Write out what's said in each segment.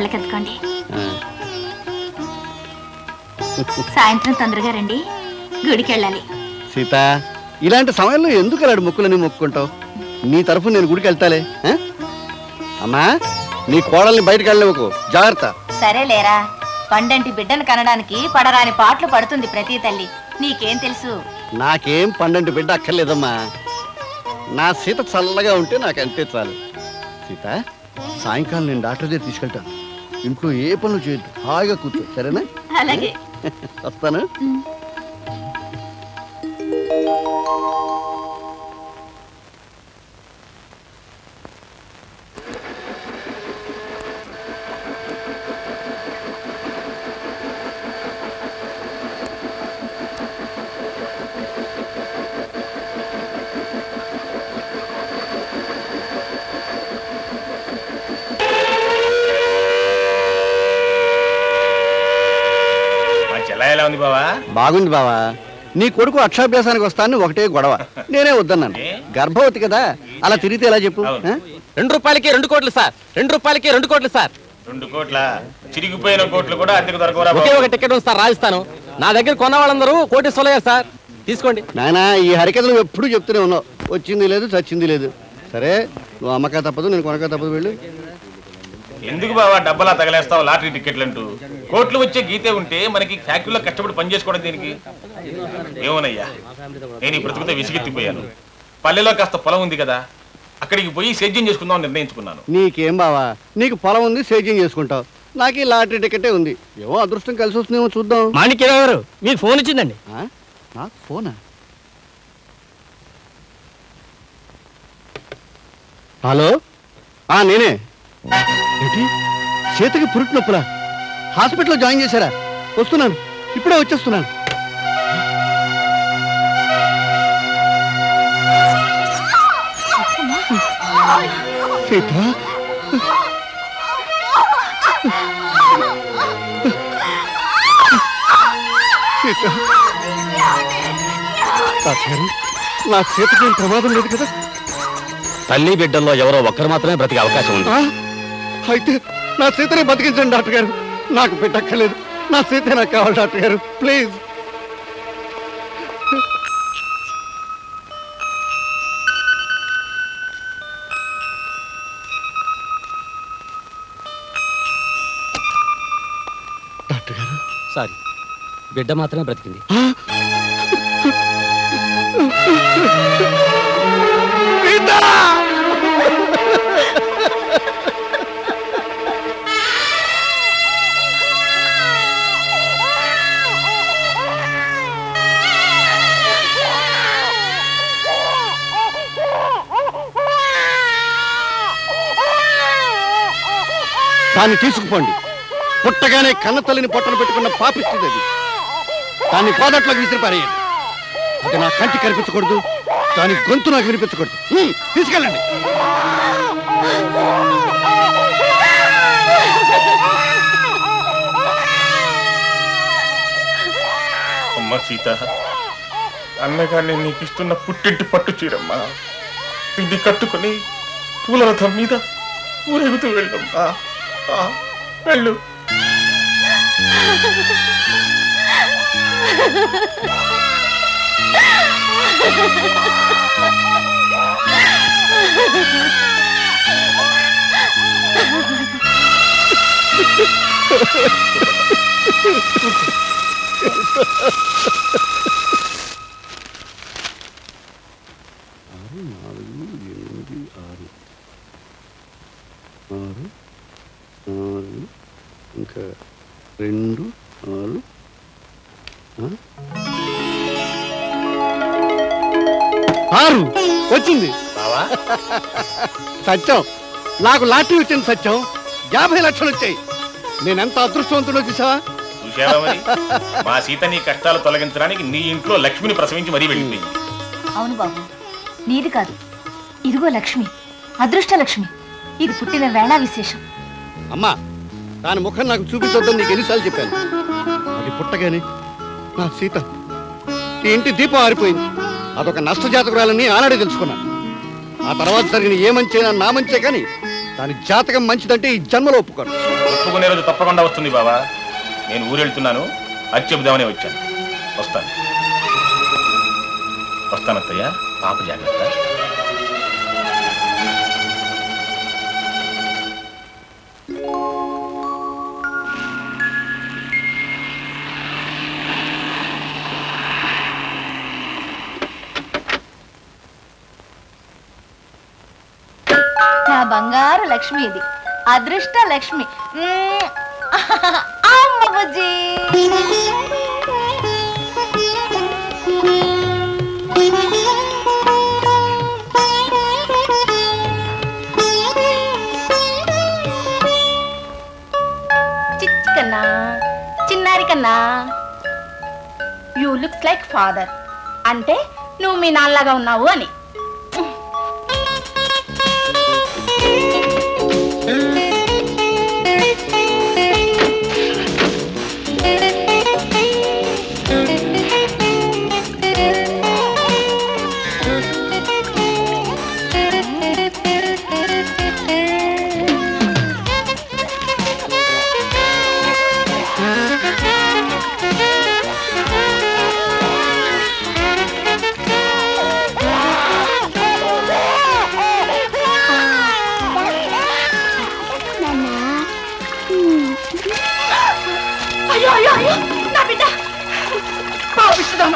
కళ్ళకెత్తుకోండి ఆ, సాయంత్రం తొందరగా రండి గుడికి వెళ్ళాలి సీత ఇలాంటి సమయంలో ఎందుకు అలాంటి మొక్కులని మొక్కుంటావు నీ తరఫు నేను గుడికి వెళ్తాలే ఆ? అమ్మా నీ కోడల్ని బయటకు వెళ్ళలేవుకు జాగ్రత్త సరే లేరా పండంటి బిడ్డను కనడానికి పడరాని పాటలు పడుతుంది ప్రతి తల్లి నీకేం తెలుసు నాకేం పండంటి బిడ్డ అక్కర్లేదమ్మా నా సీత చల్లగా ఉంటే నాకు అంతే చాలు సీత సాయంకాలం నేను డాక్టర్ దగ్గర తీసుకెళ్తాను ఇంట్లో ఏ పనులు చేయొద్దు హాయిగా కూర్చో సరేనా అలాగే వస్తాను మా చెల్ల ఎలా ఉంది బావా బాగుంది బావా నీ కొడుకు అక్షాభ్యాసానికి వస్తాను ఒకటే గొడవ నేనే వద్దన్నాను గర్భవతి కదా అలా తిరిగితే ఎలా చెప్పు అవును. ఆ? రెండు రూపాయలకి రెండు కోట్లు సార్ రెండు రూపాయలకి రెండు కోట్లు సార్ రెండు కోట్ల చిరిగిపోయిన కోట్లు కూడా అద్దెకు దొరకవురా ఒకే బాబు. ఒక టికెట్ ఉంది సార్ రాజస్థాను నా దగ్గర కొన్న వాళ్ళందరూ కోటేశ్వరయ్యారు సార్ తీసుకోండి నాయనా ఈ హరికథలు ఎప్పుడూ చెప్తూనే ఉన్నావు వచ్చింది లేదు చచ్చింది లేదు సరే నువ్వు అమ్మకా తప్పదు నేను కొనకా తప్పదు వెళ్ళు ఎందుకు బావా డబ్బలా తగలేస్తావు లాటరీ టికెట్లు అంటూ కోట్లు వచ్చే గీతే ఉంటే మనకి ఫ్యాక్టరీలో కష్టపడి పని చేసుకోవడం దీనికి ఏమోనయ్యా నేను ఈ బ్రతుకుతో విసిగెత్తిపోయాను పల్లెలో కాస్త పొలం ఉంది కదా అక్కడికి పోయి సేద్యం చేసుకుందాం నిర్ణయించుకున్నాను నీకేం బావా నీకు పొలం ఉంది సేద్యం చేసుకుంటావు నాకు ఈ లాటరీ టికెటే ఉంది ఏమో అదృష్టం కలిసి వస్తుందేమో చూద్దాం మాణిక్యరావు గారు మీకు ఫోన్ వచ్చిందండి ఆ? నాకు ఫోనా హలో ఆ నేనే ఏంటి చేతికి పురుటి నొప్పులా హాస్పిటల్లో జాయిన్ చేశారా వస్తున్నాను ఇప్పుడే వచ్చేస్తున్నాను సీత సీత డాక్టర్ నా చేతికి ఏం ప్రమాదం లేదు కదా తల్లి బిడ్డల్లో ఎవరో ఒక్కరు మాత్రమే బ్రతికే అవకాశం ఉంది ఆ? అయితే నా సీతనే బతికించండి డాక్టర్ గారు నాకు పెట్టక్కర్లేదు నా సీత నాకు కావాలి డాక్టర్ గారు ప్లీజ్ డాక్టర్ గారు సారీ బిడ్డ మాత్రమే బ్రతికింది దాన్ని తీసుకుపోండి పుట్టగానే కన్న తల్లిని పొట్టను పెట్టుకున్న పాపిస్తుంది అది దాన్ని కోదట్లోకి విసిరిపారేయండి అది నా కంటి కనిపించకూడదు దాని గొంతు నాకు వినిపించకూడదు హ్మ్, తీసుకెళ్ళండి అమ్మ సీత అన్నగారిని నీకు ఇస్తున్న పుట్టింటి పట్టు చీరమ్మా ఇది కట్టుకొని పూల రథం మీద ఊరేగుతూ వెళ్ళమ్మా ఆ, వెళ్ళు ఆరు ఆరు ఇంకా రెండు ఆరు ఆ? ఆరు వచ్చింది బావా సత్యం నాకు లాటరీ వచ్చింది సత్యం యాభై లక్షలు వచ్చాయి నేనెంత అదృష్టవంతుడో చూసావా చూసావా మరి మా సీత నీ కష్టాలు తొలగించడానికి నీ ఇంట్లో లక్ష్మిని ప్రసవించి మరీ వెళ్ళిపోయింది అవును బాబు నీది కాదు ఇదిగో లక్ష్మి అదృష్ట లక్ష్మి ఇది పుట్టిన వేళ విశేషం అమ్మా దాని ముఖం నాకు చూపించొద్దని నీకు ఎన్నిసార్లు చెప్పాను అది పుట్టగానే నా సీత ఈ ఇంటి దీపం ఆరిపోయింది అదొక నష్టజాతకురాలని ఆనాడే తెలుసుకున్నాను ఆ తర్వాత జరిగిన ఏ మంచైనా నా మంచే కానీ దాని జాతకం మంచిదంటే ఈ జన్మలో ఒప్పుకోను ఒప్పుకునే రోజు తప్పకుండా వస్తుంది బావా నేను ఊరెళ్తున్నాను అది చెబుదామని వచ్చాను వస్తాను వస్తాను అత్తయ్య పాప జాగ్రత్త నా బంగారు లక్ష్మి ఇది అదృష్ట లక్ష్మి మ్మ్. అమ్మ బుజ్జి చిచ్చి కన్నా చిన్నారి కన్నా యూ లుక్స్ లైక్ ఫాదర్ అంటే నువ్వు మీ నాన్నలాగా ఉన్నావు అని అయ్యో అయ్యో అయ్యో నా బిడ్డ పాపిస్తున్నాను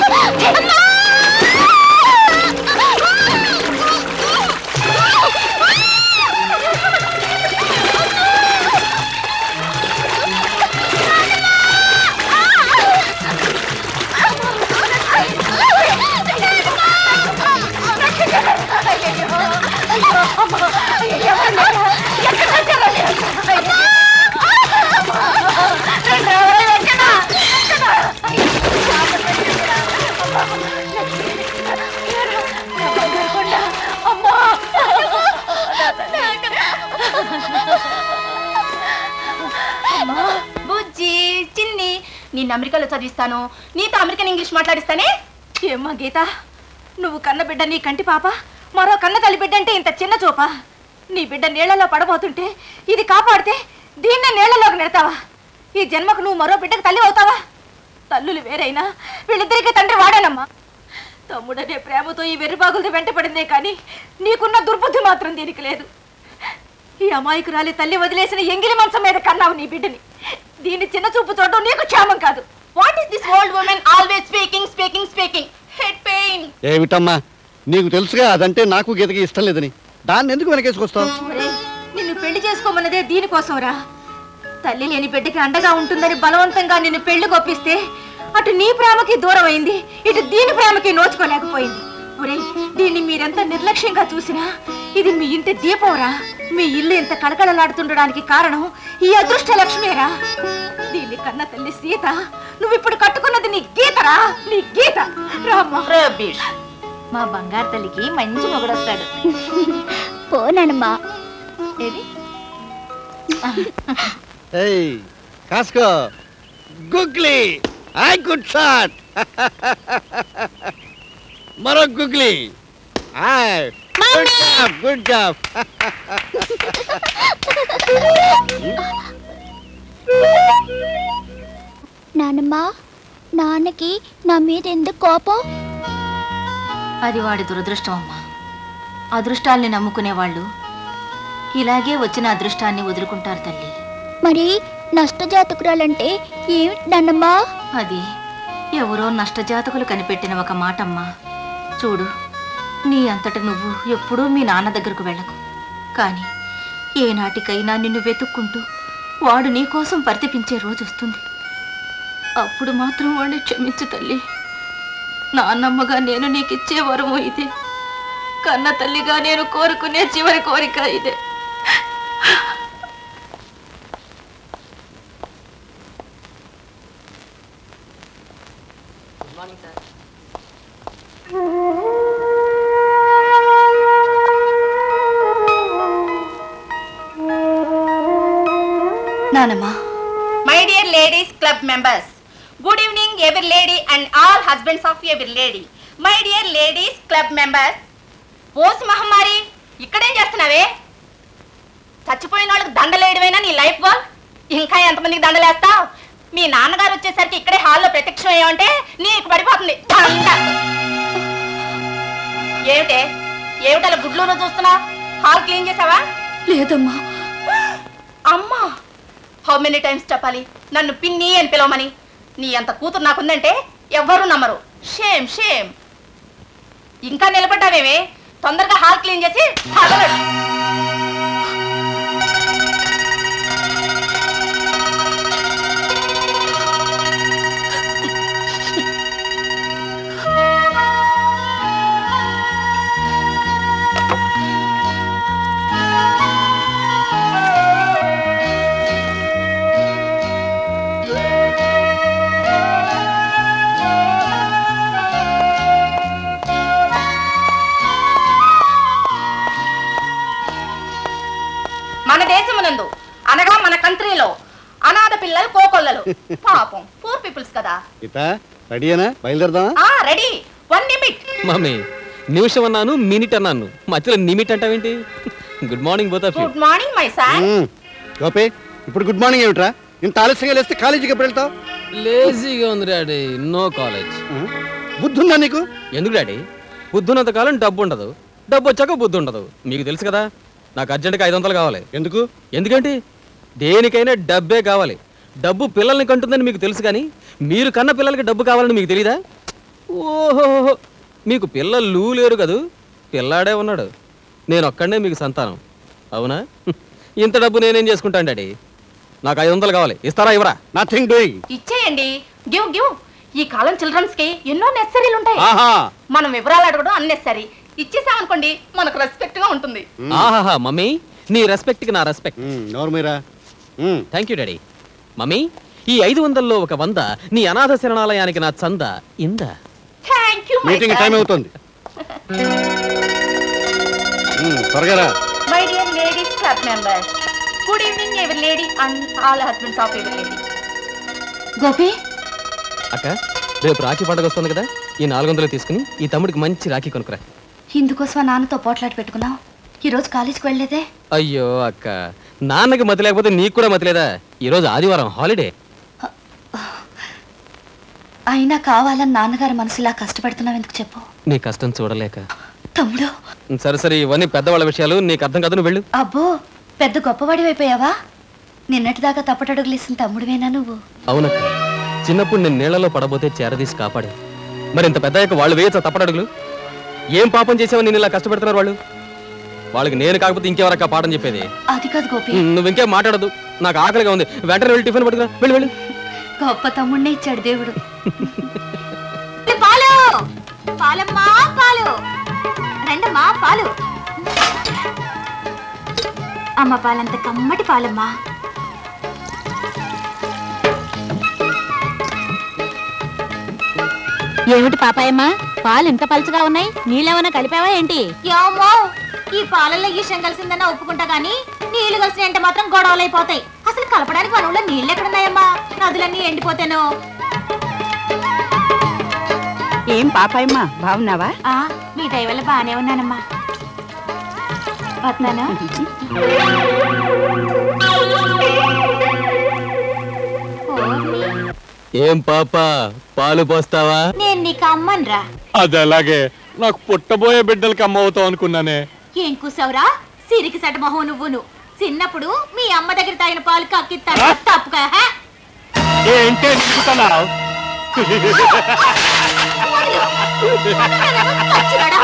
బుజ్జి చిన్ని నిన్ను అమెరికాలో చదివిస్తాను నీతో అమెరికన్ ఇంగ్లీష్ మాట్లాడిస్తానే ఏమ్మా గీత నువ్వు కన్న బిడ్డ నీ కంటి పాప మరో కన్న తల్లి బిడ్డ అంటే ఇంత చిన్న చూప నీ బిడ్డ నీళ్లలో పడబోతుంటే ఇది కాపాడితే దీన్నే నీళ్లలోకి నెడతావా ఈ జన్మకు నువ్వు మరో బిడ్డకు తల్లి అవుతావా తల్లులు వేరైనా వీళ్ళిద్దరికీ తండ్రి వాడానమ్మా తమ్ముడనే ప్రేమతో ఈ వెర్రిబాగులతో వెంటపడిందే కానీ నీకున్న దుర్బుద్ధి మాత్రం దీనికి లేదు ఈ అమాయకురాలి తల్లి వదిలేసిన ఎంగిలి మంచం మీద కన్నావు నీ బిడ్డని దీన్ని చిన్న చూపు చూడడం నీకు క్షేమం కాదు what is this old women always speaking speaking speaking head pain ఏమిటమ్మా నీకు తెలుసుగా అదంటే నాకు గీతకి ఇష్టం లేదని దాన్ని ఎందుకు వెనకేసుకొస్తావు నిన్ను పెళ్లి చేసుకోమన్నదే దీనికోసంరా తల్లి లేని బిడ్డకి అండగా ఉంటుందని బలవంతంగా నిన్ను పెళ్లి గొప్పిస్తే అటు నీ ప్రేమకి దూరం అయింది ఇటు దీని ప్రేమకి నోచుకోలేకపోయింది ఒరేయ్ దీన్ని మీరెంత నిర్లక్ష్యంగా చూసినా ఇది మీ ఇంటి దీపంరా మీ ఇల్లు ఇంత కళకళలాడుతుండడానికి కారణం ఈ అదృష్ట లక్ష్మేరా దీన్ని కన్న తల్లి సీత నువ్వు ఇప్పుడు కట్టుకున్నది నీ గీతరా నీ గీత రామ్మా మా బంగారు తల్లికి మంచి మొగుడొస్తాడు పోనమ్మా ఏది ఏయ్ కాసుకో గుగ్లీ ఐ గుడ్ షాట్ మరో గుగ్లీ ఆయ్ గుడ్ జాబ్ గుడ్ జాబ్ నానమ్మా నాన్నకి నా మీద ఎందుకు కోపం అది వాడి దురదృష్టం అమ్మా అదృష్టాల్ని నమ్ముకునే వాళ్ళు ఇలాగే వచ్చిన అదృష్టాన్ని వదులుకుంటారు తల్లి మరి నష్టజాతకురాలంటే ఏమిటి నాన్నమ్మా అది ఎవరో నష్టజాతకులు కనిపెట్టిన ఒక మాటమ్మా చూడు నీ అంతట నువ్వు ఎప్పుడూ మీ నాన్న దగ్గరకు వెళ్ళకు కానీ ఏనాటికైనా నిన్ను వెతుక్కుంటూ వాడు నీ కోసం పరితపించే రోజు వస్తుంది అప్పుడు మాత్రం వాడిని క్షమించు తల్లి నాన్నమ్మగా నేను నీకు ఇచ్చే వరము ఇదే కన్న తల్లిగా నేను కోరుకునే చివరి కోరిక ఇదే నానమ్మా My dear ladies club members, good evening every lady and all husbands of every lady. My dear ladies club members, పోసి మహమ్మారి ఇక్కడేం చేస్తున్నావే చచ్చిపోయిన వాళ్ళకి దండలేయడమేనా నీ లైఫ్ గోల్ ఇంకా ఎంతమందికి దండలేస్తావు మీ నాన్నగారు వచ్చేసరికి ఇక్కడే హాల్లో ప్రత్యక్షం అయ్యామంటే నీకు పడిపోతుంది దండ ఏమిటే ఏమిటలా గుడ్లు చూస్తున్నా హాల్ క్లీన్ చేసావా లేదమ్మా అమ్మా హౌ మెనీ టైమ్స్ చెప్పాలి నన్ను పిన్ని అని పిలవమని నీ అంత కూతురు నాకుందంటే ఎవ్వరూ నమ్మరు షేమ్ షేమ్ ఇంకా నిలబడ్డావేమే తొందరగా హాల్ క్లీన్ చేసి తగలడు మన దేశమునందు అనగా మన కంట్రీలో అనాథ పిల్లలు కోకొల్లలు పాపం పూర్ పీపుల్స్ కదా గీత రెడీయేనా బయలుదేరదామా ఆ రెడీ వన్ నిమిట్ మమ్మీ నిమిషం అన్నాను మినిట్ అన్నాను మధ్యలో నిమిట్ అంటావేంటి good morning both of you good morning my sir um. Gopi ఇప్పుడు గుడ్ మార్నింగ్ ఏమిట్రా ఇంత ఆలస్యంగా లేస్తే కాలేజీకి ఎప్పుడు వెళ్తావు లేజీగా ఉంది డాడీ నో కాలేజ్ ఉమ్. బుద్ధి ఉందా నీకు ఎందుకు డాడీ బుద్ధి ఉన్నంత కాలం డబ్బు ఉండదు డబ్బు వచ్చాక బుద్ధి ఉండదు మీకు తెలుసు కదా నాకు అర్జెంట్గా ఐదు వందలు కావాలి ఎందుకు ఎందుకంటే దేనికైనా డబ్బే కావాలి డబ్బు పిల్లల్ని కంటుందని మీకు తెలుసు కానీ మీరు కన్న పిల్లలకి డబ్బు కావాలని మీకు తెలీదా ఓహో మీకు పిల్లలు లేరు కదూ పిల్లాడే ఉన్నాడు నేను ఒక్కడే మీకు సంతానం అవునా ఇంత డబ్బు నేనేం చేసుకుంటాను డాడీ నాకు ఐదు వందలు కావాలి ఇస్తారా ఇవరా నథింగ్ డూయింగ్ ఇచ్చేయండి గివ్ గివ్ ఈ కాలం చిల్డ్రన్స్ కి ఎన్నో నెసరీలు ఉంటాయి ఆహా మనం వివరాలు అడగడం అన్నెసరీ ఇచ్చేసామనుకోండి మనకు రెస్పెక్ట్ గా ఉంటుంది ఆహాహా మమ్మీ నీ రెస్పెక్ట్కి నా రెస్పెక్ట్ ఉమ్, నోరు మీరా um. Thank you daddy mummy ఈ ఐదు వందల్లో ఒక వంద నీ అనాథ శరణాలయానికి నా చంద ఇందా థ్యాంక్ యూ మీటింగ్ టైం అవుతుంది ఉమ్, త్వరగా రా my dear ladies club members good evening ఎవరి lady and all husbands of ఎవరి లేడీ గోపి అక్క రేపు రాఖీ పండుగ వస్తుంది కదా ఈ నాలుగు వందలు తీసుకుని ఈ తమ్ముడికి మంచి రాఖీ కొనుక్కురా ఇందుకోసం నాన్నతో పోట్లాట పెట్టుకున్నావు ఈరోజు కాలేజీకి వెళ్ళలేదే అయ్యో అక్క నాన్నకి మతి లేకపోతే నీకు కూడా మతి లేదా ఈరోజు ఆదివారం హాలిడే అయినా కావాలని నాన్నగారి మనసులా కష్టపెడుతున్నావు ఎందుకు చెప్పు నీ కష్టం చూడలేక తమ్ముడు సరే సరే ఇవన్నీ పెద్దవాళ్ళ విషయాలు నీకు అర్థం కాదు నువ్వు వెళ్ళు అబ్బో పెద్ద గొప్పవాడి అయిపోయావా నిన్నటిదాకా తప్పటడుగులేసిన తమ్ముడివేనా నువ్వు అవునక్క చిన్నప్పుడు నేను నీళ్లలో పడబోతే చేరదీసి కాపాడే మరి ఇంత పెద్ద వాళ్ళు వేయచ్చా తప్పడడుగులు ఏం పాపం చేసావని నేను ఇలా కష్టపెడుతున్నారు వాళ్ళు వాళ్ళకి నేను కాకపోతే ఇంకెవరక్క పాఠం చెప్పేది అది కాదు గోపి ఉమ్, నువ్వు ఇంకేం మాట్లాడదు నాకు ఆకలిగా ఉంది వెంటనే వెళ్ళి టిఫిన్ పట్టుకురా వెళ్ళి వెళ్ళి గొప్ప తమ్ముడినే ఇచ్చాడు దేవుడు పాలు పాలమ్మా పాలు రండమ్మా పాలు అమ్మ పాలంత కమ్మటి పాలమ్మా ఏమిటి పాపాయమ్మ పాలు ఇంత పలుచగా ఉన్నాయి నీళ్ళేమన్నా కలిపావా ఏంటి ఏమో ఈ పాలల్లో ఈషం కలిసిందన్న ఒప్పుకుంటా గానీ నీళ్లు కలిసినంటే మాత్రం గొడవలైపోతాయి అసలు కలపడానికి మన ఊళ్ళో నీళ్ళు ఎక్కడున్నాయమ్మా నదులన్నీ ఎండిపోతాను ఏం పాపాయమ్మా బాగున్నావా ఆ, మీ దయ వల్ల బాగానే ఉన్నానమ్మా వస్తాను ఓర్ని, ఏం పాప పాలు పోస్తావా నేను నీకు అమ్మన్రా అది అలాగే నాకు పుట్టబోయే బిడ్డలకి అమ్మ అవుతావు అనుకున్నానే ఏం కూసావురా సిరికి సట మొహం నువ్వును చిన్నప్పుడు మీ అమ్మ దగ్గర తాగిన పాలు కక్కిస్తాను తప్పుగా హే? ఏంటే చచ్చినాడా?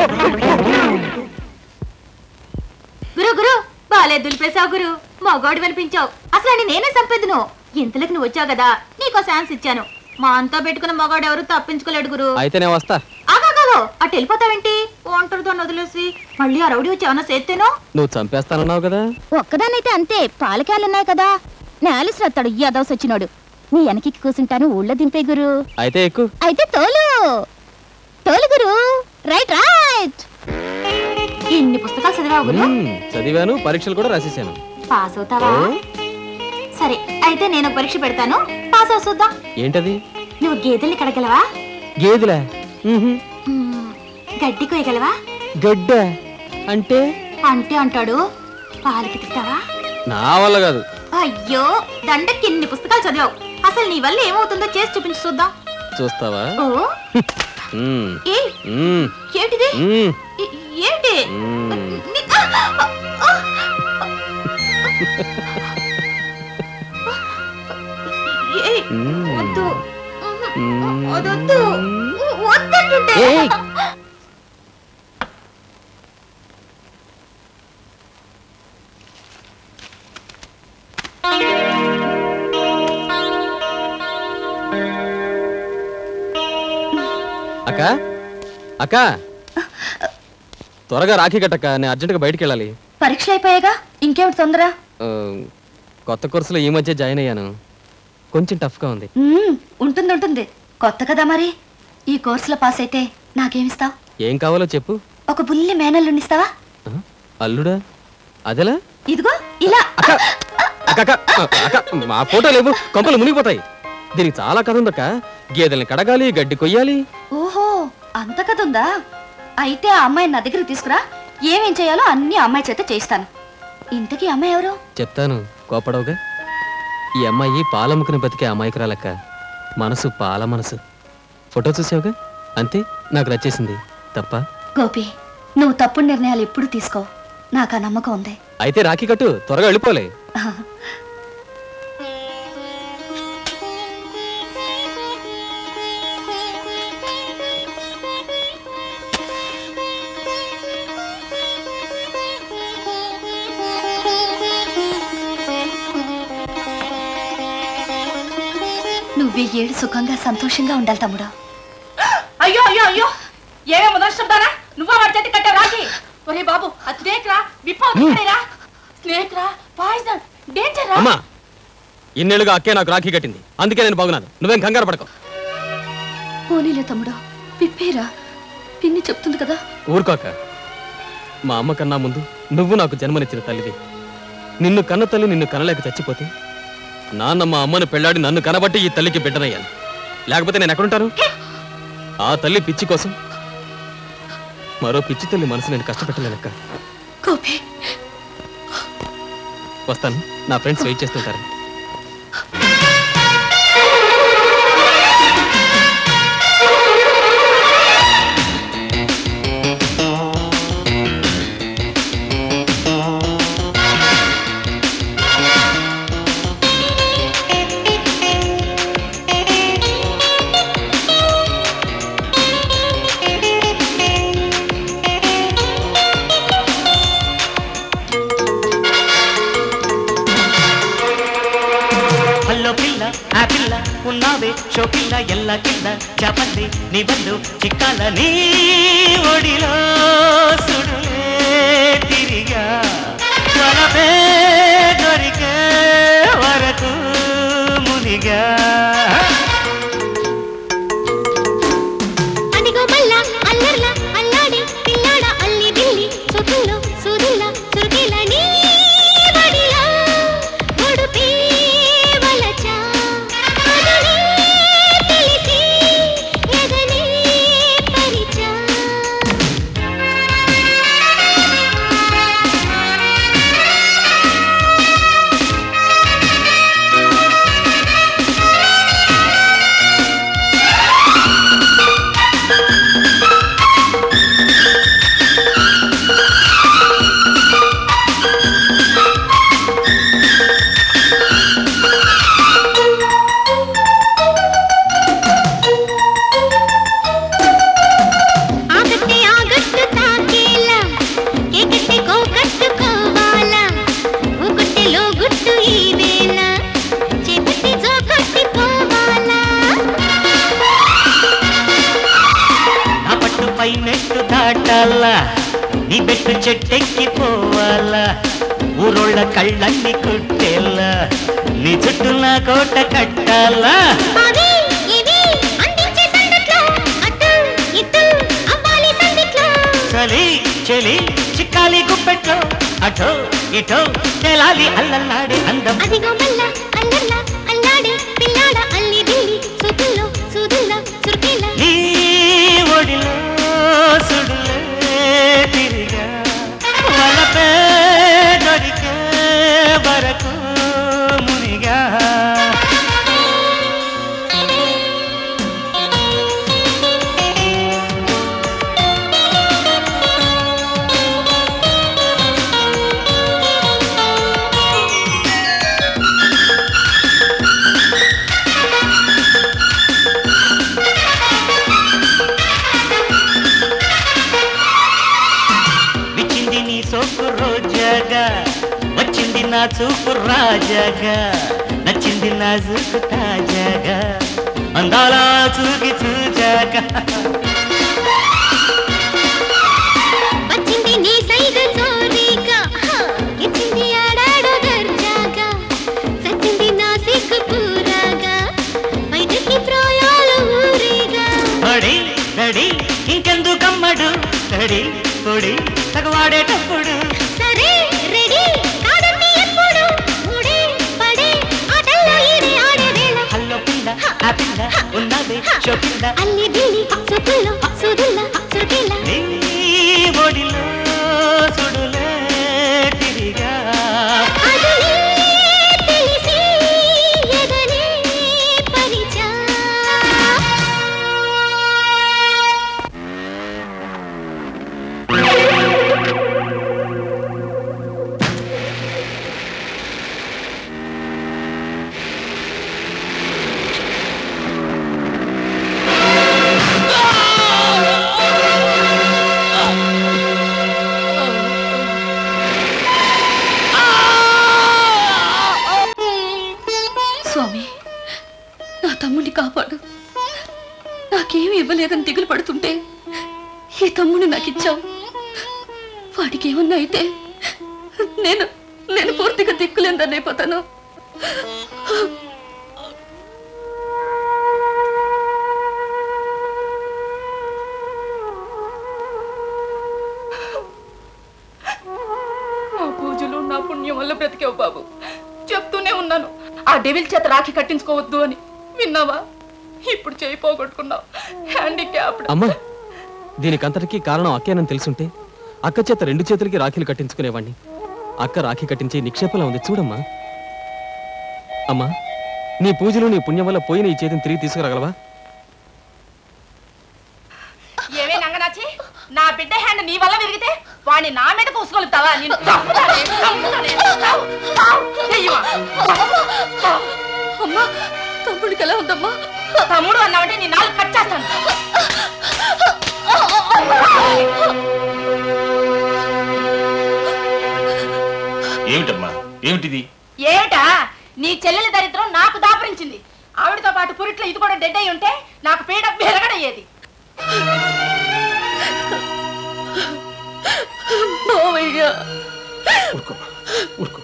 గురు గురు బాలే దులిపేశావు గురు మగోడు వినిపించావు అసలు అని నేనే చంపేదును ఇంతలోకి నువ్వు వచ్చావు కదా నీకో ఛాన్స్ ఇచ్చాను మా అంతా పెట్టుకున్న మగాడు ఎవరు తప్పించుకోలేడు గురు అయితే నేను వస్తా ఆగాగాగో అటు వెళ్ళిపోతావేంటి ఒంటరితో వదిలేసి మళ్ళీ ఆ రౌడీ వచ్చి ఏమన్నా చేస్తేనో నువ్వు చంపేస్తానన్నావు కదా ఒక్కదానైతే అంతే పాలకాయలున్నాయి కదా నేలిసి రత్తాడు యాదవ్స్ వచ్చినోడు నీ వెనక్కి కూర్చుంటాను ఊళ్ళో దింపే గురు అయితే ఎక్కువ అయితే తోలు తోలు గురు రైట్ రైట్ ఇన్ని పుస్తకాలు చదివావు గురు చదివాను పరీక్షలు కూడా రాసేసాను పాస్ అవుతావా సరే అయితే నేను ఒక పరీక్ష పెడతాను పాస్ అవు చూద్దాం ఏంటది నువ్వు గేదెల్ని కడగలవా గేదెలా మ్మ్హ్మ్. మ్మ్, గడ్డి కొయ్యగలవా గడ్డ అంటే అంటే అంటాడు పాలు పితిస్తావా నా వల్ల కాదు అయ్యో దండకి ఇన్ని పుస్తకాలు చదివావు అసలు నీ వల్ల ఏమవుతుందో చేసి చూపించి చూద్దాం చూస్తావా ఓ మ్మ్. ఏ మ్మ్. ఏంటిది మ్మ్. ఏ- ఏంటి మ్మ్. నీ- ఆ! ఆ! ఆ! ఏ, మ్మ్. వద్దు మ్మ్. వద్దు వద్దంటుంటే ఏయ్. అక్క అక్క త్వరగా రాఖీ కట్టక్క నేను అర్జెంటుగా బయటికి వెళ్ళాలి పరీక్షలు అయిపోయాగా ఇంకేమిటి తొందర ఆ, కొత్త కోర్సులో ఈ మధ్య జాయిన్ అయ్యాను కొంచెం టఫ్గా ఉంది మ్మ్, ఉంటుంది ఉంటుంది కొత్త కదా మరి ఈ కోర్సులో పాస్ అయితే నాకేమిస్తావు ఏం కావాలో చెప్పు ఒక బుల్లి మేనల్లుండిస్తావా ఆ, అల్లుడా అదెలా ఇదిగో ఇలా అక్క అక్క అక్క అక్క మా ఫోటో లేవు కొంపలు మునిగిపోతాయి దీనికి చాలా కథ ఉందక్క గేదెల్ని కడగాలి గడ్డి కొయ్యాలి ఓహో అంత కథ ఉందా అయితే ఆ అమ్మాయిని నా దగ్గరికి తీసుకురా ఏమేం చేయాలో అన్ని ఆ అమ్మాయి చేత చేయిస్తాను ఇంతకీ ఆ అమ్మాయి ఎవరు చెప్తాను కోపడవుగా ఈ అమ్మాయి పాలముకుని బతికే అమాయకురాలక్క మనసు పాల మనసు ఫోటో చూసావుగా అంతే నాకు నచ్చేసింది తప్ప గోపి నువ్వు తప్పుడు నిర్ణయాలు ఎప్పుడు తీసుకో నాకు ఆ నమ్మకం ఉంది అయితే రాఖీ కట్టు త్వరగా వెళ్ళిపోలే నువ్వు ఏడు సుఖంగా సంతోషంగా ఉండాలి తమ్ముడు అయ్యో అయ్యో అయ్యో ఏమే మొదలు శబ్దారా నువ్వా వాడి చేతి కట్టావు రాకి ఒరే బాబు అది స్నేక్ రా విప్పరా స్నేక్ రా పాయిజన్ డేంజర్ రా అమ్మా ఇన్నేళ్ళుగా అక్కే నాకు రాఖీ కట్టింది అందుకే నేను బాగున్నాను నువ్వేం కంగారు పడకు పోనీలే తమ్ముడు విప్పేరా పిన్ని చెప్తుంది కదా ఊరుకోక మా అమ్మ కన్నా ముందు నువ్వు నాకు జన్మనిచ్చిన తల్లివి నిన్ను కన్న తల్లి నిన్ను కనలేక చచ్చిపోతే నాన్న మా అమ్మను పెళ్ళాడి నన్ను కనబట్టి ఈ తల్లికి బిడ్డనయ్యాను లేకపోతే నేను ఎక్కడుంటాను ఆ తల్లి పిచ్చి కోసం మరో పిచ్చి తల్లి మనసు నేను కష్టపెట్టలేనక్క గోపి వస్తాను నా ఫ్రెండ్స్ వెయిట్ చేస్తుంటారు హల్లో పిల్ల ఆ పిల్ల ఉన్నావే షో పిల్ల ఎల్ల కింద చెప్పండి నీ బంధు చిక్కాల నీ ఒడిలో సుడులే తిరిగా వలపే దొరికే వరకు మునిగా అదిగో మల్ల అల్లర్ల అల్లాడి పిల్లాడ అల్లి బిల్లి సొక్కుల్లో సూదుల్ల చురుకేల నీ బడిలో ఒడుపే వలచా అదనే తెలిసి ఎదనే పరిచా పెట్టాలా నీ పెట్టు చెట్టెక్కి పోవాలా ఊరోళ్ళ కళ్ళన్ని కుట్టేలా నీ చుట్టూ నా కోట కట్టాలా అవి ఇవి అందించే సందట్లో అటు ఇటు అవ్వాలి సందిట్లో చలి చెలి చిక్కాలి గుప్పెట్లో అటో ఇటో తెలాలి అల్లల్లాడే అందం అదిగో మల్ల అల్లల్ల అల్లాడే పిల్లాడ అల్లి బిల్లి సుతుల్లో సుదుల్లో సుర్కేల నీ ఒడిలో సుడులే తిరిగా వలపే దొరికే వరకు మునిగా విచ్చింది నీ సోకు రోజాగా వచ్చింది నా చూపు రాజాగా నచ్చింది నా చూపు తాజాగా అందాల చూకి చూజాగా వచ్చింది నీ సైజు జోరీగా హా, ఇచ్చింది ఆడాడు దర్జాగా సచ్చింది నా సిగ్గు పూరాగా బయటికి ప్రాయాలు ఊరేగా పడి రెడీ ఇంకెందుకమ్మడు రెడీ పొడి తగవాడేటప్పుడు సరే రెడీ కాదండి ఎప్పుడు మూడే పడే ఆటల్లో ఈడే ఆడే వేళ హల్లో పిల్ల ఆ పిల్ల ఉన్నది షో పిల్ల అల్లి బిల్లి సుతుల్లో సుదుల్లో సుర్కేల నీ ఒడిలో సుడులే తిరిగా అదులే తెలిసి ఎదనే పరిచా స్వామి నా తమ్ముడిని కాపాడు నాకేమి ఇవ్వలేదని దిగులు పడుతుంటే ఈ తమ్ముడిని నాకు ఇచ్చావు వాడికి ఏమన్నా అయితే నేను నేను పూర్తిగా దిక్కులేందని అయిపోతాను నా పూజలు నా పుణ్యం వల్ల బ్రతికావు బాబు చెప్తూనే ఉన్నాను ఆ డెవిల్ చేత రాఖీ కట్టించుకోవద్దు అని విన్నావా ఇప్పుడు చేయి పోగొట్టుకున్నావు హ్యాండిక్యాప్డ్ అమ్మా దీనికంతటికీ కారణం అక్కేనని తెలుసుంటే అక్క చేత రెండు చేతులకి రాఖీలు కట్టించుకునేవాణ్ణి అక్క రాఖీ కట్టించే నిక్షేపంలా ఉంది చూడమ్మా అమ్మా నీ పూజలు నీ పుణ్యం వల్ల పోయిన ఈ చేతిని తిరిగి తీసుకురాగలవా ఏమే నంగనాచి నా బిడ్డ హ్యాండ్ నీ వల్ల విరిగితే వాడిని నా మీద కూసుకోలుతావా నేను చంపుతానే, చంపుతానే. చావు, చావు, చెయ్యవా. అమ్మా తమ్ముడికి ఎలా ఉందమ్మా తమ్ముడు అన్నావంటే నీ నాలుగు కట్ చేస్తాను ఏమిటమ్మా ఏమిటిది ఏమిటా నీ చెల్లెలి దరిద్రం నాకు దాపరించింది ఆవిడతో పాటు పురిట్లో ఇది కూడా డెడ్ అయి ఉంటే నాకు పీడ బెరగడయ్యేది మావయ్య ఊరుకోమ్మా ఊరుకో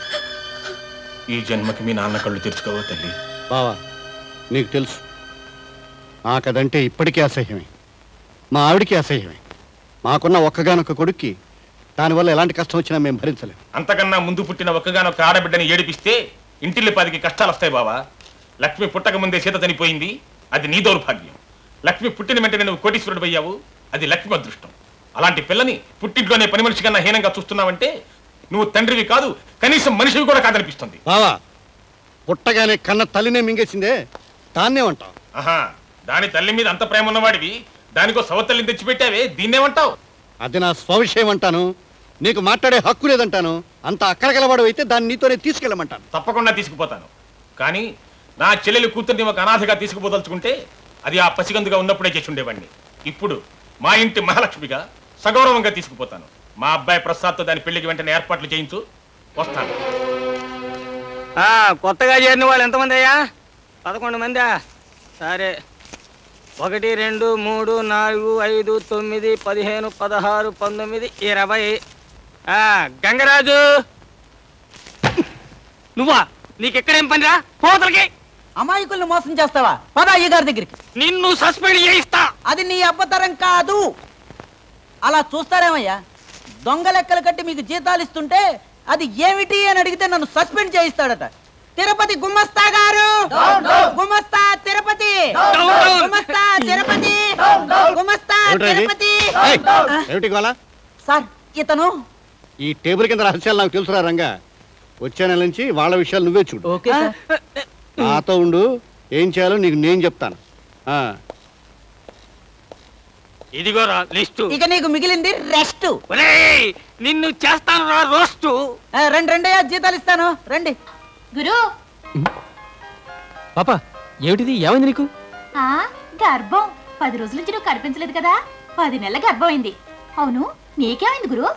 ఈ జన్మకి మీ నాన్న కళ్ళు తెరుచుకోవా తల్లి బావా నీకు తెలుసు నాకదంటే ఇప్పటికీ అసహ్యమే మా ఆవిడికి అసహ్యమే మాకున్న ఒక్కగానొక్క కొడుక్కి దానివల్ల ఎలాంటి కష్టం వచ్చినా మేము భరించలేం అంతకన్నా ముందు పుట్టిన ఒక్కగానొక్క ఆడబిడ్డని ఏడిపిస్తే ఇంటిల్లి పదికి కష్టాలు వస్తాయి బావా లక్ష్మి పుట్టక ముందే సీత చనిపోయింది అది నీ దౌర్భాగ్యం లక్ష్మి పుట్టిన వెంటనే నువ్వు కోటీశ్వరుడు అయ్యావు అది లక్ష్మి అదృష్టం అలాంటి పిల్లని పుట్టింట్లోనే పని మనిషి కన్నా హీనంగా చూస్తున్నావంటే నువ్వు తండ్రివి కాదు కనీసం మనిషివి కూడా కాదనిపిస్తుంది బావా పుట్టగానే కన్న తల్లినే మింగేసిందే దాన్నే ఉంటాం ఆహా దాని తల్లి మీద అంత ప్రేమ ఉన్నవాడివి దానికో సవతల్లిని తెచ్చిపెట్టావే దీన్నేమంటావు అది నా స్వవిషయం అంటాను నీకు మాట్లాడే హక్కు లేదంటాను అంత అక్కడగలవాడు అయితే దాన్ని నీతోనే తీసుకెళ్ళమంటాను తప్పకుండా తీసుకుపోతాను కానీ నా చెల్లెలు కూతుర్ని ఒక అనాథగా తీసుకుపోదలుచుకుంటే అది ఆ పసిగందుగా ఉన్నప్పుడే చేసి ఉండేవాడిని ఇప్పుడు మా ఇంటి మహాలక్ష్మిగా సగౌరవంగా తీసుకుపోతాను మా అబ్బాయి ప్రసాద్తో దాని పెళ్లికి వెంటనే ఏర్పాట్లు చేయించు వస్తాను ఆ, కొత్తగా చేరిన వాళ్ళు ఎంతమంది అయ్యా పదకొండు మందా సరే ఒకటి రెండు మూడు నాలుగు ఐదు తొమ్మిది పదిహేను పదహారు పంతొమ్మిది ఇరవై ఆ, గంగరాజు నువ్వా నీకెక్కడేం పనిరా పోతలకి అమాయకుల్ని మోసం చేస్తావా పద అయ్య గారి దగ్గరికి నిన్ను సస్పెండ్ చేయిస్తా అది నీ అబ్బతరం కాదు అలా చూస్తారేమయ్యా దొంగ లెక్కలు కట్టి మీకు జీతాలు ఇస్తుంటే అది ఏమిటి అని అడిగితే నన్ను సస్పెండ్ చేయిస్తాడట తిరుపతి గుమ్మస్తా గారు గుమ్మస్తా తిరుపతి గుమ్మస్తా తిరుపతి గుమ్మస్తా ఏమిట్రా ఇది? తిరుపతి ఏయ్, ఏమిటి గోళ సార్ ఇతను ఈ టేబుల్ కింద రహస్యాలు నాకు తెలుసురా రంగా వచ్చే నెల నుంచి వాళ్ళ విషయాలు నువ్వే చూడు ఓకే సార్ నాతో ఉండు ఏం చేయాలో నీకు నేను చెప్తాను ఆ, ఇదిగోరా లిస్టు ఇక నీకు మిగిలింది రెస్ట్ ఒరేయ్, నిన్ను చేస్తాను రా రోస్టు రెండు రెండయ్యా జీతాలు ఇస్తాను రండి గురు పాప ఏమిటిది ఏమైంది నీకు ఆ గర్భం పది రోజుల నుంచి నువ్వు కనిపించలేదు కదా పది నెలల గర్భం అయింది అవును నీకేమైంది గురు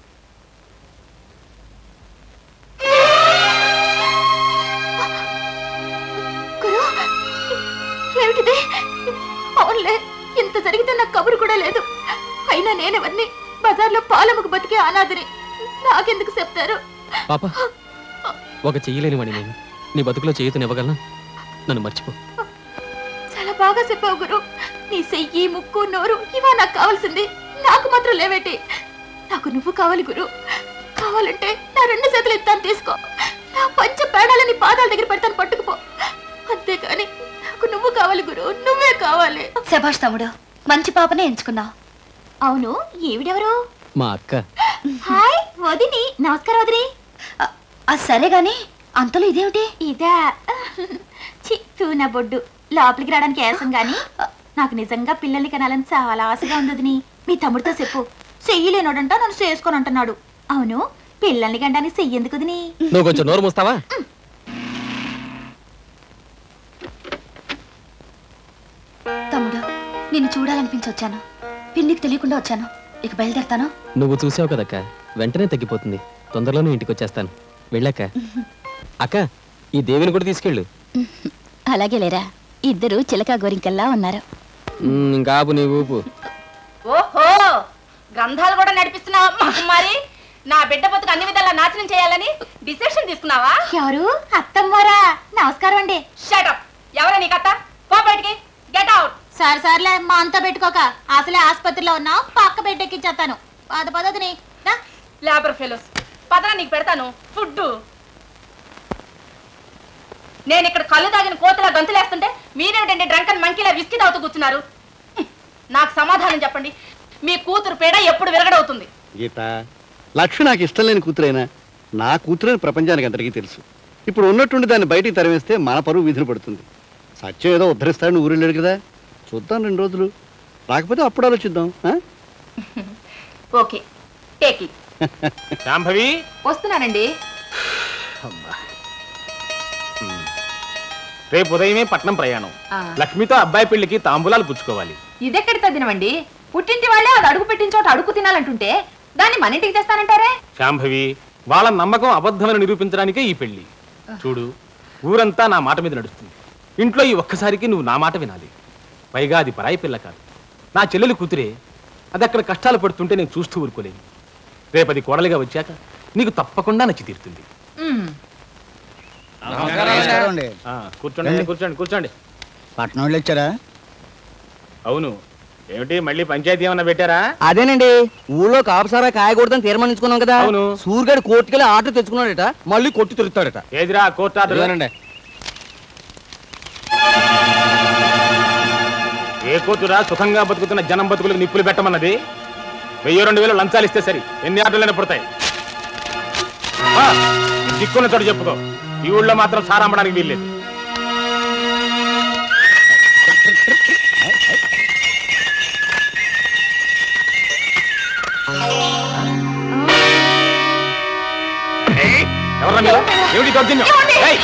గురు ఏమిటిది అవునులే ఇంత జరిగితే నాకు కబురు కూడా లేదు అయినా నేనెవరిని బజార్లో పాలముకు బతికే అనాథని నాకెందుకు చెప్తారు పాప ఒక చెయ్యలేని వాడిని నేను నీ బతుకులో చేయుతనివ్వగలనా నన్ను మర్చిపో చాలా బాగా చెప్పావు గురు నీ చెయ్యి ముక్కు నోరు ఇవా నాకు కావాల్సింది నాకు మాత్రం లేవేటి నాకు నువ్వు కావాలి గురు కావాలంటే నా రెండు చేతులు ఇస్తాను తీసుకో నా పంచ పేడాలని పాదాల దగ్గర పెడతాను పట్టుకుపో అంతేకాని నాకు నువ్వు కావాలి గురు నువ్వే కావాలి శభాష్ తమ్ముడు మంచి పాపనే ఎంచుకున్నావు అవును ఈవిడెవరు మా అక్క హాయ్ వదిని నమస్కారం వదిని ఆ సరే గాని అంతలో ఇదేమిటి ఇదా చిత్తూ నా బొడ్డు లోపలికి రావడానికి ఏసం గాని నాకు నిజంగా పిల్లల్ని కనాలని చాలా ఆశగా ఉంది వదిని మీ తమ్ముడితో చెప్పు చెయ్యలేనోడంట నన్ను చేసుకొని అంటున్నాడు అవును పిల్లల్ని కండానికి చెయ్యేందుకు వదిని నువ్వు కొంచెం నోరు మూస్తావా తమ్ముడు నిన్ను చూడాలనిపించి వచ్చాను పిన్నికి తెలియకుండా వచ్చాను ఇక బయలుదేరుతాను నువ్వు చూసావు కదక్క వెంటనే తగ్గిపోతుంది తొందరలోనే ఇంటికి వచ్చేస్తాను వెళ్ళాక అక్క ఈ దేవిని కూడా తీసుకెళ్ళు అలాగే లేరా ఇద్దరు చిలక గోరింకల్లా ఉన్నారు ఉమ్, ఇంకా ఆపు నీ ఊపు ఓహో గ్రంథాలు కూడా నడిపిస్తున్నావా మహమ్మారి నా బిడ్డ బతుకు అన్ని విధాలా నాశనం చేయాలని డిసిషన్ తీసుకున్నావా ఎవరు అత్తమ్మోరా నమస్కారం అండి షటప్ ఎవరా నీ కథ పో బయటికి గెట్ అవుట్ సార్ సార్లే మా అంతా పెట్టుకోక అసలే ఆసుపత్రిలో ఉన్నా పక్క బెడ్ ఎక్కించేస్తాను పద పదదిని లేబర్ ఫెలోస్ పదరా నీకు పెడతాను ఫుడ్ నేను ఇక్కడ కళ్ళు తాగిన కోతలా గంతులేస్తుంటే మీరేమిటండి డ్రంకన్ మంకీలా విస్కీ తాగుతూ కూర్చున్నారు హ్మ్. నాకు సమాధానం చెప్పండి మీ కూతురు పేడ ఎప్పుడు విరగడవుతుంది గీత లక్ష్మి నాకు ఇష్టం లేని కూతురైనా నా కూతురని ప్రపంచానికి అందరికీ తెలుసు ఇప్పుడు ఉన్నట్టుండి దాన్ని బయటికి తరివేస్తే మన పరువు వీధిని పడుతుంది సత్యం ఏదో ఉద్ధరిస్తాడని ఊరెళ్ళాడు కదా చూద్దాం రెండు రోజులు రాకపోతే అప్పుడు ఆలోచిద్దాం ఆ? ఓకే టేక్ ఇట్ శాంభవి వస్తున్నానండి రేపు ఉదయమే పట్నం ప్రయాణం లక్ష్మితో అబ్బాయి పెళ్లికి తాంబూలాలు పుచ్చుకోవాలి ఇదెక్కడి తద్దినమండి పుట్టింటి వాళ్ళే అది అడుగు పెట్టిన చోట అడుగు తినాలంటుంటే దాన్ని మన ఇంటికి తెస్తానంటారే శాంభవి వాళ్ళ నమ్మకం అబద్ధమని నిరూపించడానికే ఈ పెళ్లి చూడు ఊరంతా నా మాట మీద నడుస్తుంది ఇంట్లో ఈ ఒక్కసారికి నువ్వు నా మాట వినాలి పైగా అది పరాయి పిల్ల కాదు నా చెల్లెలు కూతురే అది అక్కడ కష్టాలు పడుతుంటే నేను చూస్తూ ఊరుకోలేను రేపది కోడలిగా వచ్చాక నీకు తప్పకుండా నచ్చి తీరుతుంది ఆ, కూర్చోండి కూర్చోండి కూర్చోండి పట్నం వాళ్ళు వచ్చారా అవును ఏమిటి మళ్ళీ పంచాయతీ ఏమన్నా పెట్టారా అదేనండి ఊళ్ళో కాపసారా కాయకూడదని తీర్మానించుకున్నాం కదా అవును. సూర్యుడు కోర్టుకెళ్ళి ఆటో తెచ్చుకున్నాడట మళ్ళీ కొట్టు తిరుగుతాడట ఏదిరా కోర్టు ఆర్డర్ ఇదేనండి. ఏ కూతురా సుఖంగా బతుకుతున్న జనం బతుకులకు నిప్పులు పెట్టమన్నది వెయ్యి రెండు వేలు లంచాలు ఇస్తే సరి ఎన్ని ఆటలైనా పుడతాయి ఆ, దిక్కున్న చోటు చెప్పుకో ఈ ఊళ్ళో మాత్రం సారా అమ్మడానికి వీల్లేదు ఏయ్, ఎవర్రా మీరు ఏమిటి దౌర్జన్యం ఏయ్!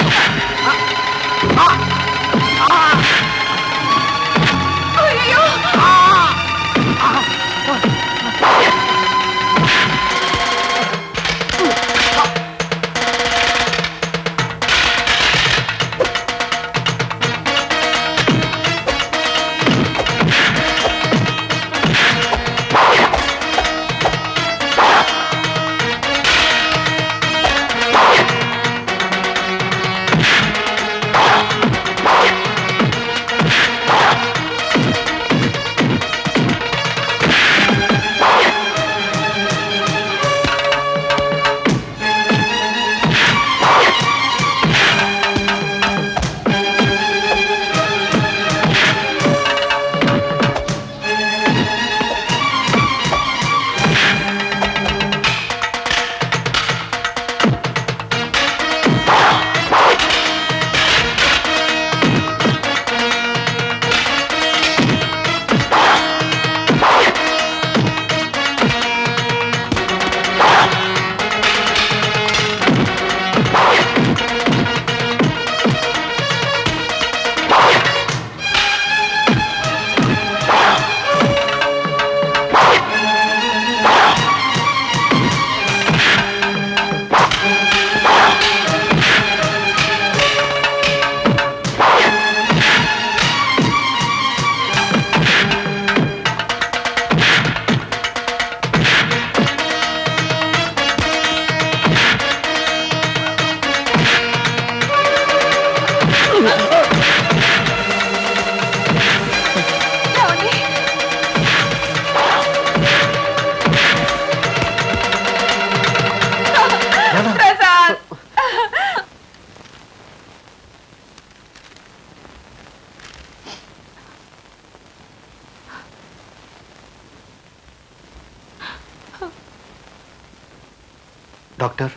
డాక్టర్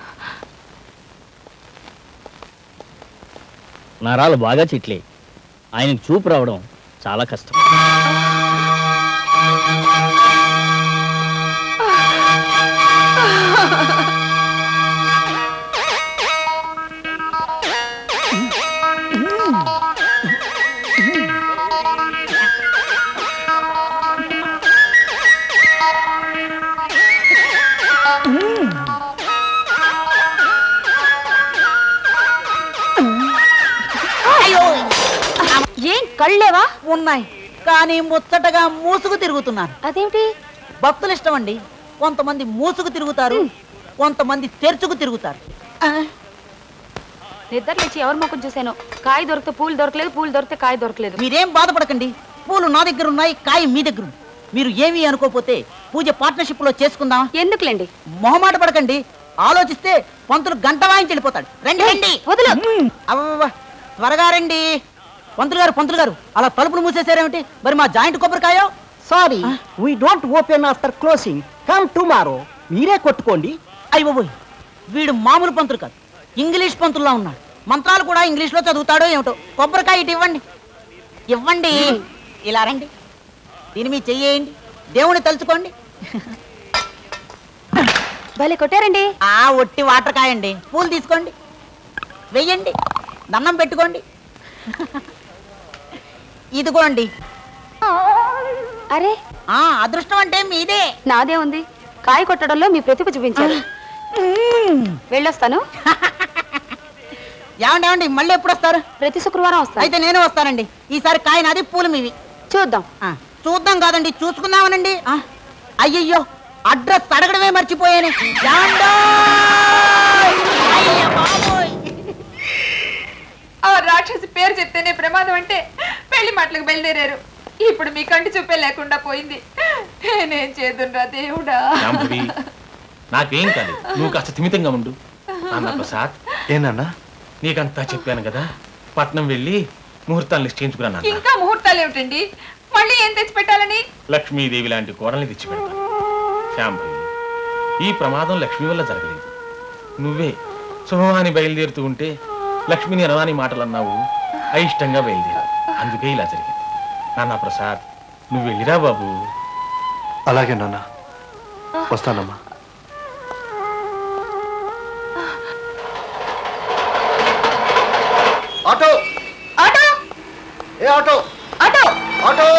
నరాలు బాగా చిట్లే ఆయనకు చూపు రావడం చాలా కష్టం ఏం కళ్ళేవా ఉన్నాయి కానీ ముచ్చటగా మూసుకు తిరుగుతున్నాను అదేమిటి భక్తులు ఇష్టం అండి కొంతమంది మూసుకు తిరుగుతారు కొంతమంది తెరుచుకు తిరుగుతారు నిద్ర లేచి ఎవరి ముఖం చూశాను కాయ దొరికితే పూలు దొరకలేదు పూలు దొరికితే కాయ దొరకలేదు మీరేం బాధపడకండి పూలు నా దగ్గర ఉన్నాయి కాయ మీ దగ్గర ఉంది మీరు ఏమీ అనుకోపోతే పూజ పార్ట్నర్షిప్ లో చేసుకుందాం ఎందుకులేండి మొహమాట పడకండి ఆలోచిస్తే పంతులు గంట వాయించి వెళ్ళిపోతాడు రండి రండి వదులు అవ్వ త్వరగా రండి పంతులు గారు పంతులు గారు అలా తలుపులు మూసేశారేమిటి మరి మా జాయింట్ కొబ్బరికాయో sorry we don't open after closing come tomorrow మీరే కొట్టుకోండి అయ్యో వీడు మామూలు పంతులు కాదు ఇంగ్లీష్ పంతుల్లా ఉన్నాడు మంత్రాలు కూడా ఇంగ్లీష్ లో చదువుతాడో ఏమిటో కొబ్బరికాయ ఇటు ఇవ్వండి ఇవ్వండి ఇలా రండి దీని మీ చెయ్యేయండి దేవుని తలుచుకోండి భలే కొట్టారండి ఆ ఒట్టి వాటర్ కాయండి పూలు తీసుకోండి వెయ్యండి దండం పెట్టుకోండి ఇదిగోండి అరే ఆ అదృష్టం అంటే మీదే నాదే ఉంది కాయ కొట్టడంలో మీ ప్రతిభ చూపించారు వెళ్ళొస్తాను ఏమండి ఏమండి మళ్ళీ ఎప్పుడు వస్తారు ప్రతి శుక్రవారం వస్తాను అయితే నేను వస్తానండి ఈసారి కాయ నాది పూలు మీవి చూద్దాం ఆ, చూద్దాం కాదండి చూసుకుందామనండి ఆ, అయ్యయ్యో అడ్రస్ అడగడమే మర్చిపోయాను ఏమండోయ్? అయ్య బాబోయ్. ఆ రాక్షసి పేరు చెప్తేనే ప్రమాదం అంటే పెళ్లి మాటలకు బయలుదేరారు ఇప్పుడు మీ కంటి చూపే లేకుండా పోయింది నేనేం చేదుండ్రా దేవుడా శాంభవి నాకేం కాదు నువ్వు కాస్త స్థిమితంగా ఉండు నాన్న ప్రసాద్ ఏనన్నా నీకంతా చెప్పాను కదా పట్నం వెళ్ళి ముహూర్తాలు నిశ్చయించుకురా నాన్న ఇంకా ముహూర్తాలు ఏమిటండి మళ్ళీ ఏం తెచ్చి పెట్టాలని లక్ష్మీదేవి లాంటి కోడల్ని తెచ్చి పెడతాను శాంభవి ఈ ప్రమాదం లక్ష్మి వల్ల జరగలేదు నువ్వే శుభమాని బయలుదేరుతూ ఉంటే లక్ష్మిని అనవాని మాటలు అన్నావు అయిష్టంగా బయలుదేరావు అందుకే ఇలా జరిగింది నాన్న ప్రసాద్ నువ్వు వెళ్ళిరా బాబు అలాగే నాన్న వస్తానమ్మా ఆటో ఆటో ఏ ఆటో ఆటో ఆటో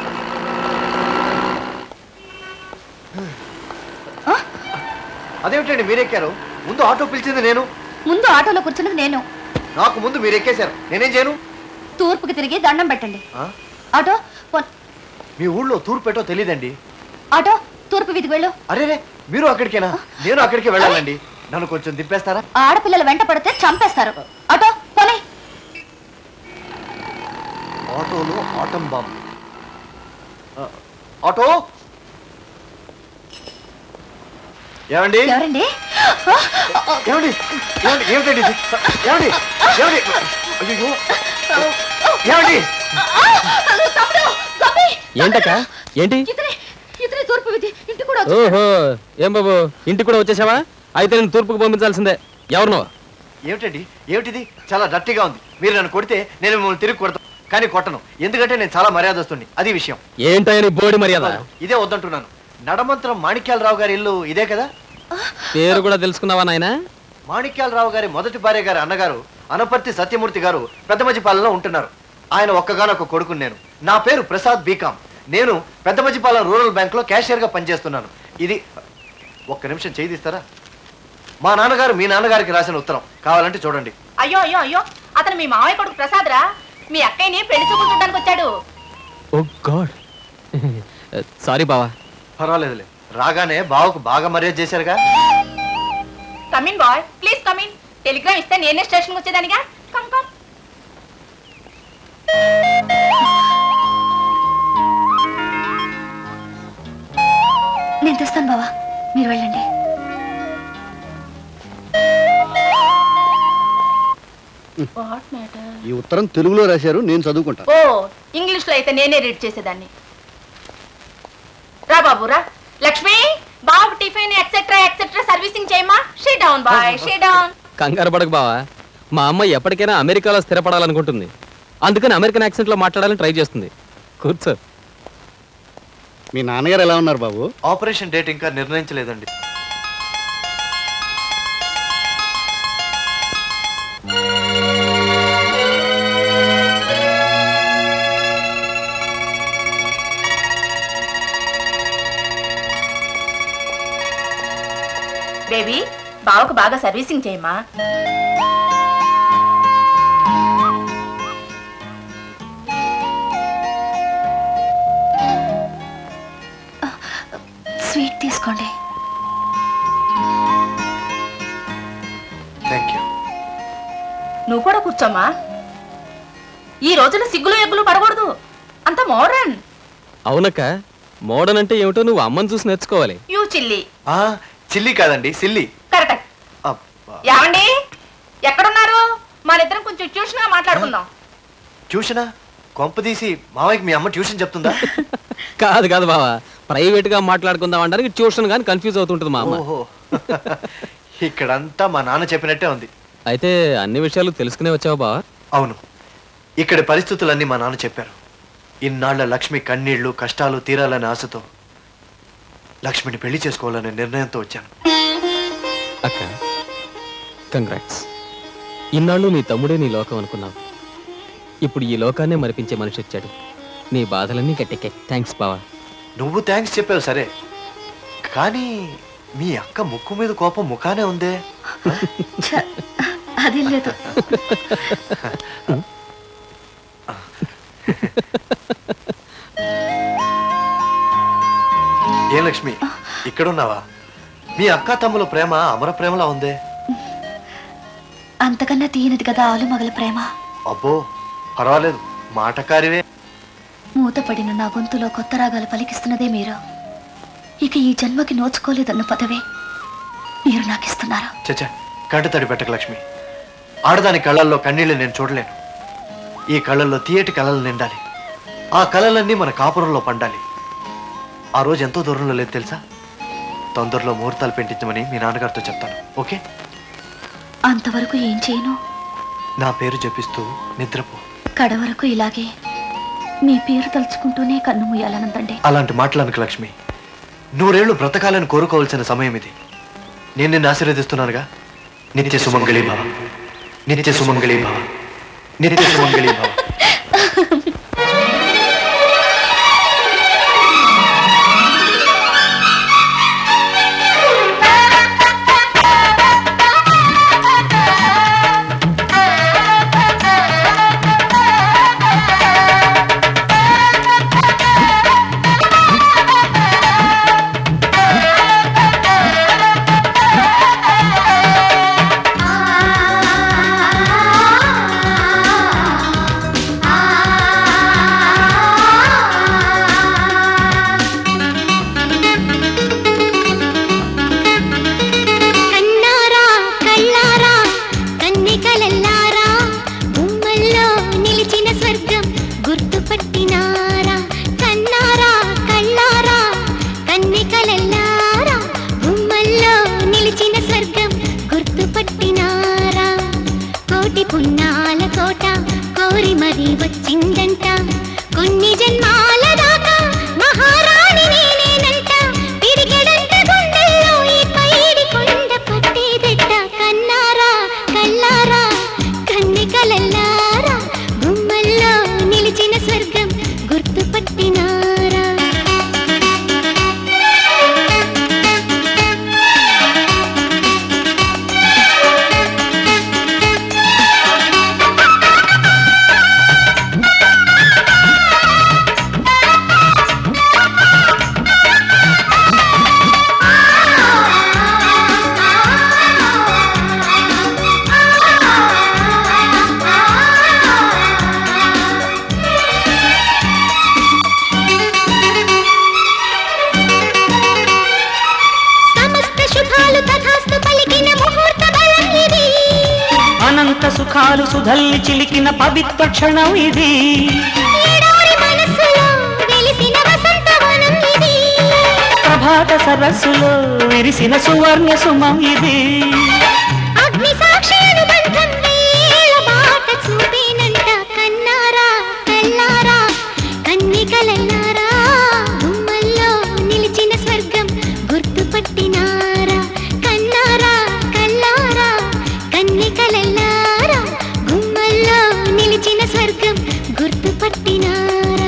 అదేమిటండి మీరెక్కారు ముందు ఆటో పిలిచింది నేను ముందు ఆటోలో కూర్చున్నది నేను నాకు ముందు మీరు ఎక్కేశారు నేనేం చేయను తూర్పుకి తిరిగి దండం పెట్టండి ఆ? ఆటో పో- మీ ఊళ్ళో తూర్పు పెట్టో తెలియదండి ఆటో తూర్పు వీధికి వెళ్ళు అరేరే మీరు అక్కడికేనా నేను అక్కడికే వెళ్ళాలండి నన్ను కొంచెం దింపేస్తారా ఆడపిల్లలు వెంట పడితే చంపేస్తారు ఆటో పోనీ ఆటోలో ఆటం బాంబు ఆ, ఆటో ఏమండి ఎవరండి ఏమండి ఏమండి ఏమిటండి ఇది? ఏమండి ఏమండి అయ్యో ఏమండి తమ్ముడు గోపి ఏంటక్క ఏంటి ఇతనే ఇతనే తూర్పు వీధి ఇంటి కూడా వచ్చి- ఓహో ఏం బాబు ఇంటికి కూడా వచ్చేసావా అయితే నేను తూర్పుకు పంపించాల్సిందే ఎవరినో ఏమిటండి ఏమిటిది చాలా డర్టీగా ఉంది మీరు నన్ను కొడితే నేను మిమ్మల్ని తిరిగి కొడతాను కానీ కొట్టను ఎందుకంటే నేను చాలా మర్యాదస్తుంది అది విషయం ఏంటయ్య నీ బోడి మర్యాద ఇదే వద్దంటున్నాను నడమంత్రం మాణిక్యాలరావు గారి ఇల్లు ఇదే కదా పేరు కూడా తెలుసుకున్నావా నాయనా మాణిక్యాలరావు గారి మొదటి భార్య గారి అన్నగారు అనపర్తి సత్యమూర్తి గారు పెద్దమజిపాలెంలో ఉంటున్నారు ఆయన ఒక్కగానొక్క కొడుకు నేను నా పేరు ప్రసాద్ బీకాం నేను పెద్దమజిపాలెం రూరల్ బ్యాంక్ లో క్యాషియర్ గా పనిచేస్తున్నాను ఇది ఒక్క నిమిషం చేయిస్తారా మా నాన్నగారు మీ నాన్నగారికి రాసిన ఉత్తరం కావాలంటే చూడండి అయ్యో అయ్యో అయ్యో అతను మీ మామయ్య కొడుకు ప్రసాద్ రా మీ అక్కయ్యని పెళ్లి చూపులు చూడడానికి వచ్చాడు ఓ గాడ్ సారీ బావా పర్వాలేదులే రాగానే బావకు బాగా మర్యాద చేశారుగా come in boy please come in telegram ఇస్తే నేనే స్టేషన్కి వచ్చేదానిగా కమ్ కమ్ నేను తెస్తాను బావా మీరు వెళ్ళండి ఈ ఉత్తరం తెలుగులో రాశారు నేను చదువుకుంటా ఓ ఇంగ్లీష్ లో అయితే నేనే రీడ్ చేసేదాన్ని రా బాబు రా లక్ష్మి బాబు tiffin etcetera etcetera service servicing చేయమా sit down boy sit down కంగారు పడకు బావా మా అమ్మ ఎప్పటికైనా అమెరికాలో స్థిరపడాలనుకుంటుంది అందుకని అమెరికన్ యాక్సెంట్లో మాట్లాడాలని ట్రై చేస్తుంది కూర్చో మీ నాన్నగారు ఎలా ఉన్నారు బాబు ఆపరేషన్ డేట్ ఇంకా నిర్ణయించలేదండి బేబీ బావకు బాగా సర్వీసింగ్ చేయమా స్వీట్ తీసుకోండి థ్యాంక్ యూ నువ్వు కూడా కూర్చోమ్మా ఈ రోజున సిగ్గులు ఎగ్గులు పడకూడదు అంత మోడర్న్ అవునక్క మోడర్న్ అంటే ఏమిటో నువ్వు అమ్మని చూసి నేర్చుకోవాలి యూ చిల్లి ఆ, చిల్లి కాదండి సిల్లి కరెక్ట్ ఏమండి ఎక్కడున్నారు మన ఇద్దరం కొంచెం ట్యూషన్ గా మాట్లాడుకుందాం ట్యూషనా కొంపదీసి మావయ్యకి మీ అమ్మ ట్యూషన్ చెప్తుందా కాదు కాదు బావా ప్రైవేట్ గా మాట్లాడుకుందాం అనడానికి ట్యూషన్ కానీ కన్ఫ్యూజ్ అవుతుంటుంది మా అమ్మ ఓహో ఇక్కడంతా మా నాన్న చెప్పినట్టే ఉంది అయితే అన్ని విషయాలు తెలుసుకునే వచ్చావా బావా అవును ఇక్కడి పరిస్థితులన్నీ మా నాన్న చెప్పారు ఇన్నాళ్ల లక్ష్మి కన్నీళ్లు కష్టాలు తీరాలనే ఆశతో లక్ష్మిని పెళ్లి చేసుకోవాలనే నిర్ణయంతో వచ్చాను అక్క కంగ్రాట్స్ ఇన్నాళ్ళు నీ తమ్ముడే నీ లోకం అనుకున్నావు ఇప్పుడు ఈ లోకాన్నే మరిపించే మనిషి వచ్చాడు నీ బాధలన్నీ గట్టెక్కే థ్యాంక్స్ బావా నువ్వు థ్యాంక్స్ చెప్పావు సరే కానీ మీ అక్క ముక్కు మీద కోపం ముఖానే ఉందే అది లేదు ఏ లక్ష్మి ఇక్కడున్నావా మీ అక్క తమ్ముల ప్రేమ అమర ప్రేమలా ఉందే అంతకన్నా తీయనిది కదా ఆలు మగల ప్రేమ అబ్బో పర్వాలేదు మాటకారివే మూతపడిన నా గొంతులో కొత్త రాగాలు పలికిస్తున్నదే మీరు ఇక ఈ జన్మకి నోచుకోలేదన్న పదవే మీరు నాకిస్తున్నారు చచ్చా కంట తడి పెట్టక లక్ష్మి ఆడదాని కళ్ళల్లో కన్నీళ్లు నేను చూడలేను ఈ కళ్ళల్లో తీయటి కళలు నిండాలి ఆ కళలన్నీ మన కాపురంలో పండాలి ఆ రోజు ఎంతో దూరంలో లేదు తెలుసా తొందరలో ముహూర్తాలు పెట్టించమని మీ నాన్నగారితో చెప్తాను ఓకే అంతవరకు ఏం చేయను నా పేరు జపిస్తూ నిద్రపో కడవరకు ఇలాగే మీ పేరు తలుచుకుంటూనే కన్ను మూయాలనుందండి అలాంటి మాటలనుకు లక్ష్మి నూరేళ్లు బ్రతకాలని కోరుకోవాల్సిన సమయం ఇది నేను నిన్ను ఆశీర్వదిస్తున్నానుగా నిత్య సుమంగళి భవ నిత్య సుమంగళి భవ నిత్య సుమంగళి భవ కన్నారా కళ్ళారా కన్నికలల్లారా బొమ్మల్లో నిలిచిన స్వర్గం గుర్తుపట్టినారా కన్నారా కళ్ళారా కన్నికలల్లారా బొమ్మల్లో నిలిచిన స్వర్గం గుర్తుపట్టినారా కోటి పున్నాల కోట కోరి మరీ వచ్చిందంట కొన్ని జన్మాల దాకా మహారాణి నేనేనంట పిడిగెడంత గుండెల్లో ఈ పైడి కొండ పట్టేదెట్ట కన్నారా కల్లారా కన్నికలల్లారా బొమ్మల్లో నిలిచిన స్వర్గం గుర్తుపట్టినారా సమస్త శుభాలు తథాస్తు పలికిన ముహూర్త బలం ఇది అనంత సుఖాలు సుధల్లి చిలికిన పవిత్ర క్షణం ఇది ఎడారి మనస్సులో వెలిసిన వసంతవనం ఇది ప్రభాత సరస్సులో విరిసిన సువర్ణ సుమం ఇది అగ్ని సాక్షి అనుబంధం వేళ బాట చూపేనంట కన్నారా కల్లారా కన్నికలల్లారా గుమ్మల్లో నిలిచిన స్వర్గం గుర్తుపట్టినారా కన్నారా కల్లారా కన్నికలల్లారా గుమ్మల్లో నిలిచిన స్వర్గం గుర్తుపట్టినారా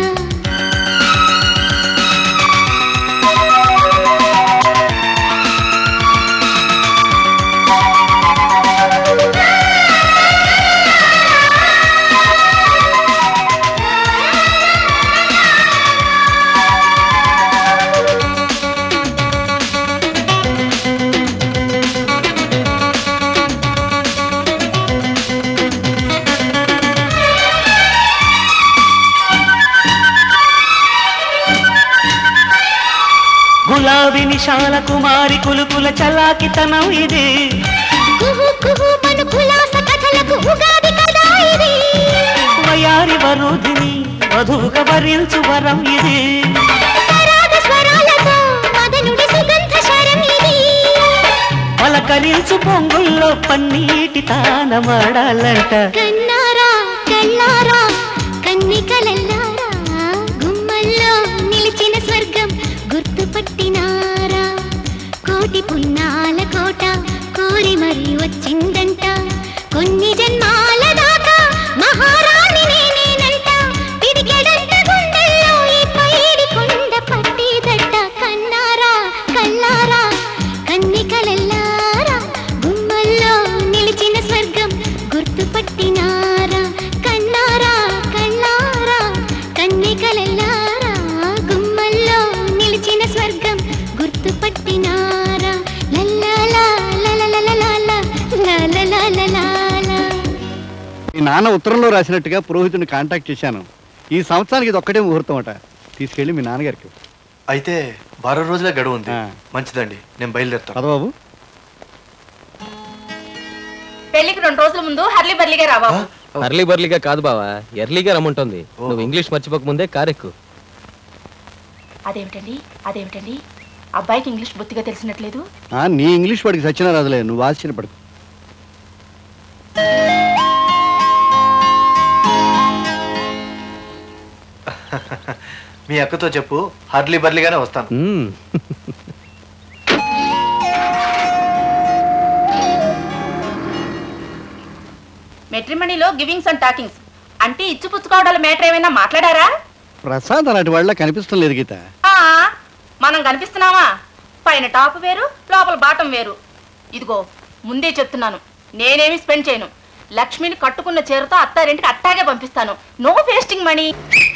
గులాబీ నిశాల కుమారి కులుకుల చలాకితనం ఇది కుహు కుహు మను కులాస కథలకు ఉగాది కదా ఇది వయారి వరుధిని వధువుగా వరించు వరం ఇది సరాగ స్వరాలతో మదనుడి సుగంధ శరం ఇది పలకరించు పొంగుల్లో పన్నీటి తానమాడాలంట కన్నారా కల్లారా కన్నికలల్లారా గుమ్మల్లో నిలిచిన స్వర్గం గుర్తుపట్టినారా కోటి పున్నాల కోట కోరి మరి వచ్చిందంట కొన్ని జన్మాల దాకా మహారాణి నేనేనంట పిడికెడంత గుండెల్లో ఈ పైడి కొండ పట్టిదట్ట కన్నారా కల్లారా కన్నికలల్లారా గుమ్మల్లో నిలిచిన స్వర్గం గుర్తుపట్టినారా కన్నారా కల్లారా కన్నికలల్లారా గుమ్మల్లో నిలిచిన స్వర్గం గుర్తుపట్టినారా లల్లలా లలలలలాలా, లలలలలాలా. మీ నాన్న ఉత్తరంలో రాసినట్టుగా పురోహితుని కాంటాక్ట్ చేశాను ఈ సంవత్సరానికి ఇది ఒక్కటే ముహూర్తం అట తీసుకెళ్ళి మీ నాన్నగారికి అయితే వారం రోజులే గడువు ఉంది మంచిదండి నేను బయలుదేరుతాను పదబాబు పెళ్లికి రెండు రోజుల ముందు హర్లీ బర్లీగా రావా అర్లీ బర్లీగా కాదు బావా ఎర్లీగా రమ్మంటుంది నువ్వు ఇంగ్లీష్ మర్చిపోక ముందే కారెక్కు అదేమిటండి అదేమిటండి అబ్బాయికి ఇంగ్లీష్ బొత్తిగా తెలిసినట్లేదు ఆ, నీ ఇంగ్లీష్ వాడికి సచిన రాదులే నువ్వు ఆశ్చర్యపడకు మీ అక్కతో చెప్పు హర్లీ బర్లీగానే వస్తాను మెట్రిమణిలో గివింగ్స్ అండ్ టాకింగ్స్ అంటే ఇచ్చు పుచ్చుకోవడాల మేటర్ ఏమైనా మాట్లాడారా ప్రసాద్ అలాంటి వాళ్ళ కనిపిస్తాం లేదు గీత ఆ, మనం కనిపిస్తున్నావా పైన టాప్ వేరు లోపల బాటం వేరు ఇదిగో ముందే చెప్తున్నాను నేనేమి స్పెండ్ చేయను లక్ష్మిని కట్టుకున్న చీరతో అత్తారింటికి అట్టాగే పంపిస్తాను no wasting money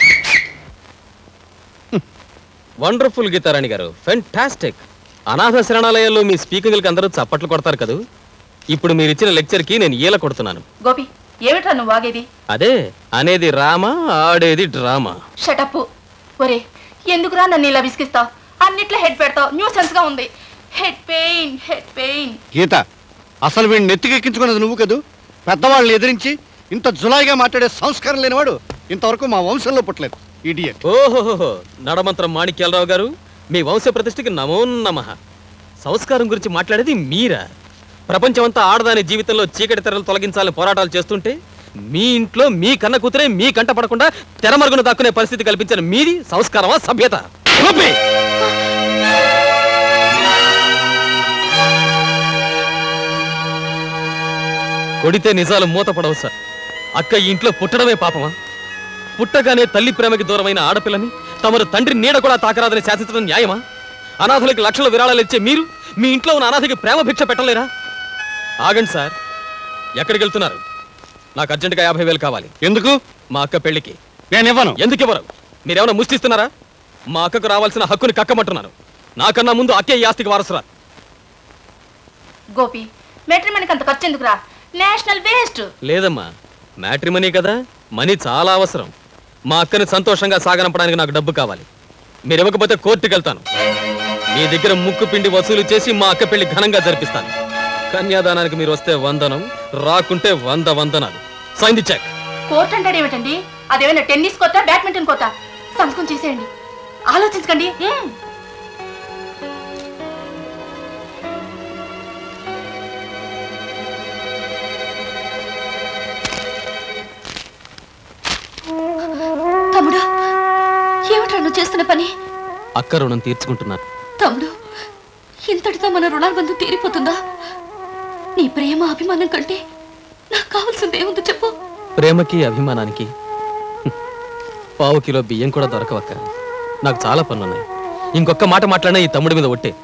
wonderful Geetharani garu fantastic అనాథ శరణాలయాల్లో మీ స్పీకింగ్లకి అందరూ చప్పట్లు కొడతారు కదూ ఇప్పుడు మీరు ఇచ్చిన లెక్చర్కి నేను ఈల కొడుతున్నాను గోపి ఏమిట్రా నువ్వు వాగేది అదే అనేది రామా ఆడేది డ్రామా షటప్ ఒరే ఎందుకురా నన్ను ఇలా విసిగిస్తావు అన్నిట్లో హెడ్ పెడతావు న్యూ సెన్స్ గా ఉంది head pain head pain Geetha అసలు వీడిని నెత్తికెక్కించుకున్నది నువ్వు కదూ పెద్దవాళ్ళని ఎదిరించి ఇంత జులాయిగా మాట్లాడే సంస్కారం లేనివాడు ఇంతవరకు మా వంశంలో పుట్టలేదు ఇడియట్ ఓహోహో నడమంత్రం మాణిక్యాలరావు గారు మీ వంశ ప్రతిష్ఠకి నమో నమః సంస్కారం గురించి మాట్లాడేది మీరా ప్రపంచమంతా ఆడదాని జీవితంలో చీకటి తెరలు తొలగించాలని పోరాటాలు చేస్తుంటే మీ ఇంట్లో మీ కన్న కూతురే మీ కంట పడకుండా తెరమరుగున దాక్కునే పరిస్థితి కల్పించిన మీది సంస్కారమా సభ్యత గోపి! కొడితే నిజాలు మూతపడవు సార్ అక్క ఈ ఇంట్లో పుట్టడమే పాపమా పుట్టగానే తల్లి ప్రేమకి దూరమైన ఆడపిల్లని తమరు తండ్రి నీడ కూడా తాకరాదని శాసించడం న్యాయమా అనాథలకి లక్షల విరాళాలు ఇచ్చే మీరు మీ ఇంట్లో ఉన్న అనాథకి ప్రేమ భిక్ష పెట్టలేరా ఆగండి సార్ ఎక్కడికి వెళ్తున్నారు నాకు అర్జెంటుగా యాభై వేలు కావాలి ఎందుకు మా అక్క పెళ్లికి నేను ఇవ్వను ఎందుకు ఇవ్వరు మీరేమైనా ముష్టిస్తున్నారా మా అక్కకు రావాల్సిన హక్కుని కక్కమంటున్నారు నాకన్నా ముందు అక్కే ఈ ఆస్తికి వారసురా గోపి మెట్రిమణికి అంత ఖర్చు ఎందుకురా నేషనల్ వేస్ట్ లేదమ్మా మ్యాట్రిమనీ కదా మనీ చాలా అవసరం మా అక్కని సంతోషంగా సాగనంపడానికి నాకు డబ్బు కావాలి మీరు ఇవ్వకపోతే కోర్టుకి వెళ్తాను మీ దగ్గర ముక్కు పిండి వసూలు చేసి మా అక్క పెళ్లి ఘనంగా జరిపిస్తాను కన్యాదానానికి మీరు వస్తే వందనం రాకుంటే వంద వందనాలు సైన్ ది చెక్ కోర్ట్ అంటాడు ఏమిటండి అదేమైనా టెన్నిస్ కోతా బ్యాడ్మింటన్ కోతా సంతకం చేసేయండి ఆలోచించకండి మ్మ్. చేస్తున్న పని అక్క రుణం తీర్చుకుంటున్నాను తమ్ముడు ఇంతటితో మన రుణానుబంధం తీరిపోతుందా నీ ప్రేమ అభిమానం కంటే నాకు కావాల్సింది ఏముందో చెప్పు ప్రేమకి అభిమానానికి హ్మ్, పావు కిలో బియ్యం కూడా దొరకవక్క నాకు చాలా పనులున్నాయి ఇంకొక మాట మాట్లాడినా ఈ తమ్ముడి మీద ఒట్టే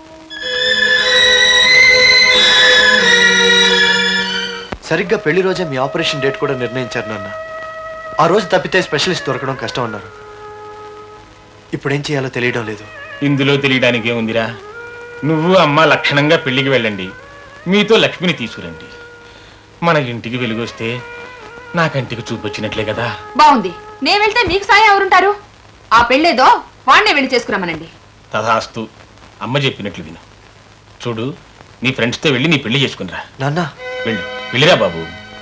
సరిగ్గా పెళ్లి రోజే మీ ఆపరేషన్ డేట్ కూడా నిర్ణయించారు నాన్న ఆ రోజు తప్పితే స్పెషలిస్ట్ దొరకడం కష్టం అన్నారు ఇప్పుడు ఏం చేయాలో తెలియడం లేదు ఇందులో తెలియడానికి ఏముందిరా నువ్వు అమ్మ లక్షణంగా పెళ్లికి వెళ్ళండి మీతో లక్ష్మిని తీసుకురండి మన ఇంటికి వెలుగొస్తే నా కంటికి చూపొచ్చినట్లే కదా బాగుంది నేను వెళ్తే మీకు సాయం ఎవరుంటారు ఆ పెళ్ళేదో వాడినే వెళ్ళి చేసుకురమ్మనండి తథాస్తు అమ్మ చెప్పినట్లు విను చూడు నీ ఫ్రెండ్స్తో వెళ్ళి నీ పెళ్లి చేసుకునిరా నాన్న వెళ్ళు వెళ్ళిరా బాబు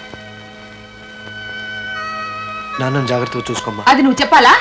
నాన్నని జాగ్రత్తగా చూసుకోమ్మా అది నువ్వు చెప్పాలా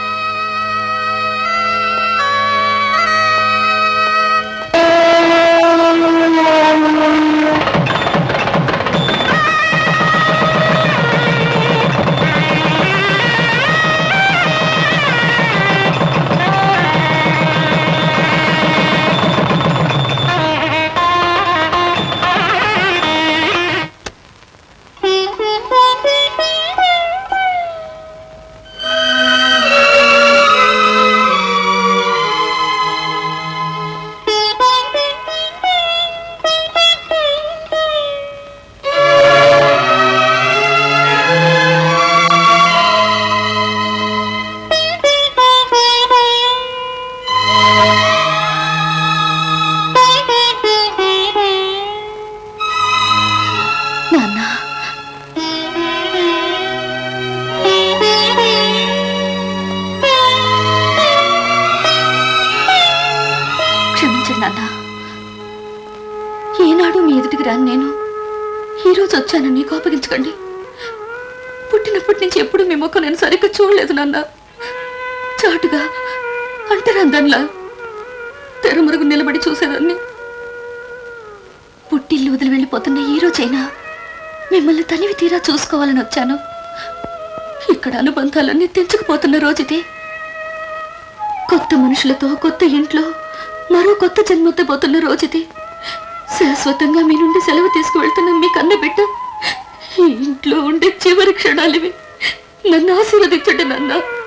నాన్న క్షమించండి నాన్న ఏనాడు మీ ఎదుటికి రాను నేను ఈరోజు వచ్చానని కోపగించకండి పుట్టినప్పటి నుంచి ఎప్పుడు మీ ముఖం నేను సరిగ్గా చూడలేదు నాన్న చాటుగా అంటరాందన్లా తెరమరుగు నిలబడి చూసేదాన్ని పుట్టిల్లు వదిలి వెళ్ళిపోతున్న ఈ రోజైనా మిమ్మల్ని తనివి తీరా చూసుకోవాలని వచ్చాను ఇక్కడ అనుబంధాలన్నీ తెంచుకుపోతున్న రోజుది కొత్త మనుషులతో కొత్త ఇంట్లో మరో కొత్త జన్మెత్తబోతున్న రోజుది శాశ్వతంగా మీ నుండి సెలవు తీసుకువెళ్తున్న మీ కన్న బిడ్డ ఈ ఇంట్లో ఉండే చివరి క్షణాలివి నన్ను ఆశీర్వదించండి నాన్న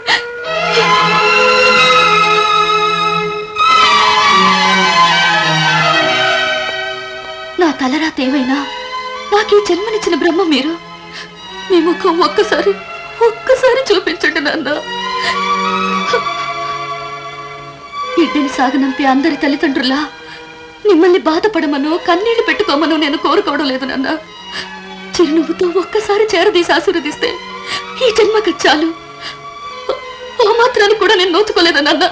నా తలరాత ఏమైనా నాకు ఈ జన్మనిచ్చిన బ్రహ్మ మీరు మీ ముఖం ఒక్కసారి ఒక్కసారి చూపించండి నాన్న బిడ్డని సాగనంపి అందరి తల్లిదండ్రులా మిమ్మల్ని బాధపడమనో కన్నీళ్లు పెట్టుకోమనో నేను కోరుకోవడం లేదు నాన్న చిరునవ్వుతో ఒక్కసారి చేరదీసి ఆశీర్వదిస్తే ఈ జన్మకి చాలు ఆ మాత్రాన్ని కూడా నేను నోచుకోలేదు నాన్న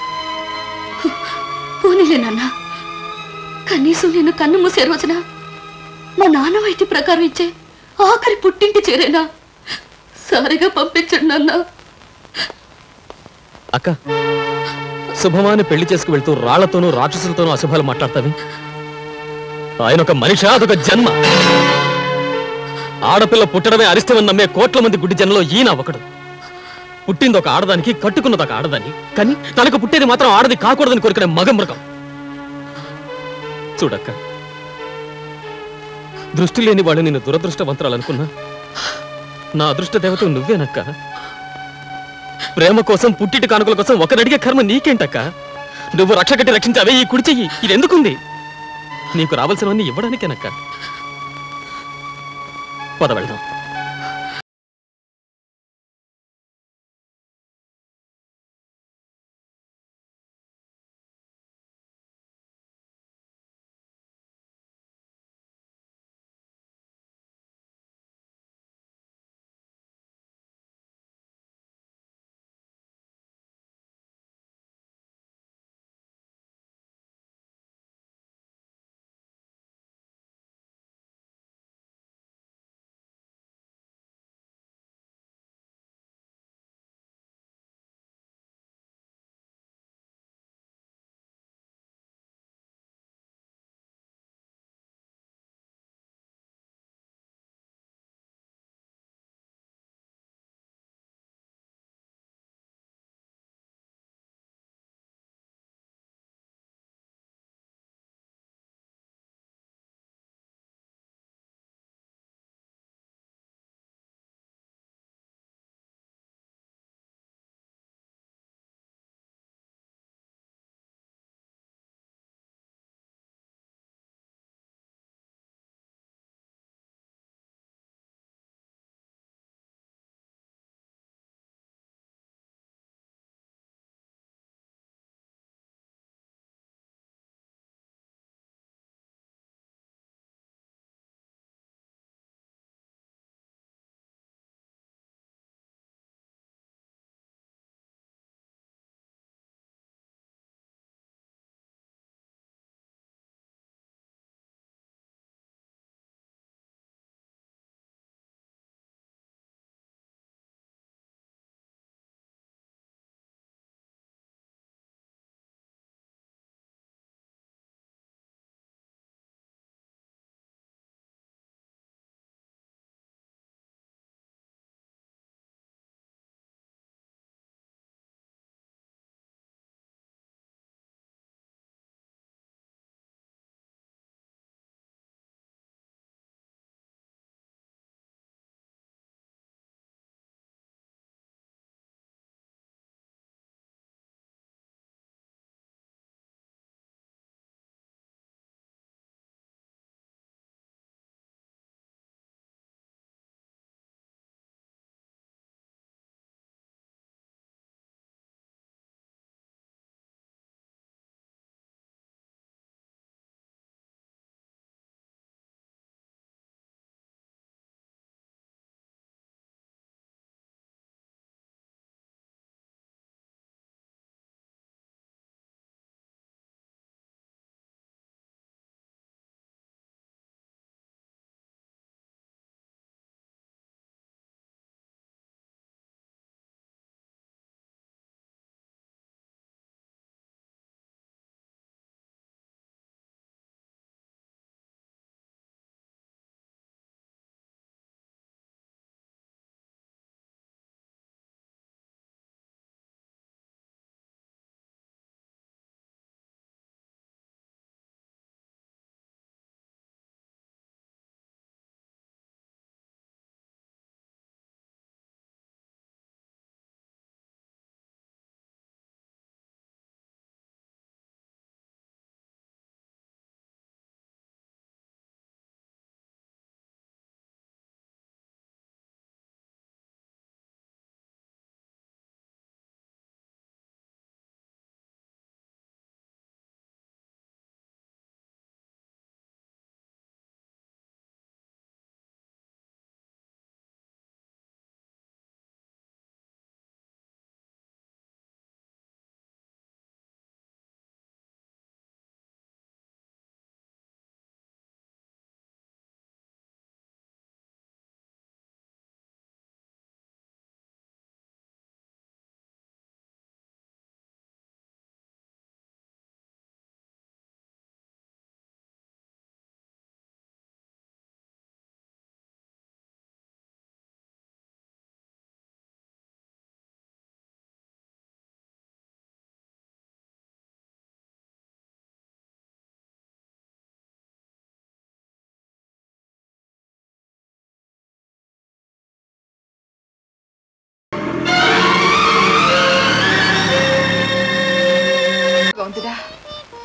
పోనీలే నాన్న కనీసం నేను కన్ను మూసే రోజున మా నాన్న వైద్య ప్రకారం ఇచ్చే ఆఖరి పుట్టింటి చేరేనా సారిగా పంపించండి నాన్న అక్క శుభమాని పెళ్లి చేసుకు వెళ్తూ రాళ్లతోనూ రాక్షసులతోనూ అశుభాలు మాట్లాడతావి ఆయన ఒక మనిషి అదొక జన్మ ఆడపిల్ల పుట్టడమే అరిష్టమని నమ్మే కోట్ల మంది గుడ్డి జనంలో ఈయన ఒకడు పుట్టింది ఒక ఆడదానికి కట్టుకున్నది ఒక ఆడదాన్ని కానీ తనకు పుట్టేది మాత్రం ఆడది కాకూడదని కోరుకునే మగ మృగం చూడక్క దృష్టి లేని వాడు నిన్ను దురదృష్టవంతరాలనుకున్నా నా అదృష్ట దేవత నువ్వేనక్క ప్రేమ కోసం పుట్టిటి కానుకల కోసం ఒకరడిగే కర్మ నీకేంటక్క నువ్వు రక్ష కట్టి రక్షించావే ఈ కుడి చెయ్యి ఇది ఎందుకుంది నీకు రావాల్సినవన్నీ ఇవ్వడానికేనక్క పద వెళ్దాం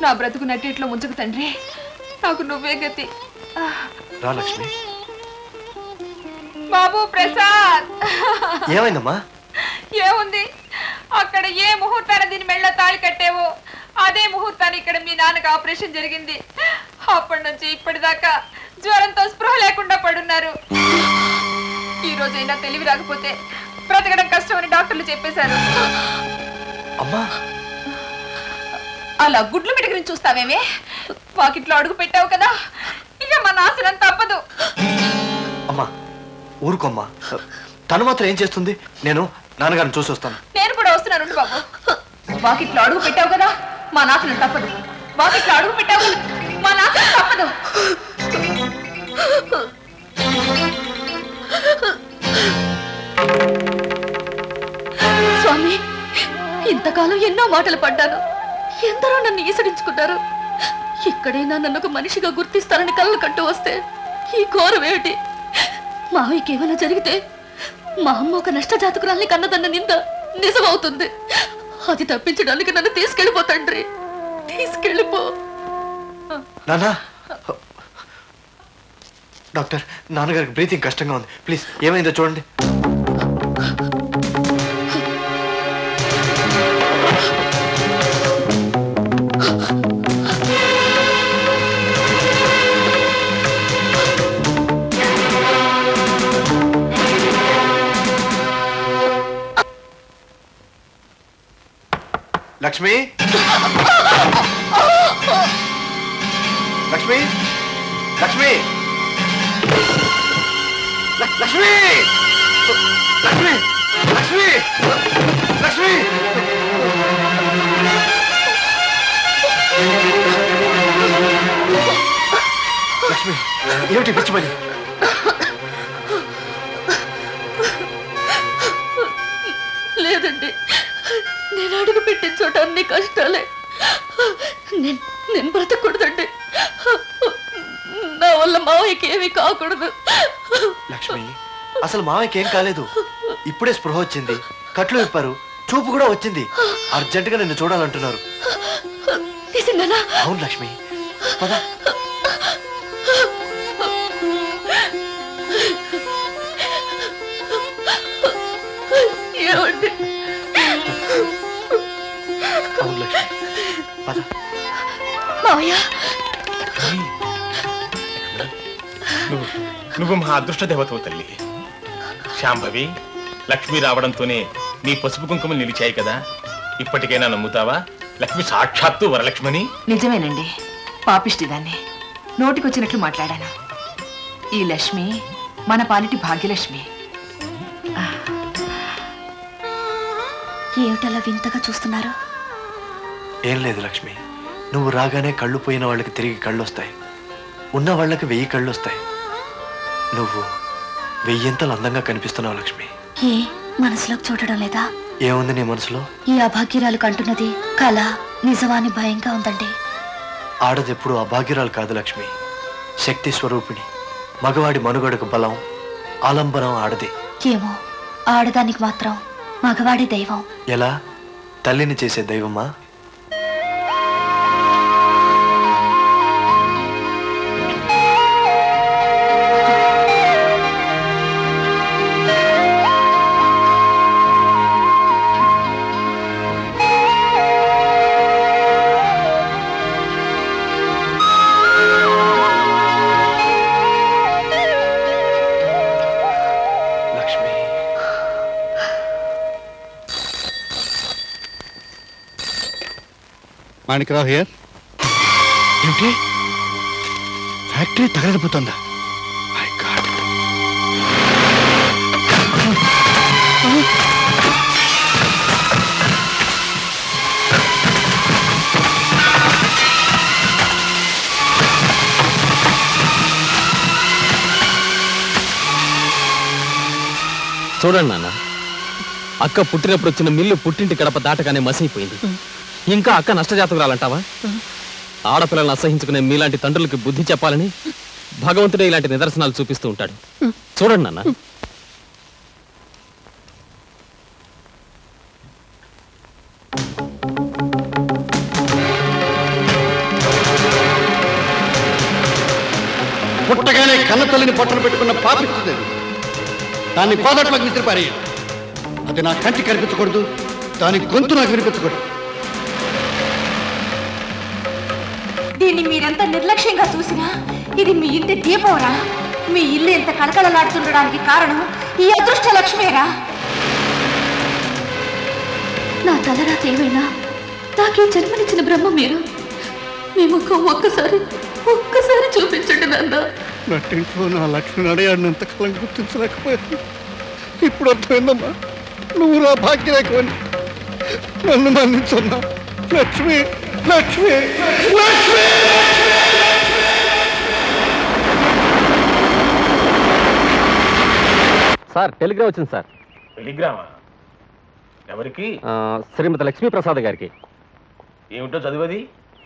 నా బ్రతుకు నట్టిట్లో ముంచుకు తండ్రి నాకు నువ్వే గతి ఆ, రా లక్ష్మి బాబు ప్రసాద్ ఏమైందమ్మా ఏముంది అక్కడ ఏ ముహూర్తాన దీని మెళ్ళ తాళి కట్టేవో అదే ముహూర్తాన్ని ఇక్కడ మీ నాన్నకి ఆపరేషన్ జరిగింది అప్పటి నుంచి ఇప్పటిదాకా జ్వరంతో స్పృహ లేకుండా పడున్నారు ఈ రోజైనా తెలివి రాకపోతే బ్రతకడం కష్టమని డాక్టర్లు చెప్పేశారు అమ్మా అలా గుడ్లు మిటికిని చూస్తావేమే వాకిట్లో అడుగు పెట్టావు కదా ఇక మా నాశనం తప్పదు అమ్మా ఊరుకోమ్మా తను మాత్రం ఏం చేస్తుంది నేను నాన్నగారిని చూసి వస్తాను నేను కూడా వస్తున్నాను ఉండు బాబు వాకిట్లో అడుగు పెట్టావు కదా మా నాశనం తప్పదు వాకిట్లో అడుగు పెట్టావు కదా, మా నాశనం తప్పదు స్వామి ఇంతకాలం ఎన్నో మాటలు పడ్డాను ఎందరో నన్ను ఈసడించుకున్నారు ఇక్కడైనా నన్ను ఒక మనిషిగా గుర్తిస్తారని కళ్ళు కట్టు వస్తే ఈ ఘోరం ఏమిటి మావయ్యకి ఏమైనా జరిగితే మా అమ్మ ఒక నష్టజాతకురాల్ని కన్నదన్న నింద నిజమవుతుంది అది తప్పించడానికి నన్ను తీసుకెళ్ళిపోతండ్రి తీసుకెళ్ళిపో నాన్న డాక్టర్ నాన్నగారికి బ్రీతింగ్ కష్టంగా ఉంది ప్లీజ్ ఏమైందో చూడండి లక్ష్మి లక్ష్మి లక్ష్మి లక్- లక్ష్మి లక్ష్మి లక్ష్మి లక్ష్మి లక్ష్మి ఏమిటి పిచ్చి పని లేదండి నేను అడుగు పెట్టిన చోట అన్ని కష్టాలే నేను నేను బ్రతకూడదండి నా వల్ల మావయ్యకి ఏమీ కాకూడదు లక్ష్మి అసలు మామయ్యకి ఏం కాలేదు ఇప్పుడే స్పృహ వచ్చింది కట్లు విప్పారు చూపు కూడా వచ్చింది అర్జెంటుగా నిన్ను చూడాలంటున్నారు నిజంగానా అవును లక్ష్మి పద ఏమండి అవును లక్ష్మి పద మావయ్య నువ్వు నువ్వు మా అదృష్ట దేవతవు తల్లి శాంభవి లక్ష్మి రావడంతోనే నీ పసుపు కుంకుమలు నిలిచాయి కదా ఇప్పటికైనా నమ్ముతావా లక్ష్మి సాక్షాత్తు వరలక్ష్మని నిజమేనండి పాపిష్టిదాన్ని నోటికొచ్చినట్లు మాట్లాడాను ఈ లక్ష్మి మన పాలిటి భాగ్యలక్ష్మి ఏమిటలా వింతగా చూస్తున్నారు ఏం లేదు లక్ష్మి నువ్వు రాగానే కళ్ళు పోయిన వాళ్ళకి తిరిగి కళ్ళు వస్తాయి ఉన్న వాళ్ళకి వెయ్యి కళ్ళు వస్తాయి నువ్వు వెయ్యింతలు అందంగా కనిపిస్తున్నావు లక్ష్మి ఏ మనసులోకి చూడడం లేదా ఏముంది నీ మనసులో ఈ అభాగ్యురాలు కంటున్నది కళ నిజమా అని భయంగా ఉందండి ఆడదెప్పుడు అభాగ్యురాలు కాదు లక్ష్మి శక్తి స్వరూపిణి మగవాడి మనుగడకు బలం ఆలంబనం ఆడదే ఏమో ఆడదానికి మాత్రం మగవాడి దైవం ఎలా తల్లిని చేసే దైవమా లక్ష్మి మాణికరావు హియర్ ఏమిటి ఫ్యాక్టరీ తగలడిపోతుందా మై గాడ్ చూడండి నాన్న అక్క పుట్టినప్పుడు వచ్చిన మిల్లు పుట్టింటి గడప దాటగానే మసైపోయింది ఇంకా అక్క నష్టజాతకురాలంటావా ఆడపిల్లలను అసహించుకునే మీలాంటి తండ్రులకి బుద్ధి చెప్పాలని భగవంతుడే ఇలాంటి నిదర్శనాలు చూపిస్తూ ఉంటాడు చూడండి నాన్న పుట్టగానే కన్న తల్లిని పొట్టన పెట్టుకున్న పాపిస్తుంది అది దాన్ని కోదట్లోకి విసిరిపారేయండి అది నా కంటి కనిపించకూడదు దాని గొంతు నాకు వినిపించకూడదు దీన్ని మీరెంత నిర్లక్ష్యంగా చూసినా ఇది మీ ఇంటి దీపంరా మీ ఇల్లు ఎంత కళకళలాడుతుండడానికి కారణం ఈ అదృష్ట లక్ష్మేరా నా తలరాత ఏమైనా నాకే జన్మనిచ్చిన బ్రహ్మ మీరు మీ ముఖం ఒక్కసారి ఒక్కసారి చూపించండి నందా నట్టింట్లో నా లక్ష్మి అడయాడినంత కాలం గుర్తించలేకపోయాను ఇప్పుడు అర్థమైందమ్మా నువ్వు నా భాగ్యరేఖని నన్ను మన్నించమ్మా లక్ష్మి లక్ష్మి లక్ష్మి సార్ టెలిగ్రామ్ వచ్చింది సార్ టెలిగ్రామా ఎవరికి ఆ, శ్రీమతి లక్ష్మీప్రసాద్ గారికి ఏమిటో చదివది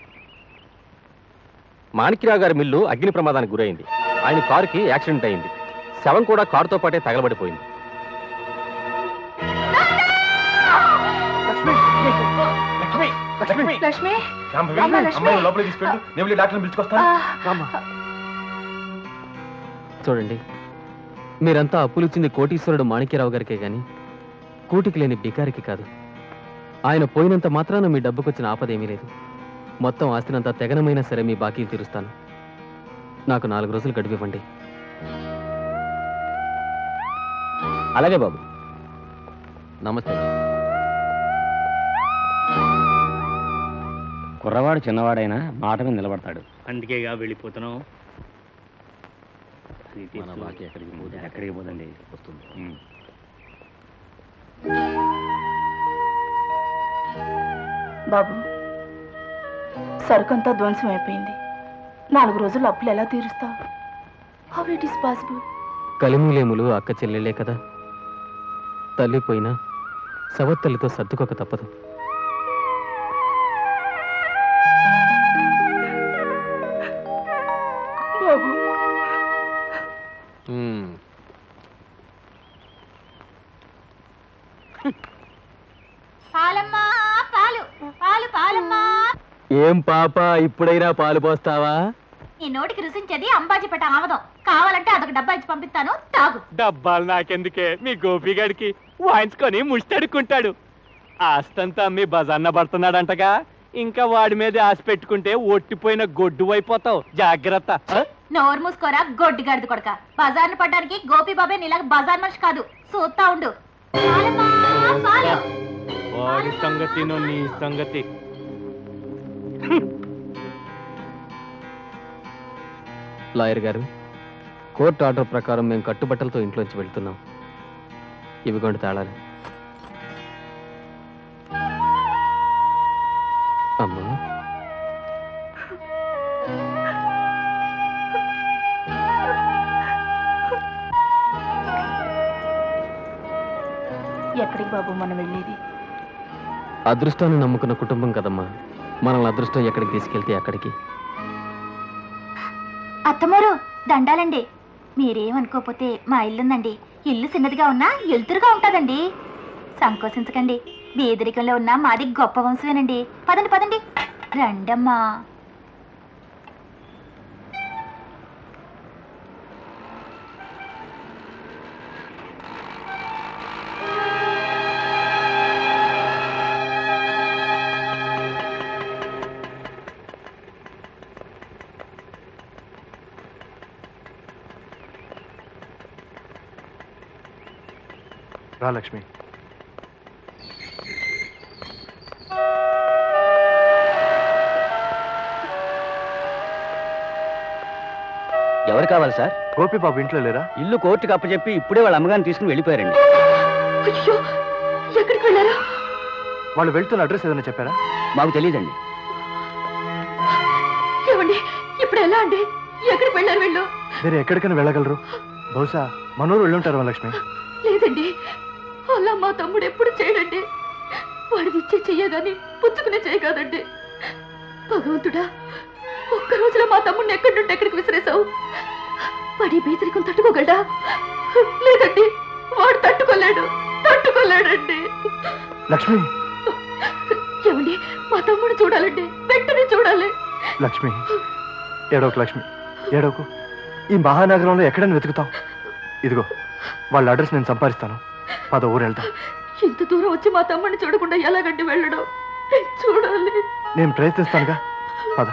మాణిక్యరావు గారి మిల్లు అగ్ని ప్రమాదానికి గురైంది ఆయన కారుకి యాక్సిడెంట్ అయింది శవం కూడా కారుతో పాటే తగలబడిపోయింది లక్ష్మి లక్ష్మి లక్ష్మి శాంభవి, అమ్మ, లక్ష్మి. అమ్మాయిని లోపలికి తీసుకెళ్ళు నేను వెళ్ళి డాక్టర్ని పిలుచుకొస్తాను చూడండి మీరంతా అప్పులిచ్చింది కోటీశ్వరుడు మాణిక్యరావు గారికే గాని కూటికి లేని బికారికి కాదు ఆయన పోయినంత మాత్రాన మీ డబ్బుకొచ్చిన ఆపదేమీ లేదు మొత్తం ఆస్తినంతా తెగనమైనా సరే మీ బాకీలు తీరుస్తాను నాకు నాలుగు రోజులు గడిపివ్వండి అలాగే బాబు నమస్తే కుర్రవాడు చిన్నవాడైనా మాట మీద నిలబడతాడు అందుకేగా వెళ్ళిపోతున్నాం అది మన తీసుకో. బాకీ ఎక్కడికి పోతుంది? ఎక్కడికి పోదండి వస్తుంది ఉమ్. బాబు సరుకంతా ధ్వంసం అయిపోయింది నాలుగు రోజులు అప్పులు ఎలా తీరుస్తావు హౌ ఇట్ ఈస్ పాసిబుల్ కలిములేములు అక్క చెల్లెలే కదా తల్లి పోయినా సవత్తల్లితో సర్దుకోక తప్పదు బాబు పాలమ్మా పాలు పాలు పాలమ్మా ఏం పాప ఇప్పుడైనా పాలు పోస్తావా ఈ నోటికి రుచించేది అంబాజీపేట ఆమదం కావాలంటే అదొక డబ్బా ఇచ్చి పంపిస్తాను తాగు డబ్బాలు నాకెందుకే మీ గోపిగాడికి వాయించుకొని ముష్టడుకుంటాడు ఆస్తంతా మీ బజాన్న పడుతున్నాడంటగా ఇంకా వాడి మీద ఆశ పెట్టుకుంటే ఒట్టిపోయిన గొడ్డు అయిపోతావు జాగ్రత్త ఆ? నోరు మూసుకోరా గొడ్డి గడిది కొడక బజార్ను పడ్డానికి గోపి బాబాయ్ నీలాగా బజార్ మనిషి కాదు చూస్తా ఉండు పాలమ్మా, పాలు. వాడి సంగతి నీ సంగతి లాయర్ గారు కోర్టు ఆర్డర్ ప్రకారం మేము కట్టుబట్టలతో ఇంట్లోంచి వెళ్తున్నాం ఇవిగోండి తాళాలు అమ్మా ఎక్కడికి బాబు మనం వెళ్ళేది అదృష్టాన్ని నమ్ముకున్న కుటుంబం కదమ్మా మనల్ని అదృష్టం ఎక్కడికి తీసుకెళ్తే అక్కడికి అత్తమ్మరు దండాలండి మీరేమనుకోకపోతే మా ఇల్లుందండి ఇల్లు చిన్నదిగా ఉన్నా ఎలుతురుగా ఉంటుందండి సంకోచించకండి బీదరికంలో ఉన్న మాది గొప్ప వంశమేనండి పదండి పదండి రండమ్మా రా లక్ష్మి ఎవరు కావాలి సార్ గోపి బాబు ఇంట్లో లేరా ఇల్లు కోర్టుకు అప్పచెప్పి ఇప్పుడే వాళ్ళ అమ్మగారిని తీసుకుని వెళ్ళిపోయారండి అయ్యో ఎక్కడికి వెళ్ళారా వాళ్ళు వెళ్తున్న అడ్రస్ ఏదైనా చెప్పారా మాకు తెలియదండి ఏమండి ఇప్పుడు ఎలా అండి ఎక్కడికి వెళ్ళారు వెళ్ళు మీరు ఎక్కడికైనా వెళ్ళగలరు బహుశా మనూరు వెళ్ళుంటారు లక్ష్మి లేదండి అలా మా తమ్ముడు ఎప్పుడు చేయడండి వాడిది ఇచ్చే చెయ్యగాని పుచ్చుకునే చేయగాదండి భగవంతుడా ఒక్క రోజులో మా తమ్ముడిని ఎక్కడి నుండి ఎక్కడికి విసిరేశావు వాడి బీదరికం తట్టుకోగలడా లేదండి వాడు తట్టుకోలేడు తట్టుకోలేడండి లక్ష్మి ఏమండి మా తమ్ముడు చూడాలండి వెంటనే చూడాలి లక్ష్మి ఏడోకు లక్ష్మి ఏడోకు ఈ మహానగరంలో ఎక్కడైనా వెతుకుతాం ఇదిగో వాళ్ళ అడ్రస్ నేను సంపాదిస్తాను పద ఊరు వెళ్తాం ఇంత దూరం వచ్చి మా తమ్ముడిని చూడకుండా ఎలాగంటే వెళ్ళడం చూడాలి నేను ప్రయత్నిస్తానుగా పద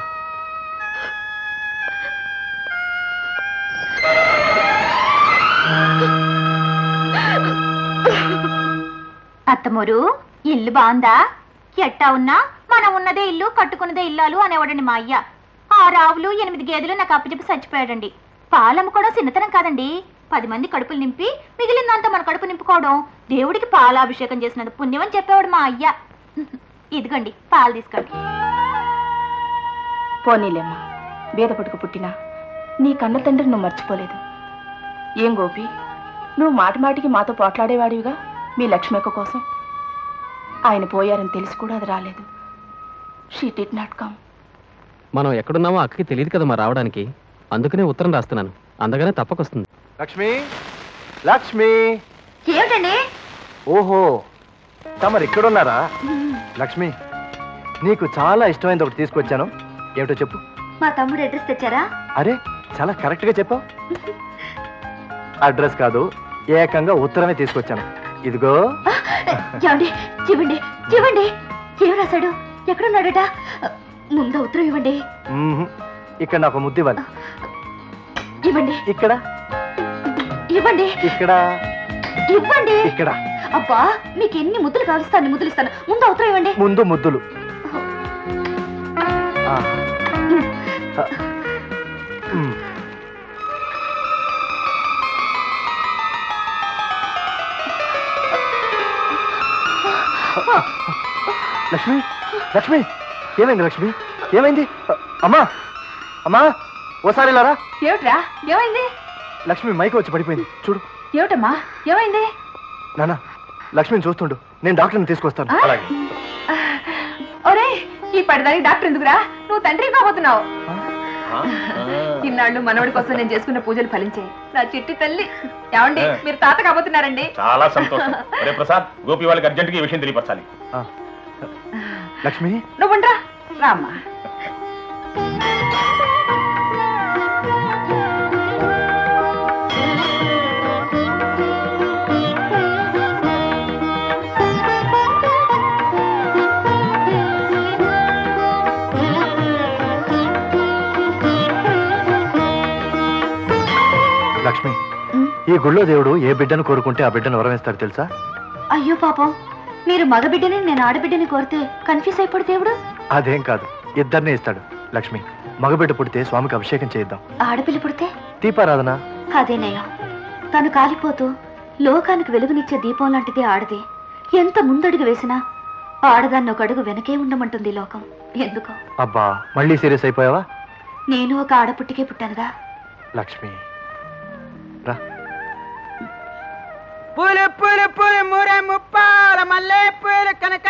అత్తమోరు ఇల్లు బాగుందా ఎట్టా ఉన్నా మనం ఉన్నదే ఇల్లు కట్టుకున్నదే ఇల్లాలు అనేవాడండి మా అయ్య ఆరు ఆవులు ఎనిమిది గేదెలు నాకు అప్పచెప్పి చచ్చిపోయాడండి పాలమ్ముకోవడం చిన్నతనం కాదండి పది మంది కడుపులు నింపి మిగిలిందంతా మన కడుపు నింపుకోవడం దేవుడికి పాలాభిషేకం చేసినంత పుణ్యం అని చెప్పేవాడు మా అయ్య ఇదిగోండి పాలు తీసుకోండి పోనీలేమ్మా బీద పుట్టుకు పుట్టినా నీ కన్న తండ్రి నువ్వు మర్చిపోలేదు ఏం గోపి నువ్వు మాటి మాటికి మాతో పోట్లాడేవాడివిగా మీ లక్ష్మక్క కోసం ఆయన పోయారని తెలిసి కూడా అది రాలేదు షీ డిడ్ నాట్ కమ్ మనం ఎక్కడున్నామో అక్కకి తెలియదు కదా మా రావడానికి అందుకనే ఉత్తరం రాస్తున్నాను అందగానే తప్పకొస్తుంది లక్ష్మి లక్ష్మి ఏమిటండి ఓహో తమరు ఇక్కడున్నారా లక్ష్మి నీకు చాలా ఇష్టమైనది ఒకటి తీసుకొచ్చాను ఏమిటో చెప్పు మా తమ్ముడు అడ్రస్ తెచ్చారా అరే చాలా కరెక్ట్గా చెప్పావు అడ్రస్ కాదు ఏకంగా ఉత్తరమే తీసుకొచ్చాను ఇదిగో ఏమండి ఇవ్వండి ఇవ్వండి ఏం రాశాడు ఎక్కడున్నాడట ముందు ఉత్తరం ఇవ్వండి మ్మ్హ్. ఇక్కడ నాకు ముద్దు ఇవ్వాలి ఇవ్వండి ఇక్కడ ఇవ్వండి ఇక్కడ ఇవ్వండి ఇక్కడ అబ్బా మీకు ఎన్ని ముద్దులు కావలిస్తాను ముద్దులు ఇస్తాను ముందు ఉత్తరం ఇవ్వండి ముందు ముద్దులు ఆ. ఆ. మ్. లక్ష్మి లక్ష్మి ఏమైంది లక్ష్మి ఏమైంది అమ్మా అమ్మా ఓసారి ఇలారా ఏమిట్రా ఏమైంది లక్ష్మి మైకి వచ్చి పడిపోయింది చూడు ఏమిటమ్మా ఏమైంది నాన్న లక్ష్మిని చూస్తుండు నేను డాక్టర్ని తీసుకొస్తాను ఆ? ఒరే ఈ పడదానికి డాక్టర్ ఎందుకురా నువ్వు తండ్రి కాబోతున్నావు ఇన్నాళ్ళు మనవడి కోసం నేను చేసుకున్న పూజలు ఫలించాయి నా చిట్టి తల్లి ఏమండి ఆ. మీరు తాత కాబోతున్నారండి చాలా సంతోషం అరే ప్రసాద్ గోపి వాళ్ళకి అర్జెంటుగా ఈ విషయం తెలియపరచాలి లక్ష్మి నువ్వుండ్రా రామ్మా లక్ష్మి ఈ గుళ్ళో దేవుడు ఏ బిడ్డను కోరుకుంటే ఆ బిడ్డను వరవేస్తాడు తెలుసా అయ్యో పాపం మీరు మగబిడ్డని నేను ఆడబిడ్డని కోరితే కన్ఫ్యూజ్ అయిపోడు దేవుడు అదేం కాదు ఇద్దరినే ఇస్తాడు లక్ష్మి మగబిడ్డ పుడితే స్వామికి అభిషేకం చేద్దాం ఆడపిల్ల పుడితే దీపారాధన అదేనయ్యం తను కాలిపోతూ లోకానికి వెలుగునిచ్చే దీపం లాంటిది ఆడది ఎంత ముందడుగు వేసినా ఆడదాన్ని ఒక అడుగు వెనకే ఉండమంటుంది ఈ లోకం ఎందుకో అబ్బా మళ్ళీ సీరియస్ అయిపోయావా నేను ఒక ఆడపుట్టికే పుట్టానుగా లక్ష్మి రా పూలు పూలు పూలు మూరే ముప్పాల మల్లె పూలు కనుక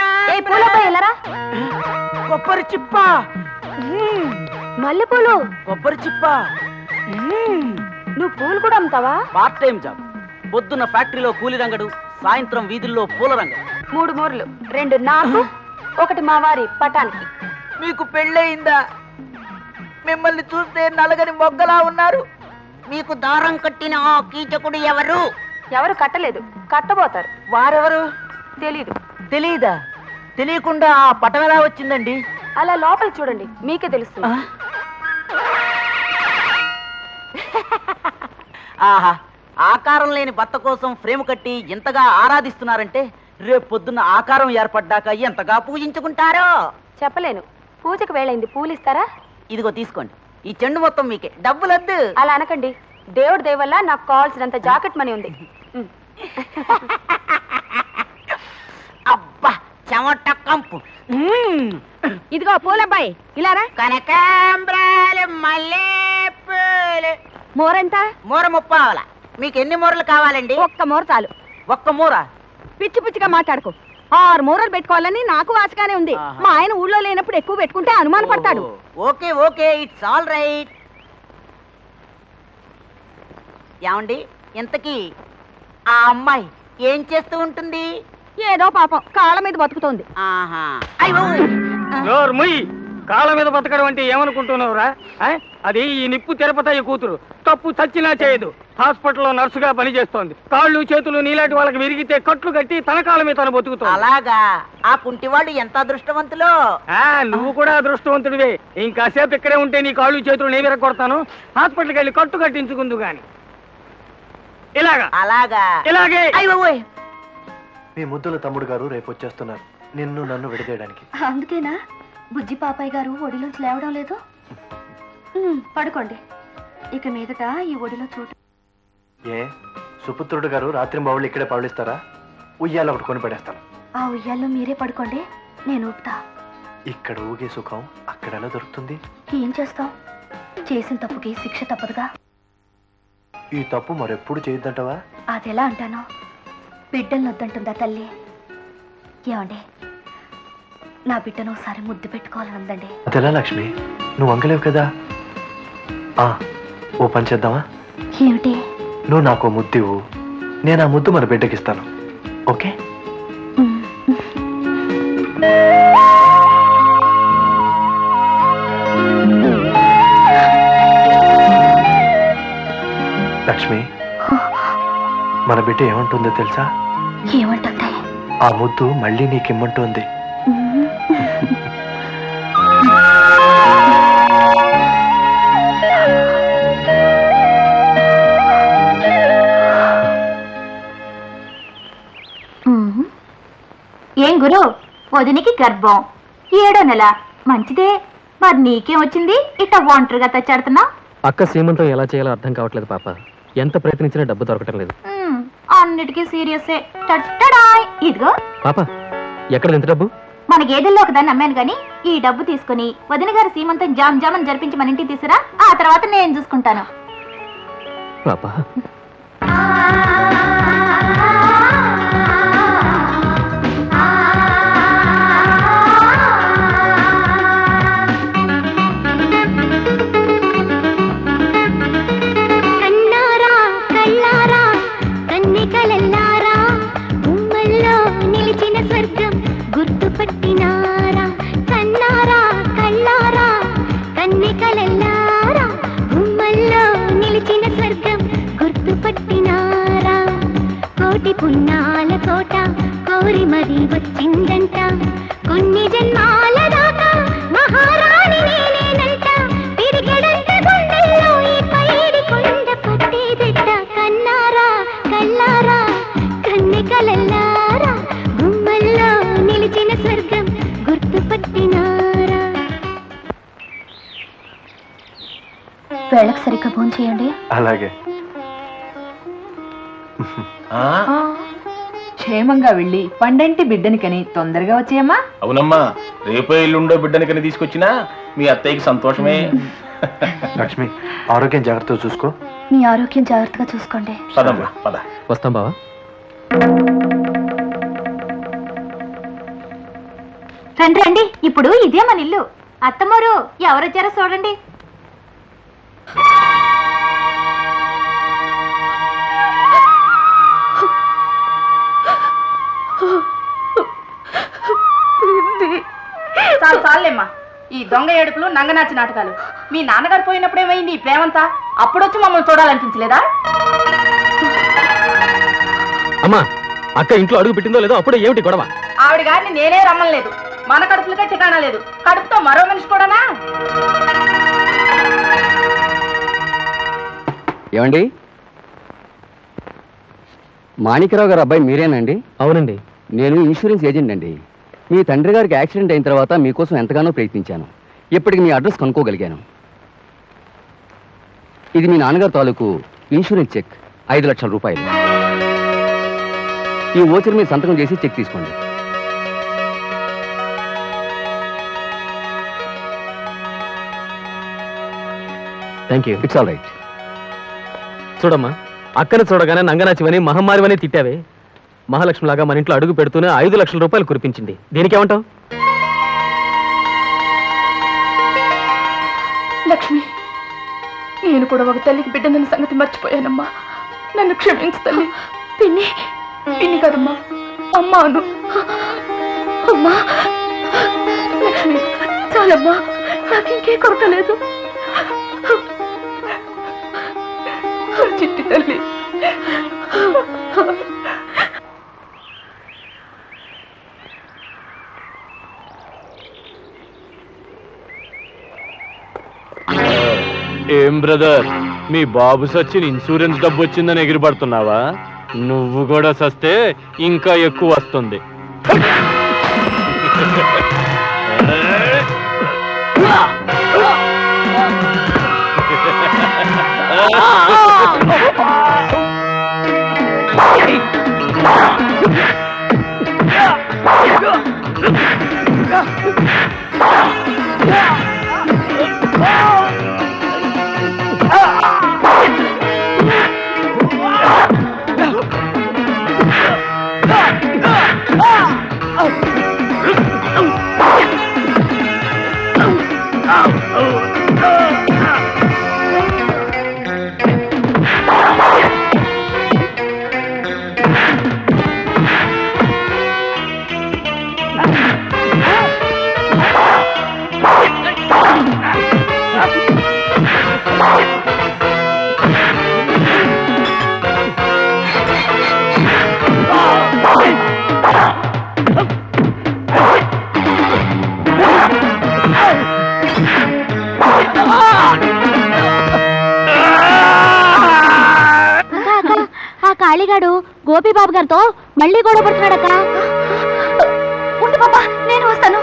కొబ్బరి చిప్ప మల్లెపూలు కొబ్బరి చిప్ప నువ్వు పూలు కూడా అమ్ముతావా పార్ట్ టైం జాబ్ పొద్దున్న ఫ్యాక్టరీలో కూలి రంగడు సాయంత్రం వీధుల్లో పూల రంగడు మూడు మూరలు రెండు నాకు ఒకటి మా వారి పటానికి మీకు పెళ్ళయిందా మిమ్మల్ని చూస్తే నలగని మొగ్గలా ఉన్నారు మీకు దారం కట్టిన ఆ కీచకుడు ఎవరు ఎవరు కట్టలేదు కట్టబోతారు వారెవరు తెలీదు తెలియదా తెలియకుండా ఆ పటం ఎలా వచ్చిందండి అలా లోపల చూడండి మీకే తెలుస్తుంది ఆహా ఆకారం లేని భర్త కోసం ఫ్రేమ్ కట్టి ఎంతగా ఆరాధిస్తున్నారంటే రేపు పొద్దున్న ఆకారం ఏర్పడ్డాక ఎంతగా పూజించుకుంటారో చెప్పలేను పూజకు వేళైంది పూలు ఇస్తారా ఇదిగో తీసుకోండి ఈ చెండు మొత్తం మీకే డబ్బులొద్దు అలా అనకండి దేవుడి దయ వల్ల నాకు కావాల్సినంత జాకెట్ మనీ ఉంది ఉమ్. అబ్బా చెమట కంపు ఇదిగో పూలబ్బాయి ఇలారా కనకాంబ్రాలు మల్లె పూలు మోరెంత మూర ముప్పావల మీకు ఎన్ని మూరలు కావాలండి ఒక్క మూర చాలు ఒక్క మూర పిచ్చి పిచ్చిగా మాట్లాడుకో ఆరు మూరలు పెట్టుకోవాలని నాకు ఆశగానే ఉంది మా ఆయన ఊళ్ళో లేనప్పుడు ఎక్కువ పెట్టుకుంటే అనుమాన పడతాడు okay okay it's all right ఏమండి ఇంతకీ ఆ అమ్మాయి ఏం చేస్తూ ఉంటుంది ఏదో పాపం కాళ్ళ మీద బతుకుతోంది ఆహా నోరు ముయ్ కాళ్ళ మీద బతకడం అంటే ఏమనుకుంటున్నావురా ఆ? అది ఈ నిప్పు తిరుపతయ్య కూతురు తప్పు చచ్చినా చేయదు హాస్పిటల్లో నర్సుగా పనిచేస్తోంది కాళ్ళు చేతులు నీలాంటి వాళ్ళకి విరిగితే కట్లు కట్టి తన కాళ్ళ మీద తను బతుకుతోంది అలాగా ఆ కుంటివాళ్ళు ఎంత అదృష్టవంతులు ఆ, నువ్వు కూడా అదృష్టవంతుడివే ఇంకాసేపు ఇక్కడే ఉంటే నీ కాళ్ళు చేతులు నేను విరగొడతాను హాస్పిటల్కి వెళ్ళి కట్టు కట్టించుకుందు గాని ఇలాగా అలాగా ఇలాగే మీ ముద్దుల తమ్ముడు గారు రేపు వచ్చేస్తున్నారు నిన్ను నన్ను విడదీయడానికి అందుకేనా బుజ్జి పాపాయ్ గారు ఒడిలోంచి లేవడం లేదు ఉమ్, పడుకోండి ఇక మీదట ఈ ఒడిలో చోటు ఏ సుపుత్రుడు గారు రాత్రి బావుళ్ళు ఇక్కడే పవళిస్తారా ఉయ్యాల ఒకటి కొని పడేస్తాను ఆ ఉయ్యాల్లో మీరే పడుకోండి నేను ఊపుతా ఇక్కడ ఊగే సుఖం అక్కడ ఎలా దొరుకుతుంది ఏం చేస్తాం చేసిన తప్పుకి శిక్ష తప్పదుగా ఈ తప్పు మరెప్పుడు చేయొద్దంటావా అది ఎలా అంటాను బిడ్డలను వద్దంటుందా తల్లి ఏమండి నా బిడ్డను ఒకసారి ముద్దు పెట్టుకోవాలని ఉందండి అదెలా లక్ష్మి నువ్వు వంగలేవు కదా ఆ ఓ పని చేద్దామా ఏమిటి నువ్వు నాకు ముద్దు ఇవ్వు నేను ఆ ముద్దు మన బిడ్డకిస్తాను ఓకే లక్ష్మి మన బిడ్డ ఏమంటుందో తెలుసా ఏమంటుంది ఆ ముద్దు మళ్ళీ నీకిమ్మంటోంది ఉమ్. ఏం గురు వదినికి గర్భం ఏడో నెల మంచిదే మరి నీకేం వచ్చింది ఇట్ట ఒంటరిగా తెచ్చాడుతున్నా అక్క సీమంతం ఎలా చేయాలో అర్థం కావట్లేదు పాప ఎంత ప్రయత్నించినా డబ్బు దొరకటం లేదు అన్నిటికీ సీరియసే టట్టడాయ్ ఇదిగో పాప ఎక్కడ ఎంత డబ్బు మన గేదెల్లో ఒకదాన్ని అమ్మాను గాని ఈ డబ్బు తీసుకుని వదిన గారి సీమంతం జామ్ జామ్ అని జరిపించి మన ఇంటికి తీసురా ఆ తర్వాత నేను చూసుకుంటాను పాప కన్నారా కల్లారా కన్నికలెల్లారా ఉమ్మల్లో నిలిచిన స్వర్గం గుర్తుపట్టినారా కన్నారా కల్లారా కన్నికలెల్లారా ఉమ్మల్లో నిలిచిన స్వర్గం గుర్తుపట్టినారా కోటి పున్నాల కోట కోరి మరీ వచ్చిందంట కొన్ని జన్మాల దాకా మహారాణి నేనేనంట తిరిగడంత గుండెల్లో ఈ పైడి కొండ పట్టేదెట్ట కన్నారా కల్లారా కన్నెకలల్లారా గుమ్మల్లో నిలిచిన స్వర్గం గుర్తుపట్టినారా వేళకు సరిగ్గా భోజనం చేయండి అలాగే క్షేమంగా వెళ్ళి పండంటి బిడ్డని కని తొందరగా వచ్చేయమ్మా అవునమ్మా రేపో ఎల్లుండో బిడ్డని కని తీసుకొచ్చినా మీ అత్తయ్యకి సంతోషమే లక్ష్మి ఆరోగ్యం జాగ్రత్తగా చూసుకో మీ ఆరోగ్యం జాగ్రత్తగా చూసుకోండి పదమ్మా పద వస్తాం బావా రండి రండి ఇప్పుడు ఇదే మన ఇల్లు అత్తమ్మోరు ఎవరొచ్చారో చూడండి చాలు చాలులేమ్మా ఈ దొంగ ఏడుపులు నంగనాచి నాటకాలు మీ నాన్నగారు పోయినప్పుడు ఏమైంది ఈ ప్రేమంతా అప్పుడొచ్చి మమ్మల్ని చూడాలనిపించలేదా అమ్మా అక్క ఇంట్లో అడుగు పెట్టిందో లేదో అప్పుడే ఏమిటి గొడవ ఆవిడ గారిని నేనే రమ్మలేదు మన కడుపులకే ఠికాణా లేదు కడుపుతో మరో మనిషి కూడానా ఏమండి మాణికరావు గారు అబ్బాయి మీరేనండి అవునండి నేను ఇన్సూరెన్స్ ఏజెంట్ అండి మీ తండ్రి గారికి యాక్సిడెంట్ అయిన తర్వాత మీకోసం ఎంతగానో ప్రయత్నించాను ఇప్పటికి మీ అడ్రస్ కనుక్కోగలిగాను ఇది మీ నాన్నగారు తాలూకు ఇన్సూరెన్స్ చెక్ ఐదు లక్షల రూపాయలు ఈ ఓచర్ మీద సంతకం చేసి చెక్ తీసుకోండి thank you it's all right చూడమ్మా అక్కను చూడగానే నంగనాచివని మహమ్మారివని తిట్టావే మహాలక్ష్మిలాగా మన ఇంట్లో అడుగు పెడుతూనే ఐదు లక్షల రూపాయలు కురిపించింది దీనికేమంటావు లక్ష్మి నేను కూడా ఒక తల్లికి బిడ్డనన్న సంగతి మర్చిపోయానమ్మా నన్ను క్షమించు తల్లి పిన్ని పిన్ని కదమ్మా అమ్మా అను అమ్మా లక్ష్మి చాలు చాలమ్మా నాకు ఇంకే కొరత లేదు చిట్టి తల్లి ఏం బ్రదర్ మీ బాబు సచిన్ ఇన్సూరెన్స్ డబ్బు వచ్చిందని ఎగిరిపడుతున్నావా నువ్వు కూడా సస్తే ఇంకా ఎక్కువ వస్తుంది అక్క, అక్క, ఆ కాళీగాడు గోపీబాబు గారితో మళ్ళీ గొడవ పడుతున్నాడక్క ఉండు పాప నేను వస్తాను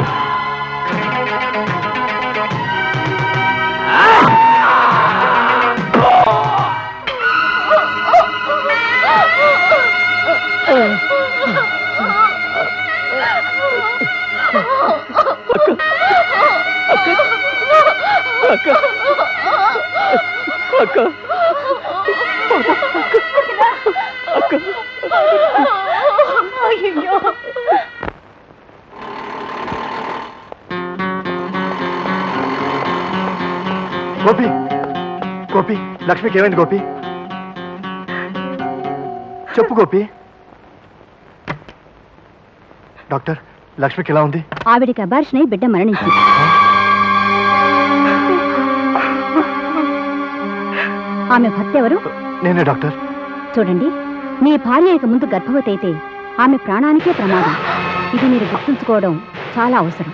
ఆ గోపి గోపి లక్ష్మికి ఏమైంది గోపి చెప్పు గోపి డాక్టర్ లక్ష్మికి ఎలా ఉంది ఆవిడికి అబార్షన్ అయి బిడ్డ మరణించింది ఆమె భర్త ఎవరు నేనే డాక్టర్ చూడండి మీ భార్య ఇక ముందు గర్భవతి అయితే ఆమె ప్రాణానికే ప్రమాదం ఇది మీరు గుర్తుంచుకోవడం చాలా అవసరం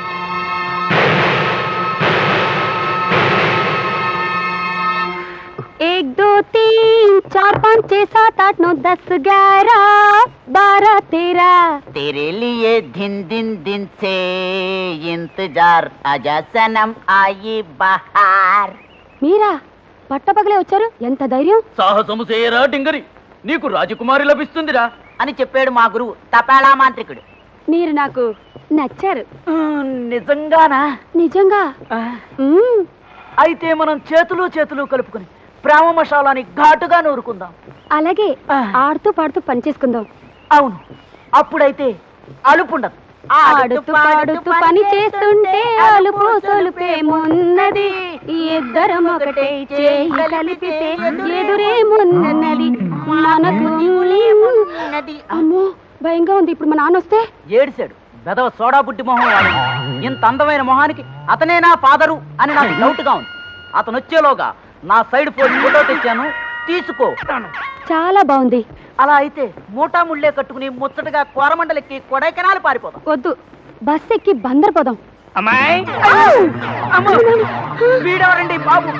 एक दो तीन चार पाँच छह सात आठ नौ दस ग्यारह बारह तेरह तेरे लिए दिन दिन दिन से इंतजार आजा सनम आई बहार మీరా పట్టపగలే వచ్చారు ఎంత ధైర్యం సాహసము చేయరా డింగరి నీకు రాజకుమారి లభిస్తుందిరా అని చెప్పాడు మా గురువు తపాళా మాంత్రికుడు మీరు నాకు నచ్చారు నిజంగానా నిజంగా అయితే మనం చేతులు చేతులు కలుపుకుని ప్రేమ మషాలాని ఘాటుగా నూరుకుందాం అలాగే ఆడుతూ పాడుతూ పని చేసుకుందాం అవును అప్పుడైతే అలుపుండదు ఆడుతూ పాడుతూ పని చేస్తుంటే అలుపు సొలుపేమున్నది ఇద్దరం ఒకటే చేయి కలిపితే ఎదురేమున్నది మనకు అమ్మో భయంగా ఉంది ఇప్పుడు మా నాన్న వస్తే ఏడిశాడు బెదవ సోడా బుడ్డి మొహం వాడు ఇంత అందమైన మొహానికి అతనేనా ఫాదరు అని నాకు డౌట్ గా ఉంది అతను వచ్చేలోగా నా సైడ్ పోయి ఫోటో తెచ్చాను తీసుకో చాలా బాగుంది అలా అయితే మూటా ముళ్ళే కట్టుకుని ముచ్చటగా కోరమండలెక్కి కొడైకెనాలు పారిపోదాం వద్దు బస్ ఎక్కి బందర్ పోదాం అమ్మాయి అమ్మో! వీడెవరండి బాబు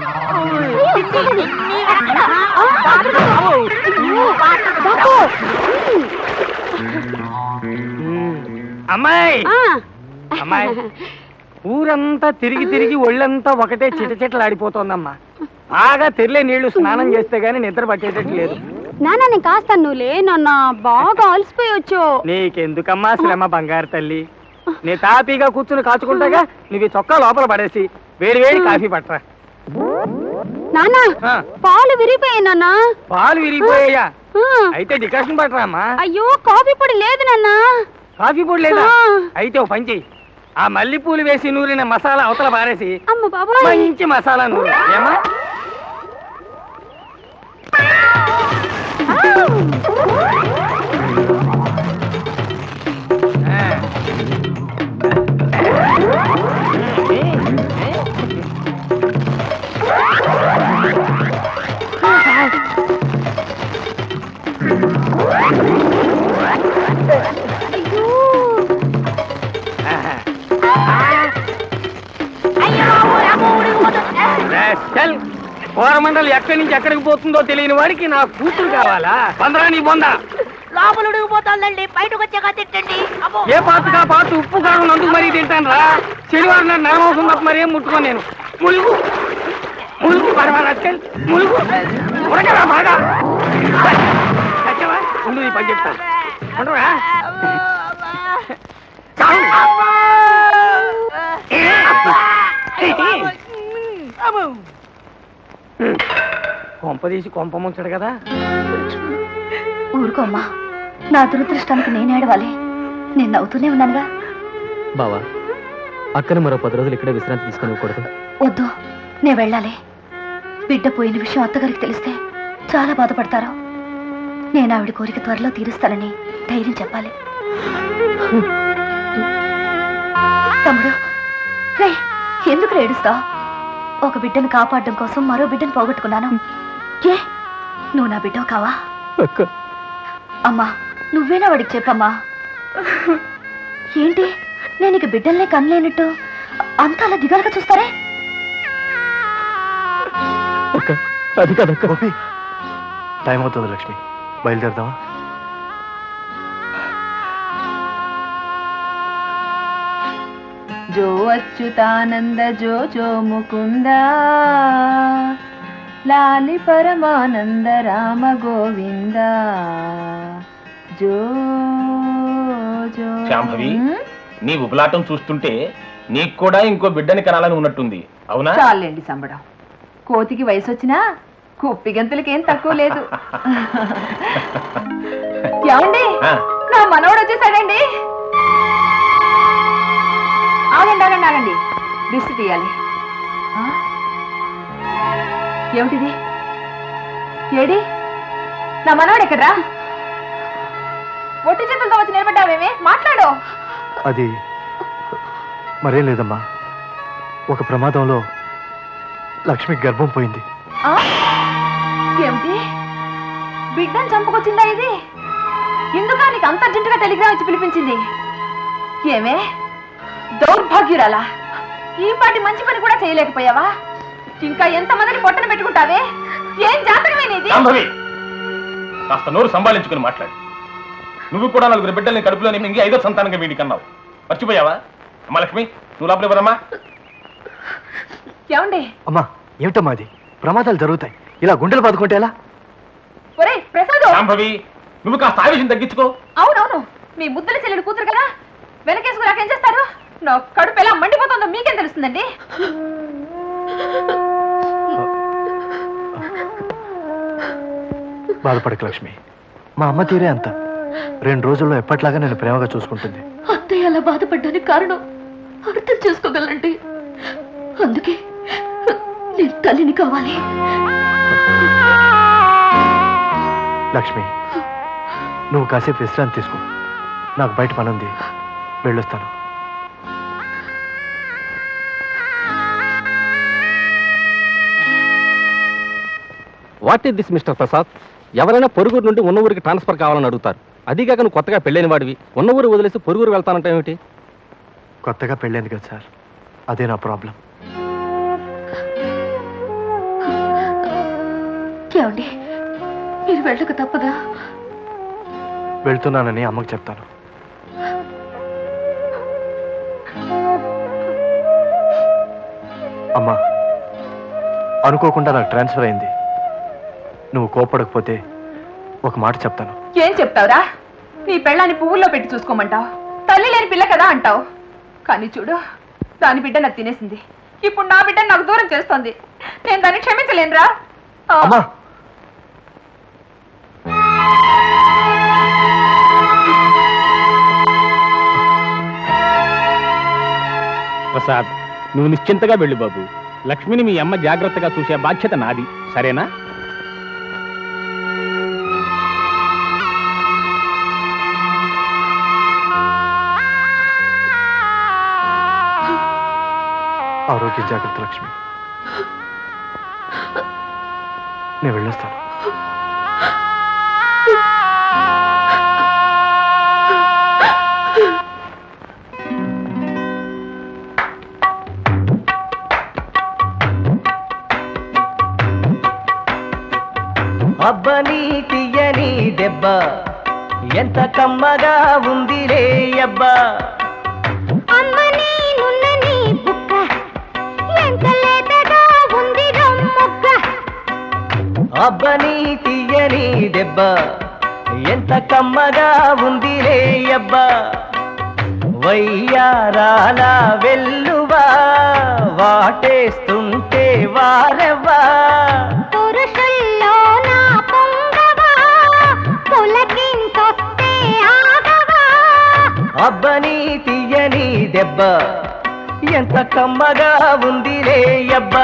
అమ్మాయి అమ్మాయి ఊరంతా తిరిగి తిరిగి ఒళ్ళంతా ఒకటే చిట చిటలాడిపోతోందమ్మా బాగా తెల్లే నీళ్లు స్నానం చేస్తే గానీ నిద్ర పట్టేటట్టు లేదు నాన్న నేను కాస్తాను నువ్వులే నాన్న బాగా అలసిపోయొచ్చు నీకెందుకమ్మా శ్రమ బంగారు తల్లి నీ తాపీగా కూర్చుని కాచుకుంటాగా నువ్వు ఈ చొక్కా లోపల పడేసి వేడి వేడి కాఫీ పట్టరా నాన్న ఆ, పాలు విరిగిపోయాయి నాన్న పాలు విరిగిపోయాయా ఆ. అయితే డికాషన్ పట్టరా అమ్మా అయ్యో కాఫీ పొడి లేదు నాన్న కాఫీ పొడి లేదా ఆ. అయితే ఓ పని చెయ్యి ఆ మల్లెపూలు వేసి నూరిన మసాలా అవతల పారేసి అమ్మ బాబాయ్ మంచి మసాలా నూరు ఏమా రాస్కల్. కోరమండలు ఎక్కడి నుంచి ఎక్కడికి పోతుందో తెలియని వాడికి నా కూతురు కావాలా బందరా నీ బొంద లోపల ఉడిగిపోతుందండి బయటకు వచ్చాక తిట్టండి అబ్బో ఏ పాతగా పాత ఉప్పు కారం నందుకు మరీ తింటాను రా శనివారం నాడు నరమవసం తప్ప మరి ఏం ముట్టుకోను నేను ములుగు ములుగు పరమారాస్కల్ ములుగు ఉరకరా బాగా చచ్చావా? ఉండు నీ పని చెప్తాను ఉండరా చావు. కొంప తీసి కొంప ముంచడు కదా ఊరుకోమ్మా నా దురదృష్టానికి నేను ఏడవాలి నేను నవ్వుతూనే ఉన్నానుగా బావా అక్కని మరో పది రోజులు ఇక్కడే విశ్రాంతి తీసుకొని ఇవ్వకూడదు వద్దు నేను వెళ్ళాలి బిడ్డ పోయిన విషయం అత్తగారికి తెలిస్తే చాలా బాధపడతారు నేను ఆవిడ కోరిక త్వరలో తీరుస్తానని ధైర్యం చెప్పాలి తమ్ముడు రే ఎందుకు ఏడుస్తావు ఒక బిడ్డను కాపాడడం కోసం మరో బిడ్డను పోగొట్టుకున్నాను ఏ నువ్వు నా బిడ్డవు కావా అక్క అమ్మా నువ్వేనా వాడికి చెప్పమ్మా ఏంటి నేను ఇక బిడ్డల్నే కనలేనట్టు అంతా అలా దిగాలుగా చూస్తారే అక్క అది కాదక్క గోపి టైం అవుతుంది లక్ష్మి బయలుదేరదామా జో అచ్యుతానంద జో జో ముకుంద లాలి పరమానంద రామ గోవింద జో జో శాంభవి నీ ఉబలాటం చూస్తుంటే నీకు కూడా ఇంకో బిడ్డని కనాలని ఉన్నట్టుంది అవునా చాలండి సంబడం కోతికి వయసు వచ్చినా కుప్పి గంతులకి ఏం తక్కువ లేదు ఏమండి ఆ, నా మనవడు వచ్చేసాడండి ఆగండి ఆగండి ఆగండి దిష్టి తీయాలి ఆ? ఏమిటిది ఏడి నా మనవాడు ఎక్కడ్రా ఒట్టి చేతులతో వచ్చి నిలబడ్డావేమే మాట్లాడు అది మరేం లేదమ్మా ఒక ప్రమాదంలో లక్ష్మి గర్భం పోయింది ఆ? ఏమిటి బిడ్డను చంపుకొచ్చిందా ఇది ఎందుకా నీకు అంత అర్జెంటుగా టెలిగ్రామ్ వచ్చి పిలిపించింది ఏమే దౌర్భాగ్యురాలా ఈ పాటి మంచి పని కూడా చేయలేకపోయావా ఇంకా ఎంతమందిని పొట్టన పెట్టుకుంటావే ఏం జాతకమే నీది శాంభవి కాస్త నోరు సంభాళించుకుని మాట్లాడు నువ్వు కూడా నలుగురు బిడ్డల్ని కడుపులోని మింగి ఐదో సంతానంగా వీడికి కన్నావు మర్చిపోయావా అమ్మా లక్ష్మి నువ్వు లోపల ఎవరమ్మా ఏమండి అమ్మా ఏమిటమ్మా అది ప్రమాదాలు జరుగుతాయి ఇలా గుండెలు బాదుకుంటే ఎలా ఒరే ప్రసాద్ శాంభవి నువ్వు కాస్త ఆవేశం తగ్గించుకో అవునవును మీ ముద్దుల చెల్లెలు కూతురు కదా వెనకేసుకు నాకేం చేస్తాడు నా కడుపు ఎలా మండిపోతుందో మీకేం తెలుస్తుందండి బాధపడక లక్ష్మి మా అమ్మ తీరే అంత రెండు రోజుల్లో ఎప్పట్లాగా నేను ప్రేమగా చూసుకుంటుంది అత్తయ్య అలా బాధపడ్డానికి కారణం అర్థం చేసుకోగలండి అందుకే నేను తల్లిని కావాలి లక్ష్మి నువ్వు కాసేపు విశ్రాంతి తీసుకో నాకు బయట పని ఉంది వెళ్ళొస్తాను what is this mister Prasad ఎవరైనా పొరుగురు నుండి ఉన్న ఊరికి ట్రాన్స్ఫర్ కావాలని అడుగుతారు అదిగాక నువ్వు కొత్తగా పెళ్ళైన వాడివి ఉన్న ఊరు వదిలేసి పొరుగురు వెళ్తానంటే ఏమిటి కొత్తగా పెళ్ళైంది కదా సార్ అదే నా ప్రాబ్లం ఏమండి మీరు వెళ్ళక తప్పదా వెళ్తున్నానని అమ్మకు చెప్తాను అమ్మా అనుకోకుండా నాకు ట్రాన్స్ఫర్ అయింది నువ్వు కోపడకపోతే ఒక మాట చెప్తాను ఏం చెప్తావురా నీ పెళ్ళాన్ని పువ్వుల్లో పెట్టి చూసుకోమంటావు తల్లి లేని పిల్ల కదా అంటావు కానీ చూడు దాని బిడ్డ నాకు తినేసింది ఇప్పుడు నా బిడ్డ నాకు దూరం చేస్తోంది నేను దాన్ని క్షమించలేనురా ఆ, అమ్మా ప్రసాద్ నువ్వు నిశ్చింతగా వెళ్ళు బాబు లక్ష్మిని మీ అమ్మ జాగ్రత్తగా చూసే బాధ్యత నాది సరేనా ఆరోగ్య జాగ్రత్త లక్ష్మి నేను వెళ్ళొస్తాను అబ్బని తీయని దెబ్బ ఎంత కమ్మగా ఉందిలే అబ్బా అమ్మని నున్నని బుక్క ఎంత లేతగా ఉంది రొమ్మొక్క అబ్బని తీయని దెబ్బ ఎంత కమ్మగా ఉందిలే అబ్బా వయ్యారాల వెల్లువా వాటేస్తుంటే వారెవ్వా పురుషుల్లో నా పొంగవా పులకింతొస్తే ఆగవా అబ్బని తీయని దెబ్బ ఎంత కమ్మగా ఉందిలే అబ్బా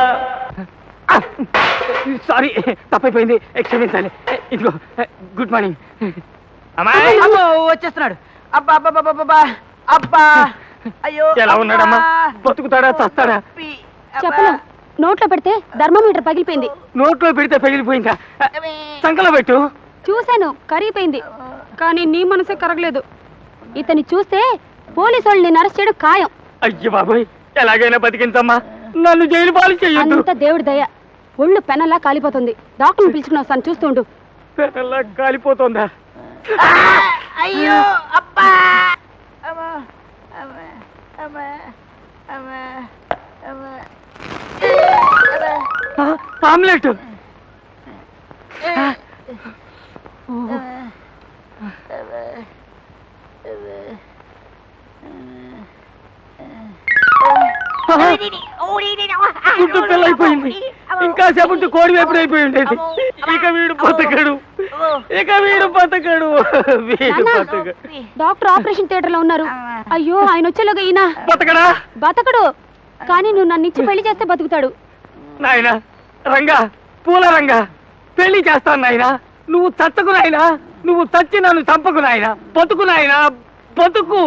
సారీ తప్పైపోయింది క్షమించాలి ఇదిగో గుడ్ మార్నింగ్ అమ్మో వచ్చేస్తున్నాడు అబ్బా అబ్బా అబ్బా, అబ్బా అబ్బా అబ్బా అయ్యో ఎలా ఉన్నాడమ్మా బతుకుతాడా చస్తాడా చెప్పను నోట్లో పెడితే థర్మోమీటర్ పగిలిపోయింది నోట్లో పెడితే పగిలిపోయిందా సంకలో పెట్టు చూశాను కరిగిపోయింది కానీ నీ మనసే కరగలేదు ఇతన్ని చూస్తే పోలీసు వాళ్ళు నేను అరెస్ట్ చేయడం ఖాయం అయ్య బాబోయ్ ఎలాగైనా బతికించమ్మా నన్ను జైలు పాలు చెయ్యొద్దు అంత దేవుడి దయ ఒళ్ళు పెనలా కాలిపోతుంది డాక్టర్ని పిలుచుకుని వస్తాను చూస్తుండు పెనల్లా కాలిపోతుందా అయ్యో అబ్బా అమ్మా అమ్మా అమ్మా అమ్మా అమ్మా ఆమ్లెట్ గుడ్డు పిల్లైపోయింది ఇంకా సేపటి కోడి వేపుడు అయిపోయి ఉండేది ఇక వీడు బతకడు ఇక వీడు బతకడు వీడు బతకడు డాక్టర్ ఆపరేషన్ థియేటర్ లో ఉన్నారు అయ్యో ఆయన వచ్చేలోగా ఈయన బతకడా బతకడు కానీ నువ్వు నన్ను ఇచ్చి పెళ్లి చేస్తే బతుకుతాడు నాయన రంగా పూలరంగా పెళ్లి చేస్తాను నాయనా నువ్వు చచ్చకు నాయనా నువ్వు చచ్చి నన్ను చంపకు నాయనా బతుకు నాయనా బతుకు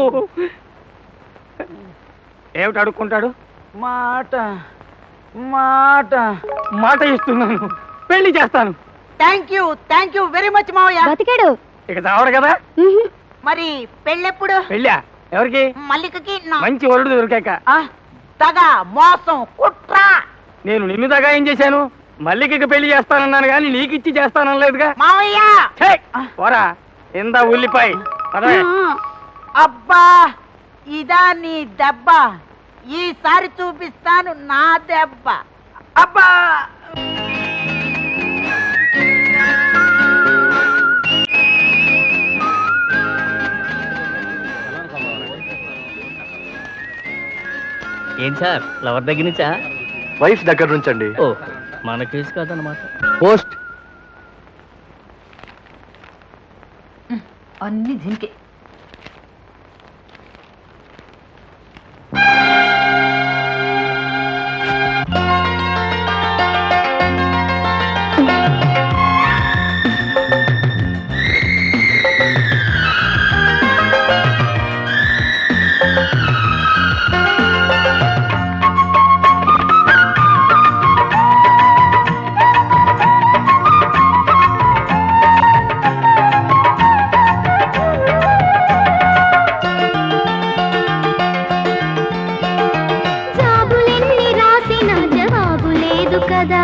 ఏమిటి అడుక్కుంటాడు మాట మాట మాట ఇస్తున్నాను పెళ్లి చేస్తాను thank you thank you very much మావయ్య బతికాడు ఇక చావడు కదా మరి పెళ్ళెప్పుడు పెళ్ళా ఎవరికి మల్లికకి నా- మంచి వరుడు దొరికాక ఆ, దగ మోసం కుట్ర నేను నిన్ను దాకా ఏం చేశాను మల్లికకి పెళ్లి చేస్తానన్నాను కానీ నీకిచ్చి చేస్తానలేదుగా మావయ్య పోరా ఇందా ఉల్లిపాయ పదవే అబ్బా ఇదా నీ దెబ్బ ఈసారి చూపిస్తాను నా దెబ్బ అబ్బా ఏం సార్ లవర్ దగ్గర నుంచా వైఫ్ దగ్గర నుంచండి ఓ మన కేసు కాదనమాట పోస్ట్ అన్ని దీనికే జాబులెన్ని రాసిన జవాబు లేదు కదా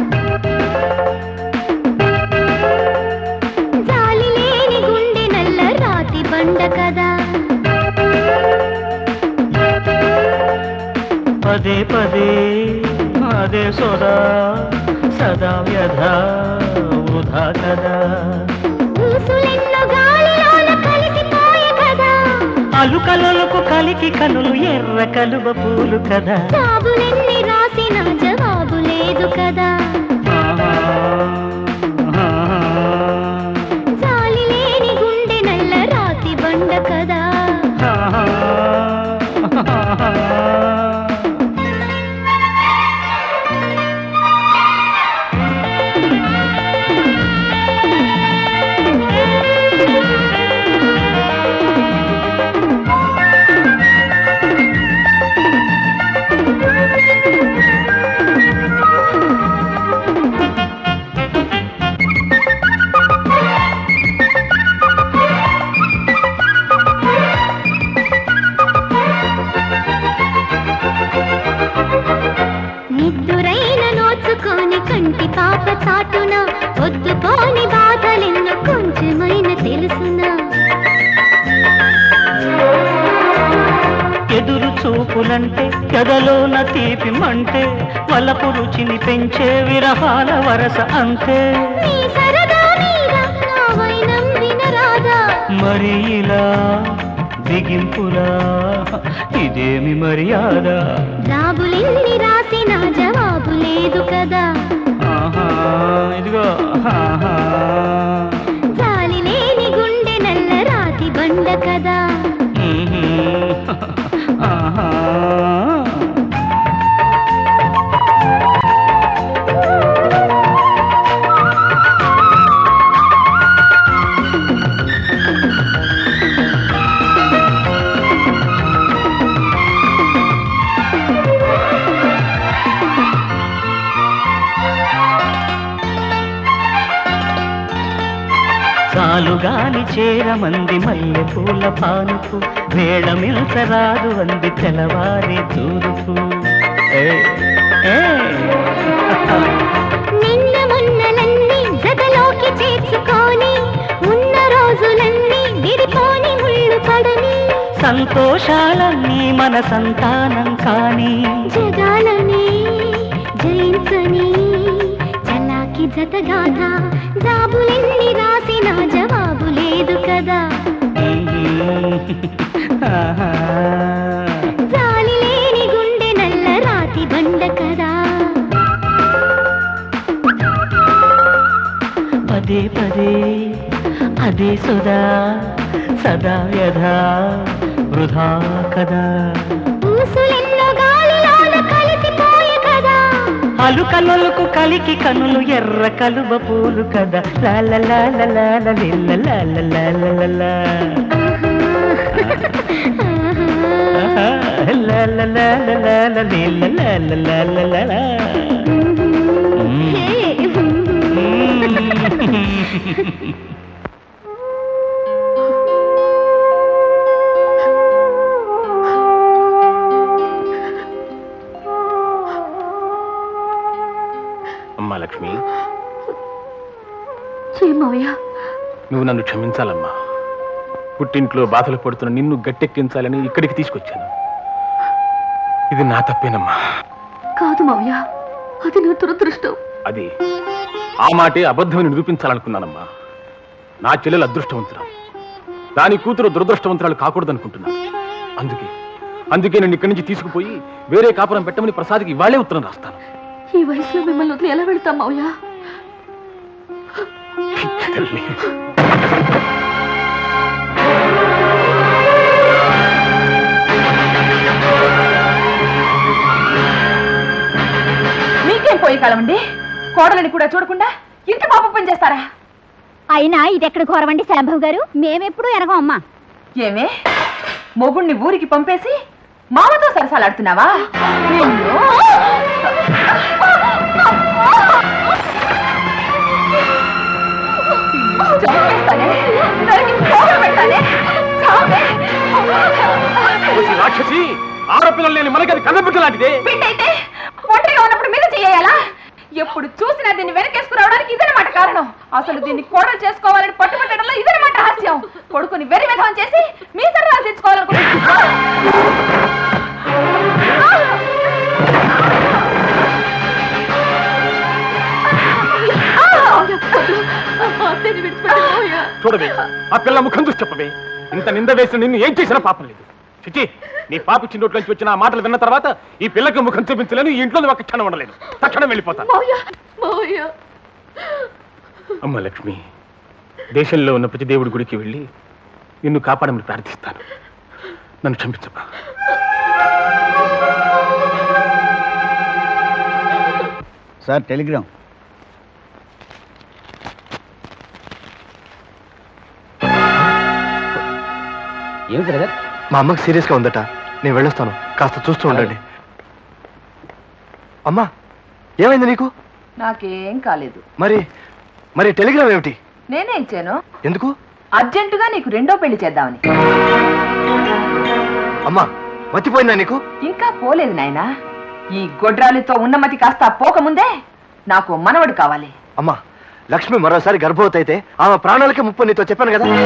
జాలి లేని గుండె నల్ల రాతి బండ కదా పదే పదే అదే సోదా సదా వ్యధ ఉధా కదా ఊసులెన్నో గాలిలోన కలిసిపోయే కదా అలుకలలకు కలికి కనులు ఎర్ర కలువ పూలు కదా జాబులెన్ని రాసిన జవాబు లేదు కదా జాలి లేని గుండె నల్ల రాతి బండ కదా నిద్దురైన నోచుకొని కంటి పాప చాటున పొద్దుపోని బాధలెన్నో కొంచెమైన తెలుసునా ఎదురు చూపులంటే ఎదలోన తీపి మంటే వలపు రుచిని పెంచే విరహాల వరస అంతే నీ సరదా మీద నా వైనం వినరాదా మరి ఇలా బిగింపులా ఇదేమి మర్యాద జాబులెన్ని రాసిన జవాబు లేదు కదా ఆహా, ఇదిగో ఆహా. జాలి లేని గుండె నల్ల రాతి బండ కదా ఆహా. చాలుగాని చేరమంది మల్లె పూల పానుపు వేళ మిల్సరాదు అంది తెలవారి తూరుపు ఏ, ఏ. నిన్న మొన్నలన్నీ జతలోకి చేర్చుకొని ఉన్న రోజులన్నీ విడిపోని ముళ్ళు పడని సంతోషాలన్నీ మన సంతానం కానీ జగాలని జయించని చలాకి జతగాథ జాబులెన్ని రాసిన జవాబు లేదు కదా ఆహా. జాలి లేని గుండె నల్ల రాతి బండ కదా పదే పదే అదే సుధా సదా వ్యధ వృధా కదా ఊసులెన్నో గాలిలోన కలిసిపోయే కదా అలుకలొలుకు కలికి కనులు ఎర్ర కలువ పూలు కదా లాల లాల లాల లిల్ల లాల లాల లాల. ఆహా, లాల లాల లాల లిల్ల లాల లాల లాల. అమ్మా లక్ష్మి మావయ్య నువ్వు నన్ను క్షమించాలమ్మా పుట్టింట్లో బాధలు పడుతున్న నిన్ను గట్టెక్కించాలని ఇక్కడికి తీసుకొచ్చాను ఇది నా తప్పేనమ్మా కాదు మావయ్య అది నా దురదృష్టం అది ఆ మాటే అబద్ధమని నిరూపించాలనుకున్నానమ్మా నా చెల్లెలు అదృష్టవంతురాలు దాని కూతురు దురదృష్టవంతురాలు కాకూడదనుకుంటున్నాను అందుకే అందుకే నేను ఇక్కడి నుంచి తీసుకుపోయి వేరే కాపురం పెట్టమని ప్రసాద్కి ఇవాళే ఉత్తరం రాస్తాను ఈ వయసులో మిమ్మల్ని వదిలి ఎలా వెళ్తాం మావయ్య తల్లి. మీకేం పోయి కాలం అండి కోడలని కూడా చూడకుండా ఇంత పాప పని చేస్తారా అయినా ఇది ఎక్కడ ఘోరమండి శాంభవ్ గారు మేమెప్పుడు ఎరగం అమ్మా ఏమే మొగుణ్ణి ఊరికి పంపేసి మామతో సరసాలాడుతున్నావా నిన్ను చంపేస్తానే. నరికి పోగులు పెడతానే. చావే. ఓసి రాక్షసి ఆడపిల్లలు లేని మనకి అది కన్నబిడ్డ లాంటిదే బిడ్డైతే ఒంటరిగా ఉన్నప్పుడు మీద చేయాలా ఎప్పుడు చూసినా దీన్ని వెనకేసుకురావడానికి ఇదనమాట కారణం అసలు దీన్ని కోడలు చేసుకోవాలని పట్టుబట్టడంలో ఇదనమాట హాస్యం కొడుకుని వెరి విధం చేసి మీ సరదాలు తెచ్చుకోవాలనుకుంటున్నా చూడవే ఆ పిల్ల ముఖం చూసి చెప్పవే ఇంత నింద వేసిన నిన్ను ఏం చేసినా పాపం లేదు చిచి నీ పాపి చిన్నోట్ల నుంచి వచ్చిన ఆ మాటలు విన్న తర్వాత ఈ పిల్లకి ముఖం చూపించలేను ఈ ఇంట్లో ఒక క్షణం ఉండలేను తక్షణం వెళ్ళిపోతాను అమ్మ లక్ష్మి దేశంలో ఉన్న ప్రతి దేవుడి గుడికి వెళ్ళి నిన్ను కాపాడమని ప్రార్థిస్తాను నన్ను క్షమించమ్మా సార్ టెలిగ్రామ్ ఏమి బ్రదర్ మా అమ్మకి సీరియస్ గా ఉందట నేను వెళ్ళొస్తాను కాస్త చూస్తూ ఉండండి అమ్మా ఏమైంది నీకు నాకేం కాలేదు మరి మరి టెలిగ్రామ్ ఏమిటి నేనే ఇచ్చాను ఎందుకు అర్జెంటుగా నీకు రెండో పెళ్లి చేద్దామని అమ్మా మర్చిపోయిందా నీకు ఇంకా పోలేదు నాయనా ఈ గొడ్రాలితో ఉన్నమతి కాస్త పోకముందే నాకు మనవడు కావాలి అమ్మా లక్ష్మి మరోసారి గర్భవతి అయితే ఆమె ప్రాణాలకే ముప్పు నీతో చెప్పాను కదా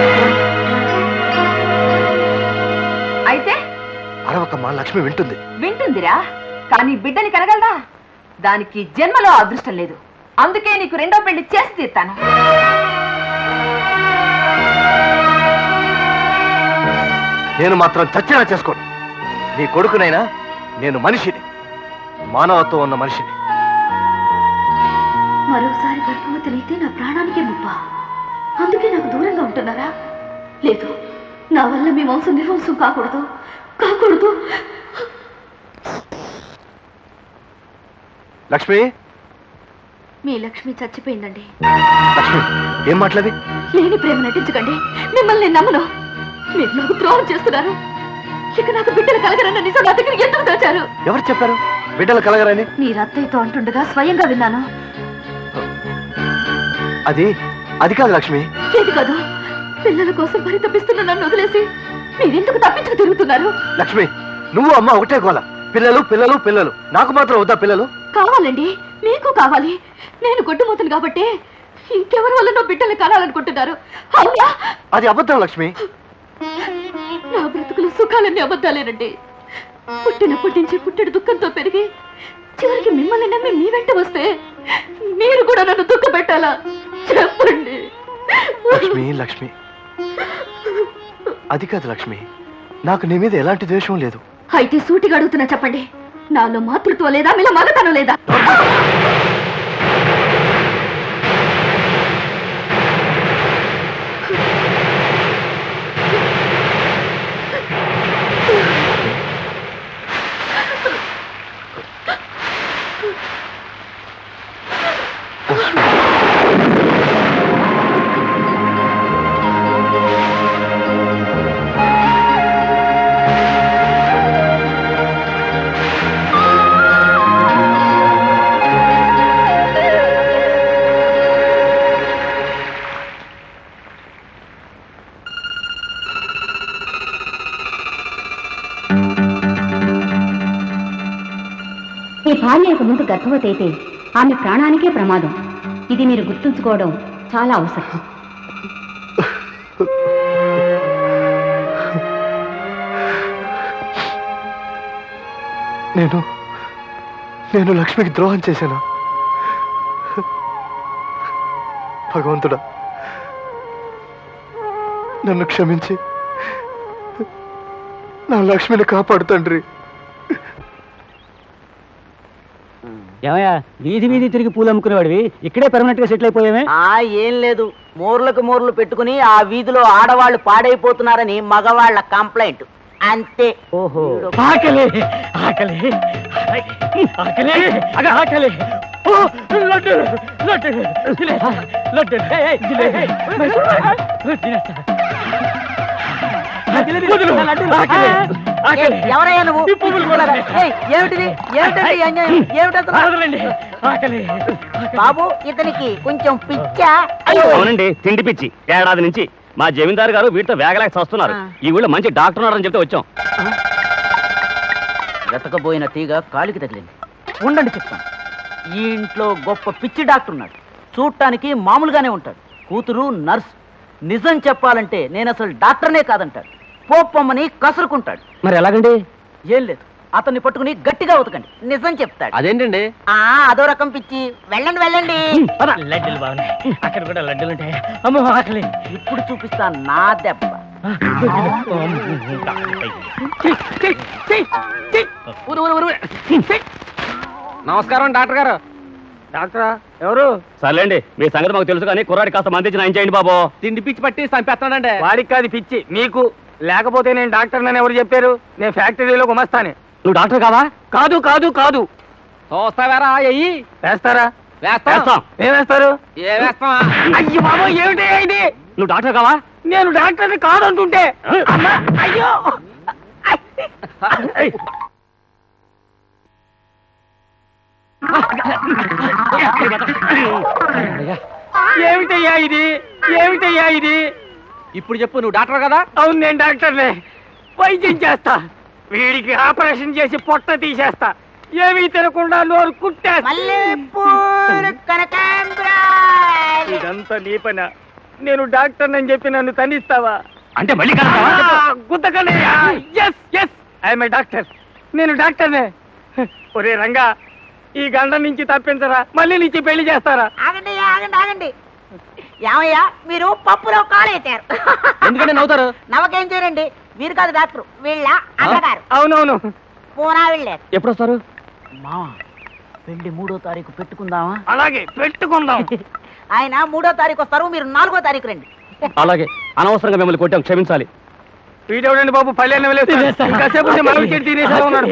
అయితే అరవకమ్మా లక్ష్మి వింటుంది వింటుందిరా కానీ బిడ్డని కనగలదా దానికి జన్మలో అదృష్టం లేదు అందుకే నీకు రెండో పెళ్లి చేసి తీస్తాను నేను మాత్రం చచ్చినా చేసుకోను నీ కొడుకునైనా నేను మనిషిని మానవత్వం ఉన్న మనిషిని మరోసారి గర్భవతులైతే నా ప్రాణానికే ముప్ప అందుకే నాకు దూరంగా ఉంటున్నారా లేదు నా వల్ల మీ వంశం నిర్వంశం కాకూడదు కాకూడదు లక్ష్మి మీ లక్ష్మి చచ్చిపోయిందండి లక్ష్మి ఏం మాట్లాడి లేని ప్రేమ నటించకండి మిమ్మల్ని నేను నమ్మను మీరు నాకు ద్రోహం చేస్తున్నారు ఇక నాకు బిడ్డలు కలగరన్న నిజం నా దగ్గర ఎందుకు దాచారు ఎవరు చెప్పారు బిడ్డలు కలగరని మీరు అత్తయ్యతో అంటుండగా స్వయంగా విన్నాను అది అది కాదు లక్ష్మి ఏది కాదు పిల్లల కోసం పరితపిస్తున్న నన్ను వదిలేసి మీరెందుకు తప్పించుకు తిరుగుతున్నారు లక్ష్మి నువ్వు అమ్మ ఒకటే గోల పిల్లలు పిల్లలు పిల్లలు నాకు మాత్రం వద్దా పిల్లలు కావాలండి మీకు కావాలి నేను గొడ్డుమూతను కాబట్టి ఇంకెవరి వల్ల బిడ్డలు కనాలనుకుంటున్నారు అవునా అది అబద్ధం లక్ష్మి నా బ్రతుకులు సుఖాలన్నీ అబద్ధాలేనండి పుట్టినప్పటి నుంచి పుట్టెడు దుఃఖంతో పెరిగి చివరికి మిమ్మల్ని నమ్మి మీ వెంట వస్తే మీరు కూడా నన్ను దుఃఖ పెట్టాలా చెప్పండి లక్ష్మి లక్ష్మి అది కాదు లక్ష్మి నాకు నీ మీద ఎలాంటి ద్వేషం లేదు అయితే సూటిగా అడుగుతున్నా చెప్పండి నాలో మాతృత్వం లేదా మీలో మగతనం లేదా భార్య ఇక ముందు గర్భవతి అయితే ఆమె ప్రాణానికే ప్రమాదం ఇది మీరు గుర్తుంచుకోవడం చాలా అవసరం నేను నేను లక్ష్మికి ద్రోహం చేశాను భగవంతుడా నన్ను క్షమించి నా లక్ష్మిని కాపాడు తండ్రి ఏమయ్యా వీధి వీధి తిరిగి పూలు అమ్ముకునేవాడివి ఇక్కడే పర్మనెంట్ గా సెటిల్ అయిపోయామే ఆ ఏం లేదు మూర్లకు మూర్లు పెట్టుకుని ఆ వీధిలో ఆడవాళ్ళు పాడైపోతున్నారని మగవాళ్ళ కంప్లైంట్ అంతే ఓహో ఆకలి ఆకలి ఆకలి అగ ఆకలి ఓ, లడ్డు లడ్డు తినేస్తా, లడ్డు ఏయ్, ఏయ్, ఏయ్, ఏయ్, తినేస్తా. వదిలు, ఆకలి, ఆకలి. ఎవరయ్యా నువ్వు ఈ పువ్వులు కూడా ఉన్నాయి. ఏయ్, ఏమిటిది ఏమిటండి ఈ అన్యాయం ఏమిటంత వదలండి, ఆకలి బాబు ఇతనికి కొంచెం పిచ్చా అవునండి తిండి పిచ్చి ఏడాది నుంచి మా జమీందారు గారు వీటితో వేగలేక వస్తున్నారు ఈ ఊళ్ళో మంచి డాక్టర్ ఉన్నారని చెప్తే వచ్చాం వెతకబోయిన తీగ కాలికి తగిలింది ఉండండి చెప్తాను ఈ ఇంట్లో గొప్ప పిచ్చి డాక్టర్ ఉన్నాడు చూడటానికి మామూలుగానే ఉంటాడు కూతురు నర్స్ నిజం చెప్పాలంటే నేను అసలు డాక్టర్నే కాదంటాడు పోప్పమ్మని కసురుకుంటాడు మరి ఎలాగండి ఏం లేదు అతన్ని పట్టుకుని గట్టిగా ఉతకండి నిజం చెప్తాడు అదేంటండి ఆ అదో రకం పిచ్చి వెళ్ళండి వెళ్ళండి లడ్డూలు బాగున్నాయి అక్కడ కూడా లడ్డూలు ఉంటాయి అమ్మో ఆకలి ఇప్పుడు చూపిస్తా నా దెబ్బ నమస్కారం డాక్టర్ గారు డాక్టరా ఎవరు సర్లేండి మీ సంగతి మాకు తెలుసు కానీ కుర్రాడి కాస్త మందించి నయం చేయండి బాబు తిండి పిచ్చి పట్టి చంపేస్తానండి వాడికి కాదు పిచ్చి మీకు లేకపోతే నేను డాక్టర్ నన్ను ఎవరు చెప్పారు నేను ఫ్యాక్టరీలో గుమస్తానే నువ్వు డాక్టర్ కావా కాదు కాదు కాదు చూస్తావారా అయ్యి వేస్తారా వేస్తాం. ఏం వేస్తారు అయ్యో బాబు ఏమిటి ఇది నువ్వు డాక్టర్ కావా నేను డాక్టర్ని కాదంటుంటే అమ్మా, అయ్యో ఏమిటయ్యా ఇది ఏమిటయ్యా ఇది ఇప్పుడు చెప్పు నువ్వు డాక్టర్ కదా అవును నేను డాక్టర్నే వైద్యం చేస్తా వీడికి ఆపరేషన్ చేసి పొట్ట తీసేస్తా ఏమీ తినకుండా నోరు కుట్టేస్తా ఇదంతా నీ పన నేను డాక్టర్ అని చెప్పి నన్ను తనిస్తావా అంటే మళ్ళీ గుద్దకనయ్యా yes yes I'm a doctor నేను డాక్టర్నే ఒరే రంగా ఈ గండం నుంచి తప్పించరా మళ్ళీ నుంచి పెళ్లి చేస్తారా ఆగండి ఆగండి ఆగండి ఏమయ్యా మీరు పప్పులో కాలేశారు ఎందుకంటే నవ్వుతారు నవకేం చేయరండి మీరు కాదు డాక్టర్ వీళ్ళ అన్నగారు అవునవును పూనా వెళ్ళారు ఎప్పుడు వస్తారు మావా పెళ్లి మూడో తారీఖు పెట్టుకుందామా అలాగే పెట్టుకుందాం ఆయన మూడో తారీఖు వస్తారు మీరు నాలుగో తారీఖు రండి అలాగే అనవసరంగా మిమ్మల్ని కొట్టాం క్షమించాలి వీడెవడండి బాబు పల్లెన్న ఇంకాసేపు ఉంటే మనం చెట్టు తినేసా ఉన్నాడు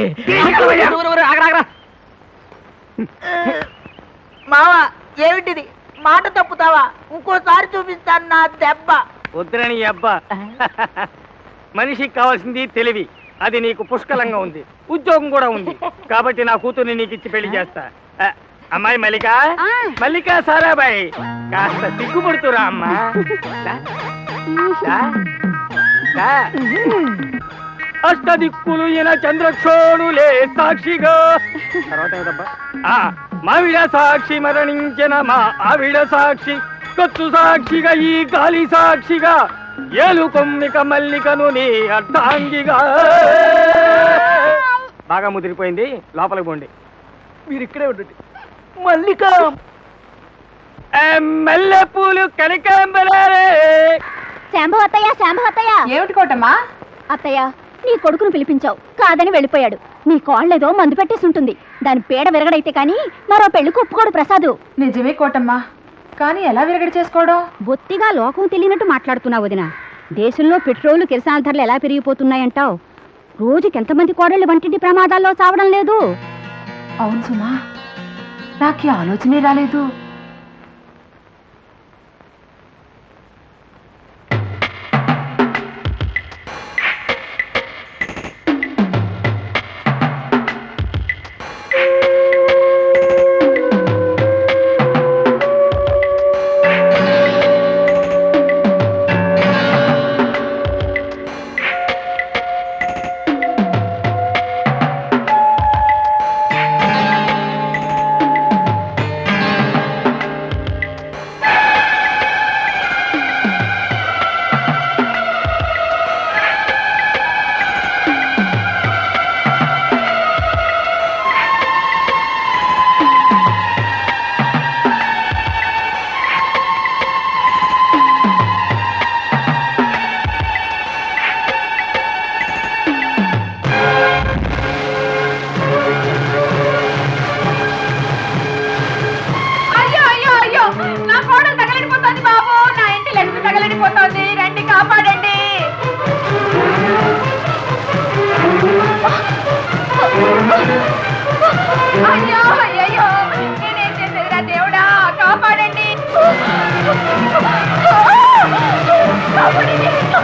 మావా ఏమిటిది మాట తప్పుతావా ఇంకోసారి చూపిస్తాను నా దెబ్బ వద్దురని ఈ అబ్బా మనిషికి కావాల్సింది తెలివి అది నీకు పుష్కలంగా ఉంది ఉద్యోగం కూడా ఉంది కాబట్టి నా కూతుర్ని నీకు ఇచ్చి పెళ్లి చేస్తా ఆ, అమ్మాయి మల్లిక మల్లిక సారాబాయ్ కాస్త సిగ్గుపడుతురా అమ్మా దా. దా. దా. అష్టదిక్కులు ఈయన చంద్రక్షోణులే సాక్షిగా తర్వాత ఏమిటబ్బా? ఆ, మావిడ సాక్షి మరణించిన మా ఆవిడ సాక్షి కొత్తు సాక్షిగా ఈ గాలి సాక్షిగా ఏలు కొమ్మిక మల్లికను నీ అర్థాంగిగా బాగా ముదిరిపోయింది లోపలికి పోండి మీరు ఇక్కడే ఉండండి మల్లిక మల్లె పూలు కనకాంబరారే శాంభవ అత్తయ్య శాంభవ అత్తయ్య ఏమిటి కోటమ్మా అత్తయ్య నీ కొడుకును పిలిపించావు కాదని వెళ్ళిపోయాడు నీ కాళ్ళేదో మందు పెట్టేసి ఉంటుంది దాని పేడ విరగడైతే కానీ మరో పెళ్లికి ఒప్పుకోడు ప్రసాదు నిజమే కోటమ్మా కానీ ఎలా విరగడి చేసుకోవడం బొత్తిగా లోకం తెలియనట్టు మాట్లాడుతున్నావు వదిన దేశంలో పెట్రోల్ కిరసాల ధరలు ఎలా పెరిగిపోతున్నాయంటావు రోజుకి ఎంతమంది కోడళ్ళు వంటింటి ప్రమాదాల్లో చావడం లేదు అవును సుమా నాకు ఈ ఆలోచనే రాలేదు ఆ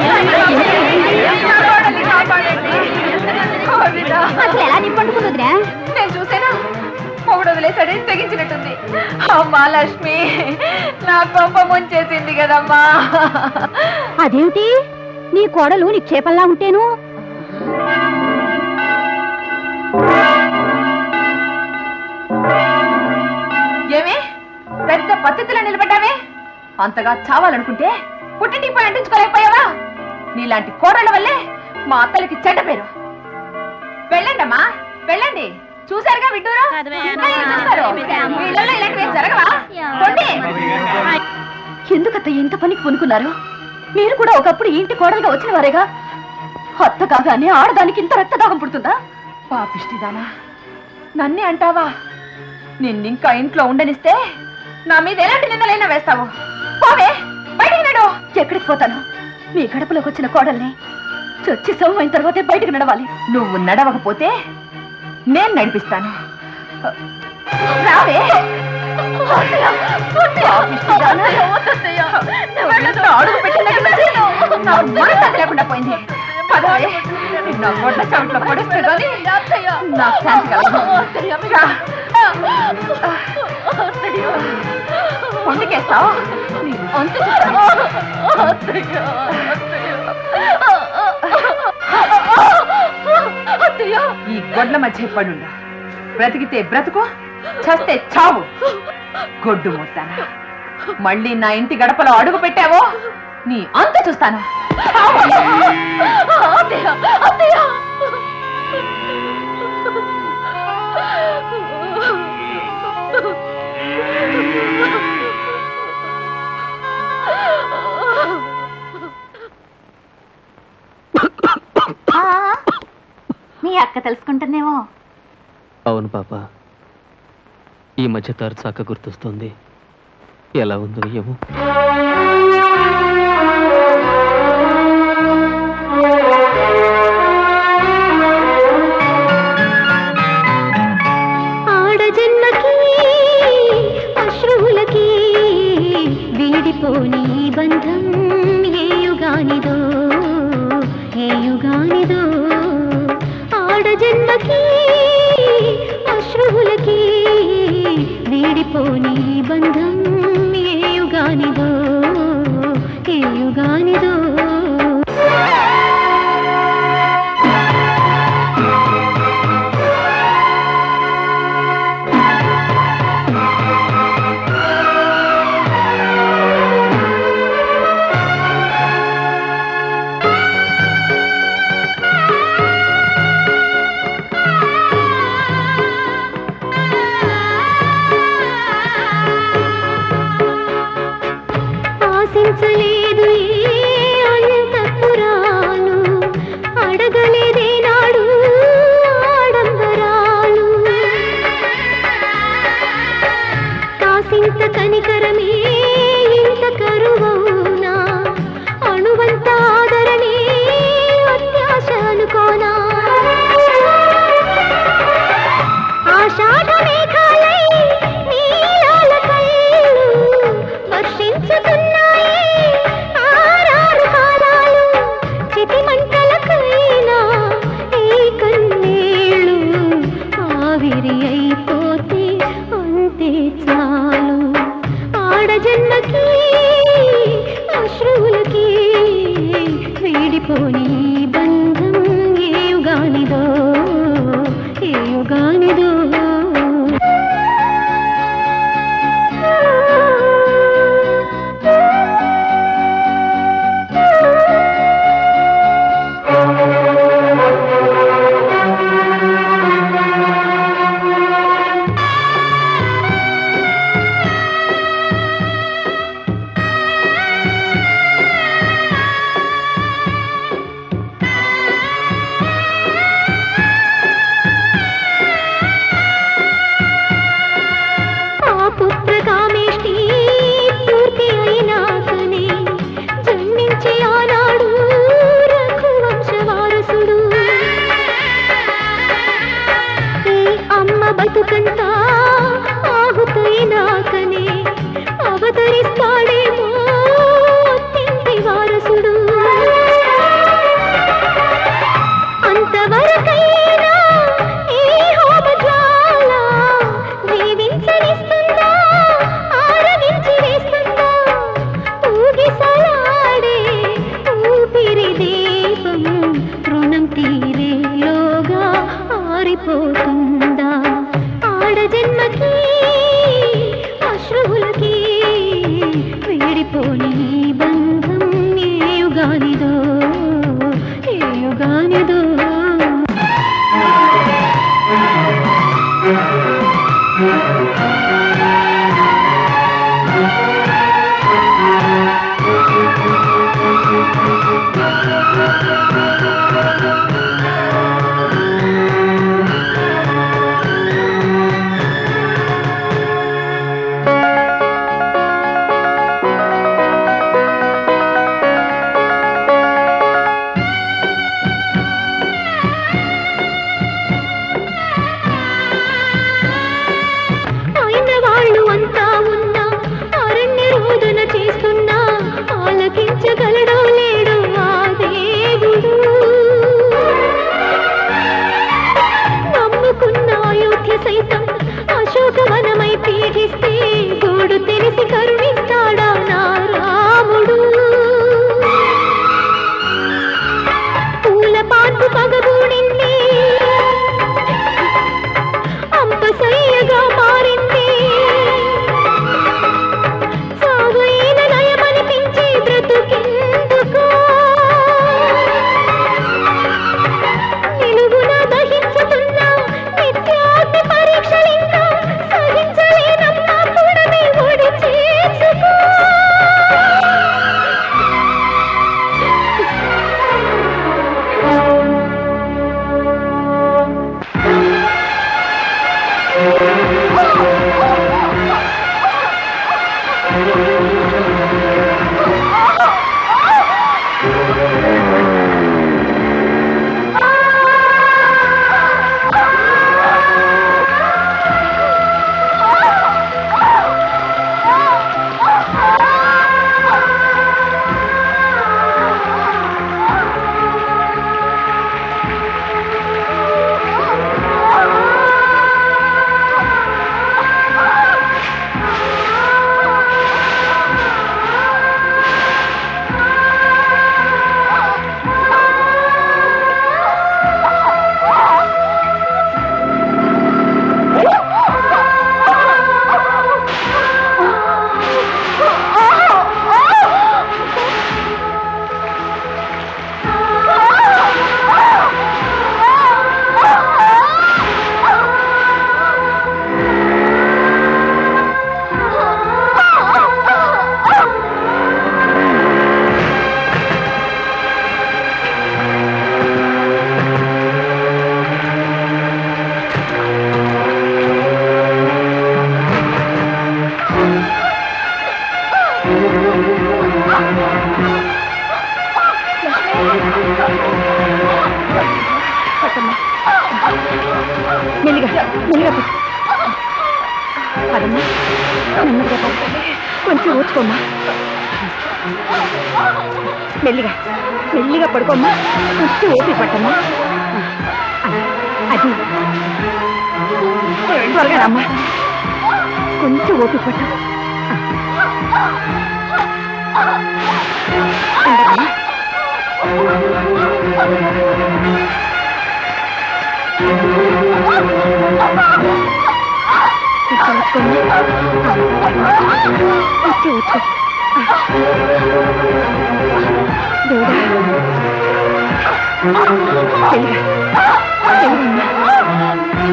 అసలు ఎలా నిప్పంటుకుంది వదినా నేను చూసానా మొగుడు వదిలేసాడే తెగించినట్టుంది అమ్మా లక్ష్మి నా కొంప ముంచేసింది కదమ్మా అదేమిటి నీ కోడలు నిక్షేపంలా ఉంటేను ఏమి పెద్ద పద్ధతిలో నిలబడ్డావే అంతగా చావాలనుకుంటే పుట్టింటికి పోయి అంటించుకోలేకపోయావా నీలాంటి కోడళ్ళ వల్లే మా అత్తలకి చెడ్డ పేరు వెళ్ళండి అమ్మా వెళ్ళండి చూసారుగా విడ్డూరు ఇంకా ఏం చూస్తారు? మీ ఇళ్ళల్లో ఇలాంటివి ఏం జరగవా పొండి. ఎందుకత్త ఇంత పనికి పొనుకున్నారు మీరు కూడా ఒకప్పుడు ఈ ఇంటి కోడలుగా వచ్చిన వారేగా అత్త కాగానే ఆడదానికి ఇంత రక్తదాహం పుడుతుందా పాపిష్టిదానా నన్నే అంటావా నిన్నింకా ఇంట్లో ఉండనిస్తే నా మీద ఎలాంటి నిందలైనా వేస్తావు పోవే బయటికి నడు ఎక్కడికి పోతాను మీ గడపలోకి వచ్చిన కోడల్ని చచ్చి సొమ్ము అయిన తర్వాతే బయటకు నడవాలి నువ్వు నడవకపోతే నేను నడిపిస్తాను రావే పాపిష్టిదానా. నువ్వు ఇంట్లో అడుగు పెట్టిన దగ్గర నుంచి నా మనసు లేకుండా పోయింది పదవే నా గొడ్ల చవిట్లో పొడిస్తే గాని నాకు శాంతి కలగదు. రా. పొందుకేస్తావు నీ అంతు ఈ గొడ్ల మధ్య పడుండు బ్రతికితే బ్రతుకు చస్తే చావు గొడ్డు మొత్తాన మళ్ళీ నా ఇంటి గడపలో అడుగు పెట్టావో నీ అంత చూస్తాను మీ అక్క తెలుసుకుంటుందేమో అవును పాప ఈ మధ్య తరచు అక్క గుర్తొస్తుంది ఎలా ఉందో ఏమో ఆడజన్మకి అశ్రువులకి వీడిపోని ఈ బంధం ఏ యుగానిదో ఏ యుగానిదో ఆడజన్మకి అశ్రువులకి వీడిపోని ఈ బంధం ఏ యుగానిదో ఏ యుగానిదో ఆశించలేదు ఏ అంతఃపురాలు అడగలేదేనాడు ఆడంబరాలు కాసింత కనికరమే ఇంత కరువవునా అణువంత ఆదరణే అత్యాశ అనుకోనా ఆషాఢ మేఘాలై నీలాల కళ్ళు వర్షించుతున్నాయి ఆరారు కాలాలు చితి మంటలకైనా ఈ కన్నీళ్ళు ఆవిరి అయిపోతే అంతే చాలు ఆడజన్మకి అశ్రువులకి వీడిపోని ఈ బంధం ఏ యుగానిదో ఏ యుగానిదో మెల్లిగా పెట్టు. పదమ్మా నెమ్మదిగా పద. కొంచెం ఊచుకోమ్మా మెల్లిగా మెల్లిగా పడుకోమ్మా కొంచెం ఓపిక పట్టమ్మా అది త్వరగా రమ్మా కొంచెం ఓపిక పట్టు ఉండమ్మా. కొంచెం ఊచుకోమ్మా. కొంచెం ఊచుకో దేవుడా మెల్లిగా మెల్లిగా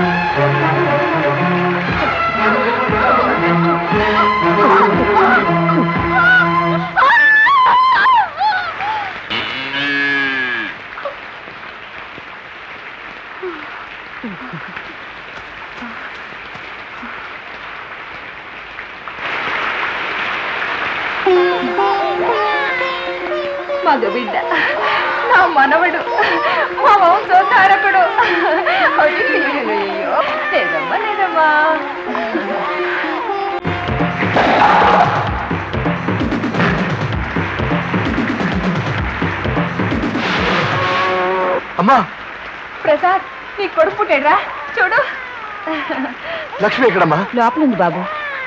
మగబిడ్డ నా మనవడు మా వంశోద్ధారకుడు అయ్యో లేదమ్మా లేదమ్మా అమ్మా ప్రసాద్ నీ కొడుకు పుట్టాడురా చూడు లక్ష్మి ఎక్కడమ్మా లోపలుంది బాబు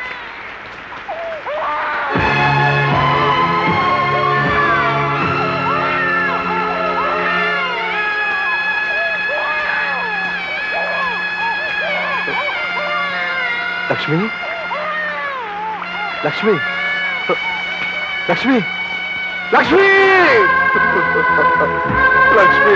లక్ష్మి లక్ష్మి లక్ష్మి లక్ష్మి లక్ష్మి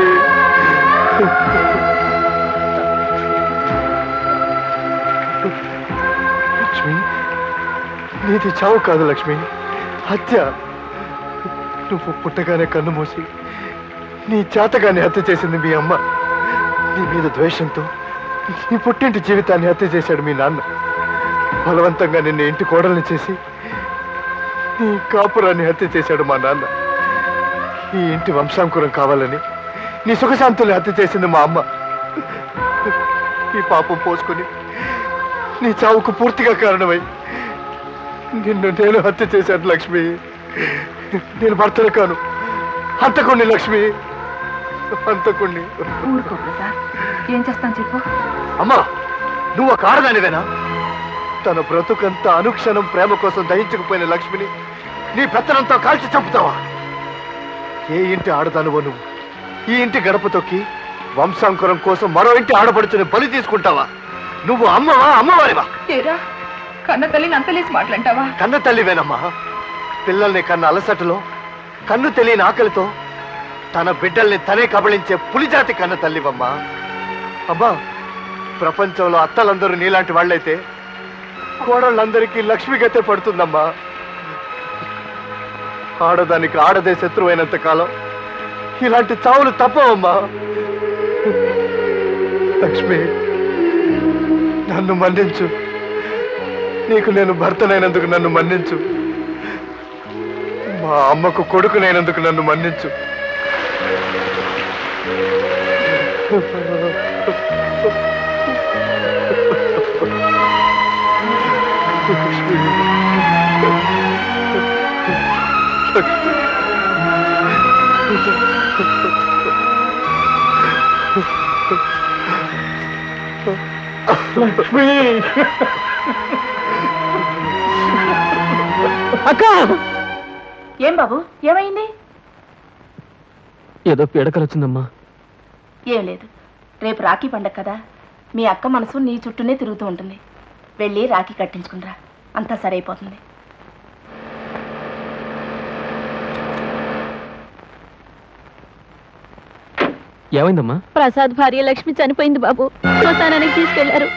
లక్ష్మి నీది చావు కాదు లక్ష్మి హత్య నువ్వు పుట్టగానే కన్ను మూసి నీ చేతగానే హత్య చేసింది మీ అమ్మ నీ మీద ద్వేషంతో నీ పుట్టింటి జీవితాన్ని హత్య చేశాడు మీ నాన్న బలవంతంగా నిన్ను ఇంటి కోడల్ని చేసి నీ కాపురాన్ని హత్య చేశాడు మా నాన్న ఈ ఇంటి వంశాంకురం కావాలని నీ సుఖశాంతుల్ని హత్య చేసింది మా అమ్మ ఈ పాపం పోసుకొని నీ చావుకు పూర్తిగా కారణమై నిన్ను నేను హత్య చేశాను లక్ష్మి నేను భర్తను కాను హంతకుండి లక్ష్మి హంతకుండి ఊరుకో ప్రసాద్ ఏం చేస్తాను చెప్పు అమ్మా నువ్వు ఒక ఆడదానివేనా తన బ్రతుకంతా అనుక్షణం ప్రేమ కోసం దహించకపోయిన లక్ష్మిని నీ పెత్తనంతో కాల్చి చంపుతావా ఏ ఇంటి ఆడదానువో నువ్వు ఈ ఇంటి గడప తొక్కి వంశాంకురం కోసం మరో ఇంటి ఆడపడుచుని బలి తీసుకుంటావా నువ్వు అమ్మవా అమ్మవారివా ఏరా కన్న తల్లిని అంతలేసి మాట్లాంటావా కన్న తల్లివేనమ్మా పిల్లల్ని కన్న అలసటలో కన్ను తెలియని ఆకలితో తన బిడ్డల్ని తనే కబళించే పులిజాతి కన్న తల్లివమ్మా అమ్మా ప్రపంచంలో అత్తలందరూ నీలాంటి వాళ్ళైతే కోడళ్ళందరికీ లక్ష్మి గతే పడుతుందమ్మా ఆడదానికి ఆడదే శత్రువు అయినంత కాలం ఇలాంటి చావులు తప్పవమ్మా లక్ష్మి నన్ను మన్నించు నీకు నేను భర్తనైనందుకు నన్ను మన్నించు మా అమ్మకు కొడుకునైనందుకు నన్ను మన్నించు లక్ష్మి అక్క ఏం బాబు ఏమైంది ఏదో పీడకలు వచ్చిందమ్మా ఏం లేదు రేపు రాఖీ పండగ కదా మీ అక్క మనసు నీ చుట్టూనే తిరుగుతూ ఉంటుంది వెళ్ళి రాఖీ కట్టించుకునిరా అంతా సరైపోతుంది ఏమైందమ్మా ప్రసాద్ భార్య లక్ష్మి చనిపోయింది బాబు శ్మశానానికి తీసుకెళ్లారు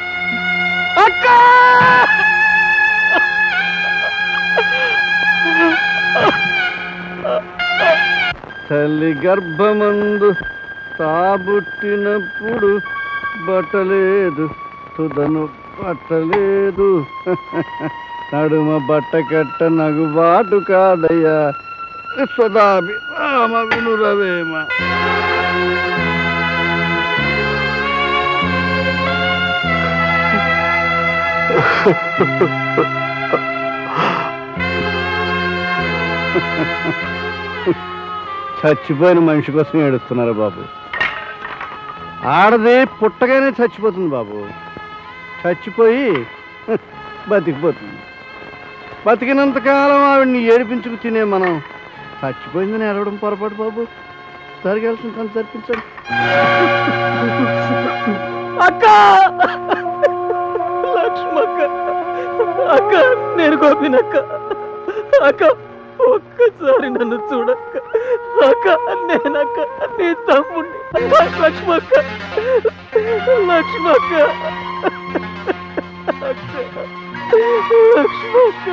తల్లి గర్భమందు తాబుట్టినప్పుడు బట్టలేదు తుదను పట్టలేదు నడుమ బట్ట కట్ట నగుబాటు కాదయ్యా సదాభి రామ వినురవేమ చచ్చిపోయిన మనిషి కోసం ఏడుస్తున్నారు బాబు ఆడది పుట్టగానే చచ్చిపోతుంది బాబు చచ్చిపోయి హ, బతికిపోతుంది బతికినంతకాలం ఆవిడ్ని ఏడిపించుకు తినే మనం చచ్చిపోయిందని ఏడవడం పొరపాటు బాబు జరగాల్సిన పని జరిపించండి అక్క లక్ష్మక్క అక్క నేను గోపినక్క అక్క ఒక్కసారి నన్ను చూడక్క అక్క నేనక్క నీ తమ్ముడిని అక్క, లక్ష్మక్క లక్ష్మక్క అక్క, లక్ష్మక్క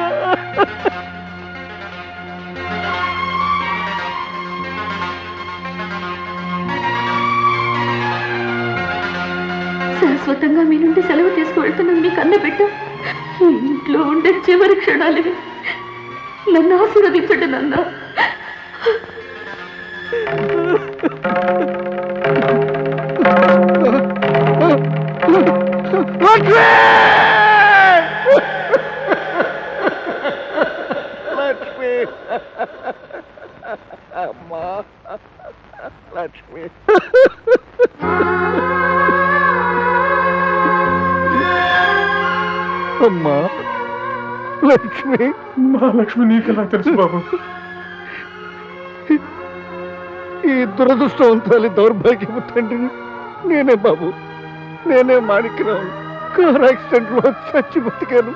శాశ్వతంగా మీ నుండి సెలవు తీసుకువెళ్తున్నాను మీ కన్న బిడ్డ ఈ ఇంట్లో ఉండే చివరి క్షణాలు ఇవి. నన్ను ఆశీర్వదించండి నన్న లక్ష్మి అమ్మా లక్ష్మి అమ్మా లక్ష్మి మా లక్ష్మి నీకెలా తెలుసు బాబు ఈ దురదృష్టవంతాలి దౌర్భాగ్యము తండ్రిని నేనే బాబు నేనే మాణిక్యరావు కార్ యాక్సిడెంట్ లో చచ్చి బతికాను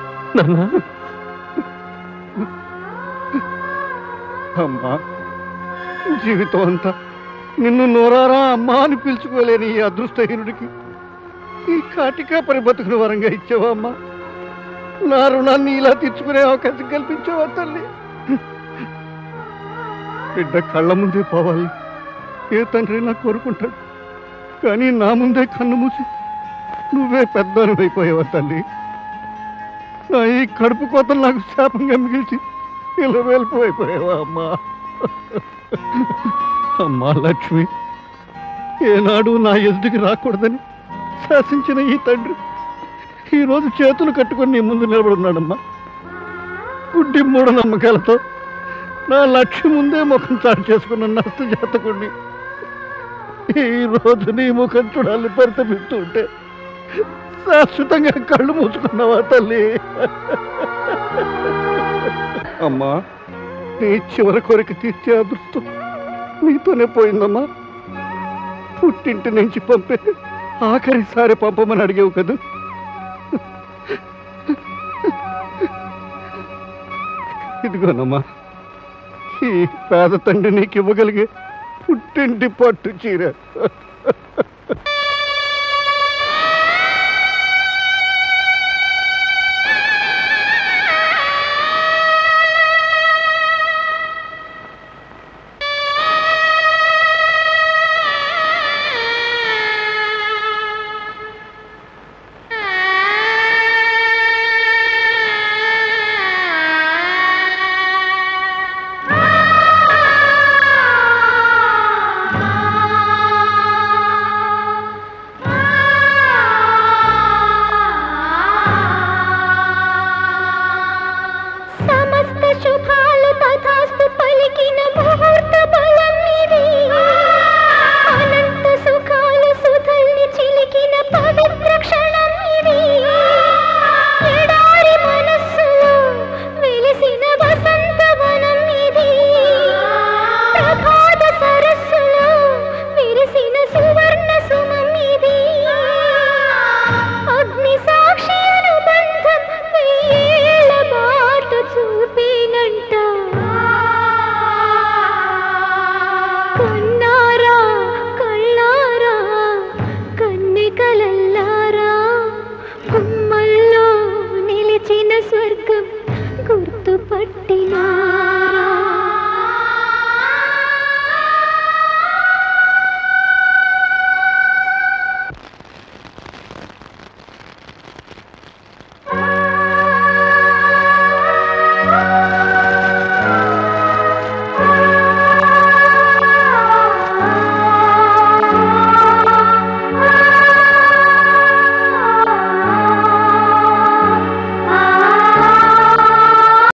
అమ్మా జీవితం అంతా నిన్ను నోరారా అమ్మా అని పిలుచుకోలేని ఈ అదృష్టహీనుడికి ఈ కాటికా పరి బతుకుని వరంగా ఇచ్చావా అమ్మా నా రుణాన్ని ఇలా తీర్చుకునే అవకాశం కల్పించావా తల్లి బిడ్డ కళ్ళ ముందే పోవాలి ఏ తండ్రి నాకు కోరుకుంటాడు కానీ నా ముందే కన్ను మూసి నువ్వే పెద్దను అయిపోయావా తల్లి నా ఈ కడుపు కోతలు నాకు శాపంగా మిగిల్చి ఇలా వెళ్ళిపోయిపోయావా అమ్మా అమ్మా లక్ష్మి ఏనాడు నా ఎదుటికి రాకూడదని శాసించిన ఈ తండ్రి ఈరోజు చేతులు కట్టుకొని నీ ముందు నిలబడున్నాడమ్మా గుడ్డి మూఢ నమ్మకాలతో నా లక్ష్యం ముందే ముఖం చాటు చేసుకున్న నష్ట జాతకుడిని ఈ రోజు నీ ముఖం చూడాలని పరితపిస్తూ ఉంటే శాశ్వతంగా కళ్ళు మూసుకున్నావా తల్లి అమ్మా నీ చివరి కోరిక తీర్చే అదృష్టం నీతోనే పోయిందమ్మా పుట్టింటి నుంచి పంపే ఆఖరిసారి పంపమని అడిగావు కదా ఇదిగోనమ్మా ఈ పేద తండ్రి నీకు ఇవ్వగలిగే పుట్టింటి పట్టు చీర